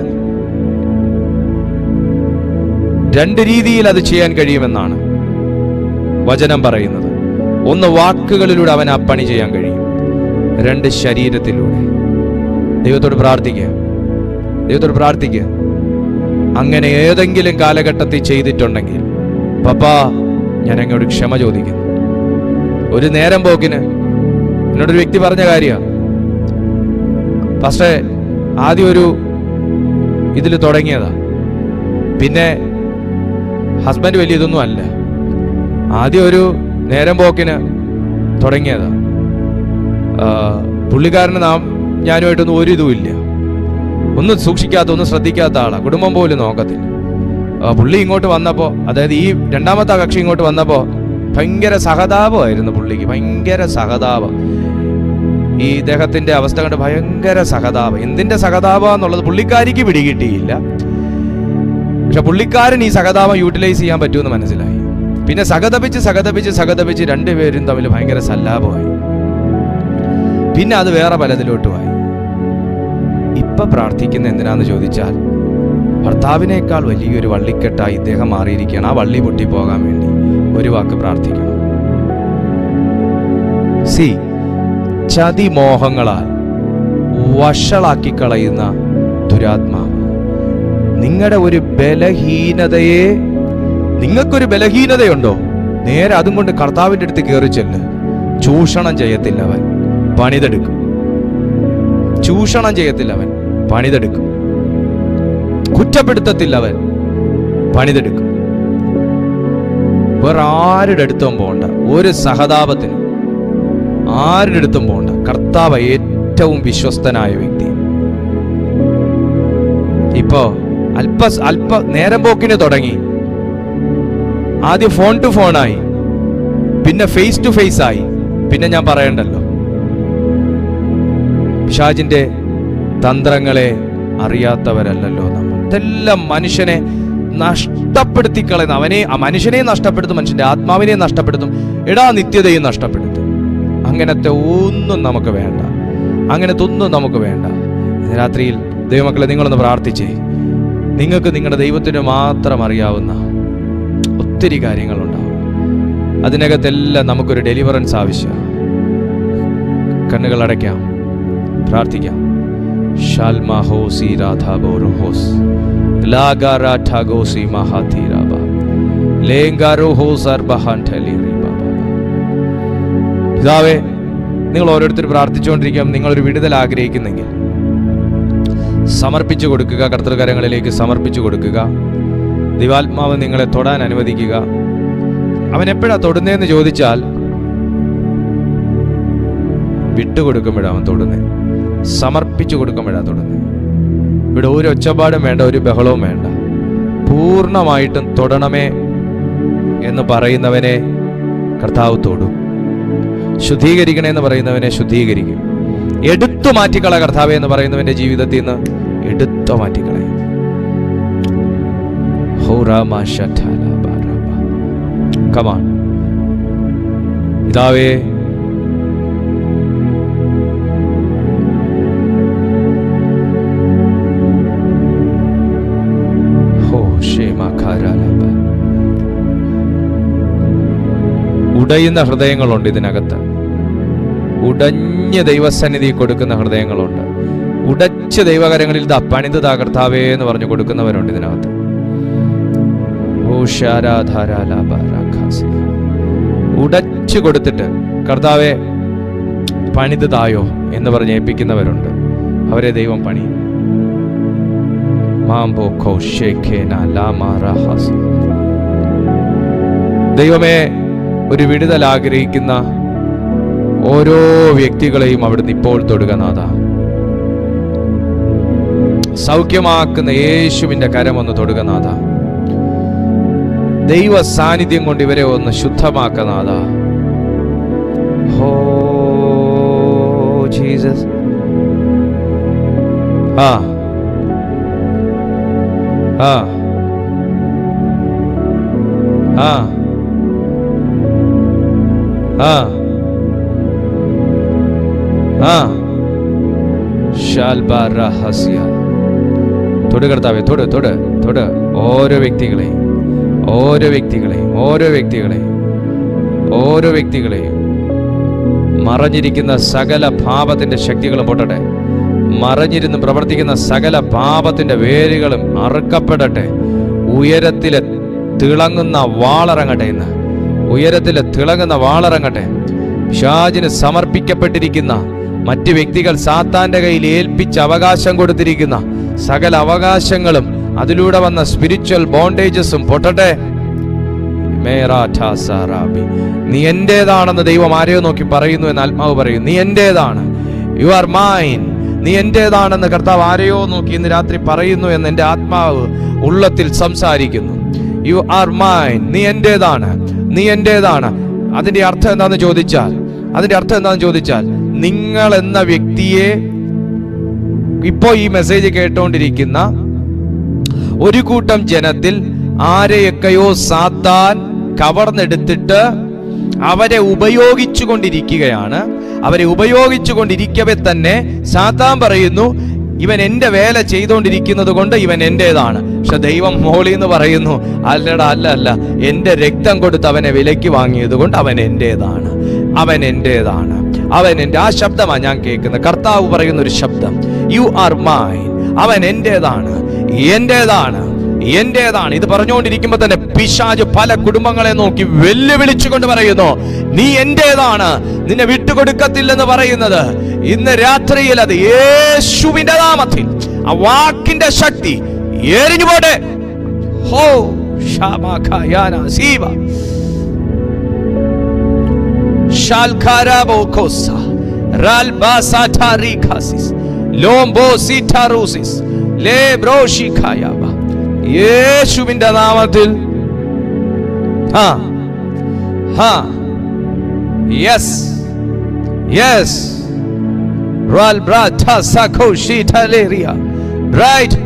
രണ്ട് രീതിയിൽ അത് ചെയ്യാൻ കഴിയുമെന്നാണ് വചനം പറയുന്നത് ഒന്ന് വാക്കുകളിലൂടെ അവൻ ആ പണി ചെയ്യാൻ കഴിയും രണ്ട് ശരീരത്തിലൂടെ ദൈവത്തോട് പ്രാർത്ഥിക്കുക ദൈവത്തോട് പ്രാർത്ഥിക്കുക അങ്ങനെ ഏതെങ്കിലും കാലഘട്ടത്തിൽ ചെയ്തിട്ടുണ്ടെങ്കിൽ പപ്പാ ഞാൻ അങ്ങോട്ട് ക്ഷമ ചോദിക്കുന്നു ഒരു നേരം പോക്കിന് എന്നോടൊരു വ്യക്തി പറഞ്ഞ കാര്യമാണ് പക്ഷേ ആദ്യം ഒരു ഇതിൽ തുടങ്ങിയതാ പിന്നെ ഹസ്ബൻഡ് വലിയ ഇതൊന്നും അല്ല ആദ്യം ഒരു നേരം പോക്കിന് തുടങ്ങിയതാ ആ, പുള്ളിക്കാരന് നാം ഞാനുമായിട്ടൊന്നും ഒരു ഇതും ഇല്ല ഒന്നും സൂക്ഷിക്കാത്ത ഒന്നും ശ്രദ്ധിക്കാത്ത ആളാ കുടുംബം പോലും നോക്കത്തില്ല ആ, പുള്ളി ഇങ്ങോട്ട് വന്നപ്പോൾ അതായത് ഈ രണ്ടാമത്തെ കക്ഷി ഇങ്ങോട്ട് വന്നപ്പോൾ ഭയങ്കര സഹതാപമായിരുന്നു പുള്ളിക്ക് ഭയങ്കര സഹതാപം ഈ ഇദ്ദേഹത്തിന്റെ അവസ്ഥ കണ്ട് ഭയങ്കര സഹതാപം എന്തിന്റെ സഹതാപം എന്നുള്ളത് പുള്ളിക്കാരിക്ക് പിടികിട്ടിയില്ല പക്ഷെ പുള്ളിക്കാരൻ ഈ സഹതാപം യൂട്ടിലൈസ് ചെയ്യാൻ പറ്റുമെന്ന് മനസ്സിലായി പിന്നെ സഹതപിച്ച് സഹതപിച്ച് സഹതപിച്ച് രണ്ടുപേരും തമ്മിൽ ഭയങ്കര സല്ലാപമായി പിന്നെ അത് വേറെ പലതിലോട്ടുമായി ഇപ്പൊ പ്രാർത്ഥിക്കുന്ന എന്തിനാന്ന് ചോദിച്ചാൽ ഭർത്താവിനേക്കാൾ വലിയൊരു വള്ളിക്കെട്ടായി ഇദ്ദേഹം മാറിയിരിക്കുകയാണ് ആ വള്ളി പൊട്ടിപ്പോകാൻ വേണ്ടി ഒരു വാക്ക് പ്രാർത്ഥിക്കണം സി ചതിമോഹങ്ങളാൽ വഷളാക്കി കളയുന്ന ദുരാത്മാവ് നിങ്ങളുടെ ഒരു ബലഹീനതയെ നിങ്ങൾക്കൊരു ബലഹീനതയുണ്ടോ നേരെ അതും കൊണ്ട് കർത്താവിൻ്റെ അടുത്ത് കയറി ചെല്ല് ചൂഷണം ചെയ്യത്തില്ല അവൻ പണിതെടുക്കും ചൂഷണം ചെയ്യത്തില്ല അവൻ പണിതെടുക്കും കുറ്റപ്പെടുത്തത്തില്ല അവൻ പണിതെടുക്കും വേറെ ആരുടെ അടുത്തും പോകണ്ട ഒരു സഹതാപത്തിനും ആരുടെ അടുത്തും പോകണ്ട കർത്താവ് ഏറ്റവും വിശ്വസ്തനായ വ്യക്തി ഇപ്പോ അല്പ അല്പ നേരം പോക്കിന് തുടങ്ങി ആദ്യം ഫോൺ ടു ഫോണായി പിന്നെ ഫേസ് ടു ഫേസ് ആയി പിന്നെ ഞാൻ പറയണ്ടല്ലോ പിശാചിന്റെ തന്ത്രങ്ങളെ അറിയാത്തവരല്ലല്ലോ നമ്മൾ ഇതെല്ലാം മനുഷ്യനെ നഷ്ടപ്പെടുത്തി കളയുന്ന അവനെ ആ മനുഷ്യനെ നഷ്ടപ്പെടുത്തും മനുഷ്യന്റെ ആത്മാവിനെ നഷ്ടപ്പെടുത്തും എടാ നിത്യതയും നഷ്ടപ്പെടുത്തും അങ്ങനത്തെ ഒന്നും നമുക്ക് വേണ്ട അങ്ങനത്തെ ഒന്നും നമുക്ക് വേണ്ട ഇന്ന് രാത്രിയിൽ ദൈവമക്കളെ നിങ്ങളൊന്ന് പ്രാർത്ഥിച്ചേ നിങ്ങൾക്ക് നിങ്ങളുടെ ദൈവത്തിന് മാത്രം അറിയാവുന്ന ഒത്തിരി കാര്യങ്ങളുണ്ടാവും അതിനകത്തെല്ലാം നമുക്കൊരു ഡെലിവറൻസ് ആവശ്യമാണ് കണ്ണുകൾ അടയ്ക്കാം പ്രാർത്ഥിക്കാം ഷാൽമാ ഹോസി രാധാബോറു ഹോസ് ലാഗാരാഠാഗോസി മഹാധീരാബ ലേങ്കാരോ ഹോസ് അർബഹാൻ ഠലീറി ബാബ പിതാവേ നിങ്ങൾ ഓരോരുത്തർ പ്രാർത്ഥിച്ചുകൊണ്ടിരിക്കാം നിങ്ങളൊരു വിടുതൽ ആഗ്രഹിക്കുന്നെങ്കിൽ സമർപ്പിച്ചു കൊടുക്കുക കർത്തൃകരങ്ങളിലേക്ക് സമർപ്പിച്ചു കൊടുക്കുക ദിവാത്മാവ് നിങ്ങളെ തൊടാൻ അനുവദിക്കുക അവൻ എപ്പോഴാ തൊടുന്നതെന്ന് ചോദിച്ചാൽ വിട്ടുകൊടുക്കുമ്പോഴാണ് അവൻ തൊടുന്നത് സമർപ്പിച്ചു കൊടുക്കുമ്പോഴാണ് തൊടുന്നത് ഇവിടെ ഒരു ഒച്ചപ്പാടും വേണ്ട ഒരു ബഹളവും വേണ്ട പൂർണ്ണമായിട്ടും തൊടണമേ എന്ന് പറയുന്നവനെ കർത്താവ് തൊടും ശുദ്ധീകരിക്കണേ എന്ന് പറയുന്നവനെ ശുദ്ധീകരിക്കും എടുത്തു മാറ്റിക്കള കർത്താവെ എന്ന് പറയുന്നവന്റെ ജീവിതത്തിൽ നിന്ന് എടുത്തു മാറ്റിക്കളയും കമാൺ പിതാവേ ഹോ ഷേമ ഖാരാലബ. ഉടയുന്ന ഹൃദയങ്ങളുണ്ട് ഇതിനകത്ത് ഉടഞ്ഞ ദൈവസന്നിധി കൊടുക്കുന്ന ഹൃദയങ്ങളുണ്ട് ഉടച്ച ദൈവകരങ്ങളിൽ ദാ പണിത് തകർത്താവേ എന്ന് പറഞ്ഞു കൊടുക്കുന്നവരുണ്ട് ഇതിനകത്ത് ഓ ശാരാധാരാലാബാരാഖാസിയ. ഉടച്ചു കൊടുത്തിട്ട് കർത്താവെ പണിത് തായോ എന്ന് പറഞ്ഞ് ഏൽപ്പിക്കുന്നവരുണ്ട് അവരെ ദൈവം പണി മാംബോ ഖൗഷേഖേന ലാമാറാഹാസി. ദൈവമേ ഒരു വിടുതൽ ആഗ്രഹിക്കുന്ന ഓരോ വ്യക്തികളെയും അവിടുന്ന് ഇപ്പോൾ തൊടുക നാഥ സൗഖ്യമാക്കുന്ന യേശുവിന്റെ കരം ഒന്ന് തൊടുക നാഥ ദൈവ സാന്നിധ്യം കൊണ്ട് ഇവരെ ഒന്ന് ശുദ്ധമാക്ക നാഥ ഹോ ജീസസ് ആ ആ ആ ആ ആ ഷാൽബാറഹസ്യ തൊട് കർത്താവെ തൊട് തൊട് തൊട് ഓരോ വ്യക്തികളെയും ഓരോ വ്യക്തികളെയും ഓരോ വ്യക്തികളെയും ഓരോ വ്യക്തികളെയും മറഞ്ഞിരിക്കുന്ന സകല പാപത്തിന്റെ ശക്തികളും പൊട്ടട്ടെ മറഞ്ഞിരുന്ന് പ്രവർത്തിക്കുന്ന സകല പാപത്തിന്റെ വേരുകളും അറുക്കപ്പെടട്ടെ ഉയരത്തിലെ തിളങ്ങുന്ന വാളിറങ്ങട്ടെ ഇന്ന് ഉയരത്തിലെ തിളങ്ങുന്ന വാളിറങ്ങട്ടെ ഷാജിന് സമർപ്പിക്കപ്പെട്ടിരിക്കുന്ന മറ്റ് വ്യക്തികൾ സാത്താന്റെ കയ്യിൽ ഏൽപ്പിച്ച് അവകാശം കൊടുത്തിരിക്കുന്ന സകല അവകാശങ്ങളും അതിലൂടെ വന്ന സ്പിരിച്വൽ ബോണ്ടേജസും പൊട്ടട്ടെ മേറാഠാസാറാബി. നീ എന്റേതാണെന്ന് ദൈവം ആരെയോ നോക്കി പറയുന്നു എന്ന് ആത്മാവ് പറയും നീ എന്റേതാണ് യു ആർ മൈൻ നീ എന്റേതാണെന്ന് കർത്താവ് ആരെയോ നോക്കി ഇന്ന് രാത്രി പറയുന്നു എന്ന് എൻ്റെ ആത്മാവ് ഉള്ളത്തിൽ സംസാരിക്കുന്നു യു ആർ മൈൻ നീ എന്റേതാണ് നീ എന്റേതാണ് അതിന്റെ അർത്ഥം എന്താണെന്ന് ചോദിച്ചാൽ അതിന്റെ അർത്ഥം എന്താണെന്ന് ചോദിച്ചാൽ നിങ്ങൾ എന്ന വ്യക്തിയെ ഇപ്പോ ഈ മെസ്സേജ് കേട്ടോണ്ടിരിക്കുന്ന ഒരു കൂട്ടം ജനത്തിൽ ആരെയൊക്കെയോ സാത്താൻ കവർന്നെടുത്തിട്ട് അവരെ ഉപയോഗിച്ചു കൊണ്ടിരിക്കുകയാണ് അവരെ ഉപയോഗിച്ചു കൊണ്ടിരിക്കവെ തന്നെ സാത്താൻ പറയുന്നു ഇവൻ എന്റെ വേല ചെയ്തുകൊണ്ടിരിക്കുന്നത് കൊണ്ട് ഇവൻ എന്റേതാണ് പക്ഷെ ദൈവം മോളി എന്ന് പറയുന്നു അല്ലടാ അല്ല അല്ല എന്റെ രക്തം കൊടുത്ത് അവനെ വിലയ്ക്ക് വാങ്ങിയത് കൊണ്ട് അവൻ എന്റേതാണ് അവൻ എന്റേതാണ് അവൻ എൻ്റെ ആ ശബ്ദമാണ് ഞാൻ കേൾക്കുന്നത് കർത്താവ് പറയുന്ന ഒരു ശബ്ദം യു ആർ മൈൻ അവൻ എന്റേതാണ് എന്റേതാണ് എന്റേതാണ് ഇത് പറഞ്ഞുകൊണ്ടിരിക്കുമ്പോൾ തന്നെ പിശാജ് പല കുടുംബങ്ങളെ നോക്കി വെല്ലുവിളിച്ചുകൊണ്ട് പറയുന്നു നീ എന്റേതാണ് നിന്നെ വിട്ടുകൊടുക്കത്തില്ലെന്ന് പറയുന്നത് ഇന്ന് രാത്രിയിൽ അത് യേശുവിന്റെ നാമത്തിൽ ആ വാക്കിന്റെ ശക്തി എരിഞ്ഞു പോട്ടെ ഹോ ഷാമാഖയാന സീവ ഷാൽഖാരാബോഖോസ റാൽബാസാറ്റാറിഖാസിസ് ലോംബോസിറ്റാറൂസിസ് ലേബ്രോഷിഖായാബ യേശുവിന്റെ നാമത്തിൽ ഹാ ഹാ യെസ് യെസ് റാൽ ബ്രാറ്റ സഖോഷിറ്റലേറിയ bright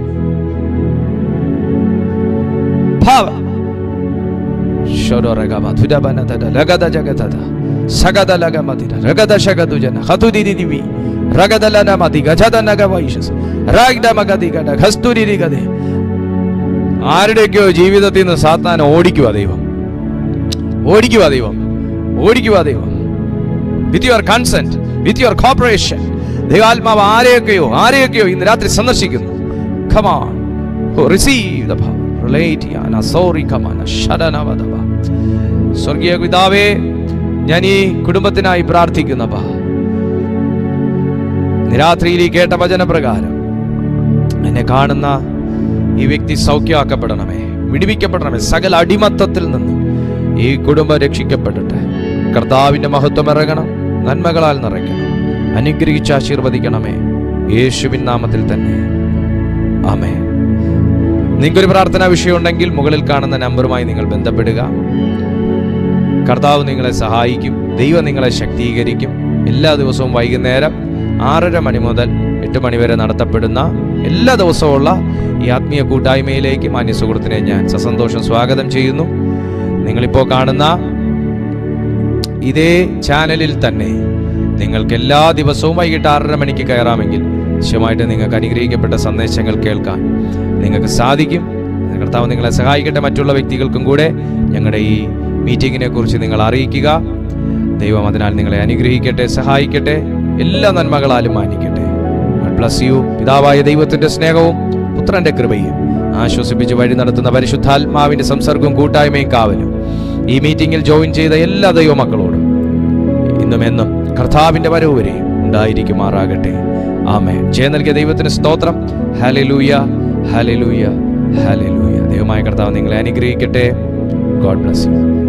power. Shodoragama, Tudabanada, Lagada Jagatata, Sagada Lagamatida, Ragada Shagadujana, Hatudidi, Ragadalana Madiga, Jada Nagavaishas, Ragda Magadikada, Hasturi Rigade. ആരുടെയൊക്കെയോ ജീവിതത്തിൽ നിന്ന് സാത്താൻ ഓടിക്കുക ദൈവം ഓടിക്കുക ദൈവം ഓടിക്കുക ദൈവം with your consent with your cooperation ദൈവാത്മാവ് ആരെയൊക്കെയോ ആരെയൊക്കെയോ ഇന്ന് രാത്രി സന്ദർശിക്കുന്നു come on receive the power relate ചെയ്യാൻ സോറി കമാൻ ശരണവദവ സ്വർഗീയ പിതാവേ ഞാൻ ഈ കുടുംബത്തിനായി പ്രാർത്ഥിക്കുന്നപ്പാ രാത്രിയിൽ ഈ കേട്ട വചനപ്രകാരം എന്നെ കാണുന്ന ഈ വ്യക്തി സൗഖ്യമാക്കപ്പെടണമേ വിടുവിക്കപ്പെടണമേ സകല അടിമത്തത്തിൽ നിന്നും ഈ കുടുംബം രക്ഷിക്കപ്പെടട്ടെ കർത്താവിന്റെ മഹത്വം ഇറങ്ങണം നന്മകളാൽ നിറയ്ക്കണം അനുഗ്രഹിച്ച് ആശീർവദിക്കണമേ യേശുവിൻ നാമത്തിൽ തന്നെ ആമേ നിങ്ങൾക്കൊരു പ്രാർത്ഥനാ വിഷയം ഉണ്ടെങ്കിൽ മുകളിൽ കാണുന്ന നമ്പറുമായി നിങ്ങൾ ബന്ധപ്പെടുക കർത്താവ് നിങ്ങളെ സഹായിക്കും ദൈവം നിങ്ങളെ ശക്തീകരിക്കും എല്ലാ ദിവസവും വൈകുന്നേരം ആറര മണി മുതൽ എട്ട് മണി വരെ നടത്തപ്പെടുന്ന എല്ലാ ദിവസവുമുള്ള ഈ ആത്മീയ കൂട്ടായ്മയിലേക്ക് മാന്യ സുഹൃത്തിനെ ഞാൻ സസന്തോഷം സ്വാഗതം ചെയ്യുന്നു നിങ്ങളിപ്പോൾ കാണുന്ന ഇതേ ചാനലിൽ തന്നെ നിങ്ങൾക്ക് എല്ലാ ദിവസവും വൈകിട്ട് ആറര മണിക്ക് കയറാമെങ്കിൽ നിശ്ചയമായിട്ട് നിങ്ങൾക്ക് അനുഗ്രഹിക്കപ്പെട്ട സന്ദേശങ്ങൾ കേൾക്കാൻ നിങ്ങൾക്ക് സാധിക്കും കർത്താവ് നിങ്ങളെ സഹായിക്കട്ടെ മറ്റുള്ള വ്യക്തികൾക്കും കൂടെ ഞങ്ങളുടെ ഈ മീറ്റിങ്ങിനെ കുറിച്ച് നിങ്ങൾ അറിയിക്കുക ദൈവം അതിനാൽ നിങ്ങളെ അനുഗ്രഹിക്കട്ടെ സഹായിക്കട്ടെ എല്ലാ നന്മകളാലും മാനിക്കട്ടെ പ്ലസ് യു പിതാവായ ദൈവത്തിന്റെ സ്നേഹവും പുത്രന്റെ കൃപയും ആശ്വസിപ്പിച്ച് വഴി നടത്തുന്ന പരിശുദ്ധാത്മാവിന്റെ സംസർഗവും കൂട്ടായ്മയും കാവലും ഈ മീറ്റിംഗിൽ ജോയിൻ ചെയ്ത എല്ലാ ദൈവമക്കളോടും ഇന്നും എന്നും കർത്താവിന്റെ വരവ് വരെ ഉണ്ടായിരിക്കുമാറാകട്ടെ ആമേ ജയ നൽകിയ ദൈവത്തിന് സ്തോത്രം ഹലലൂയ ഹലലൂയ ഹലലൂയ ദൈവമായ കർത്താവ് നിങ്ങളെ അനുഗ്രഹിക്കട്ടെ ഗോഡ് ബ്ലസ് യു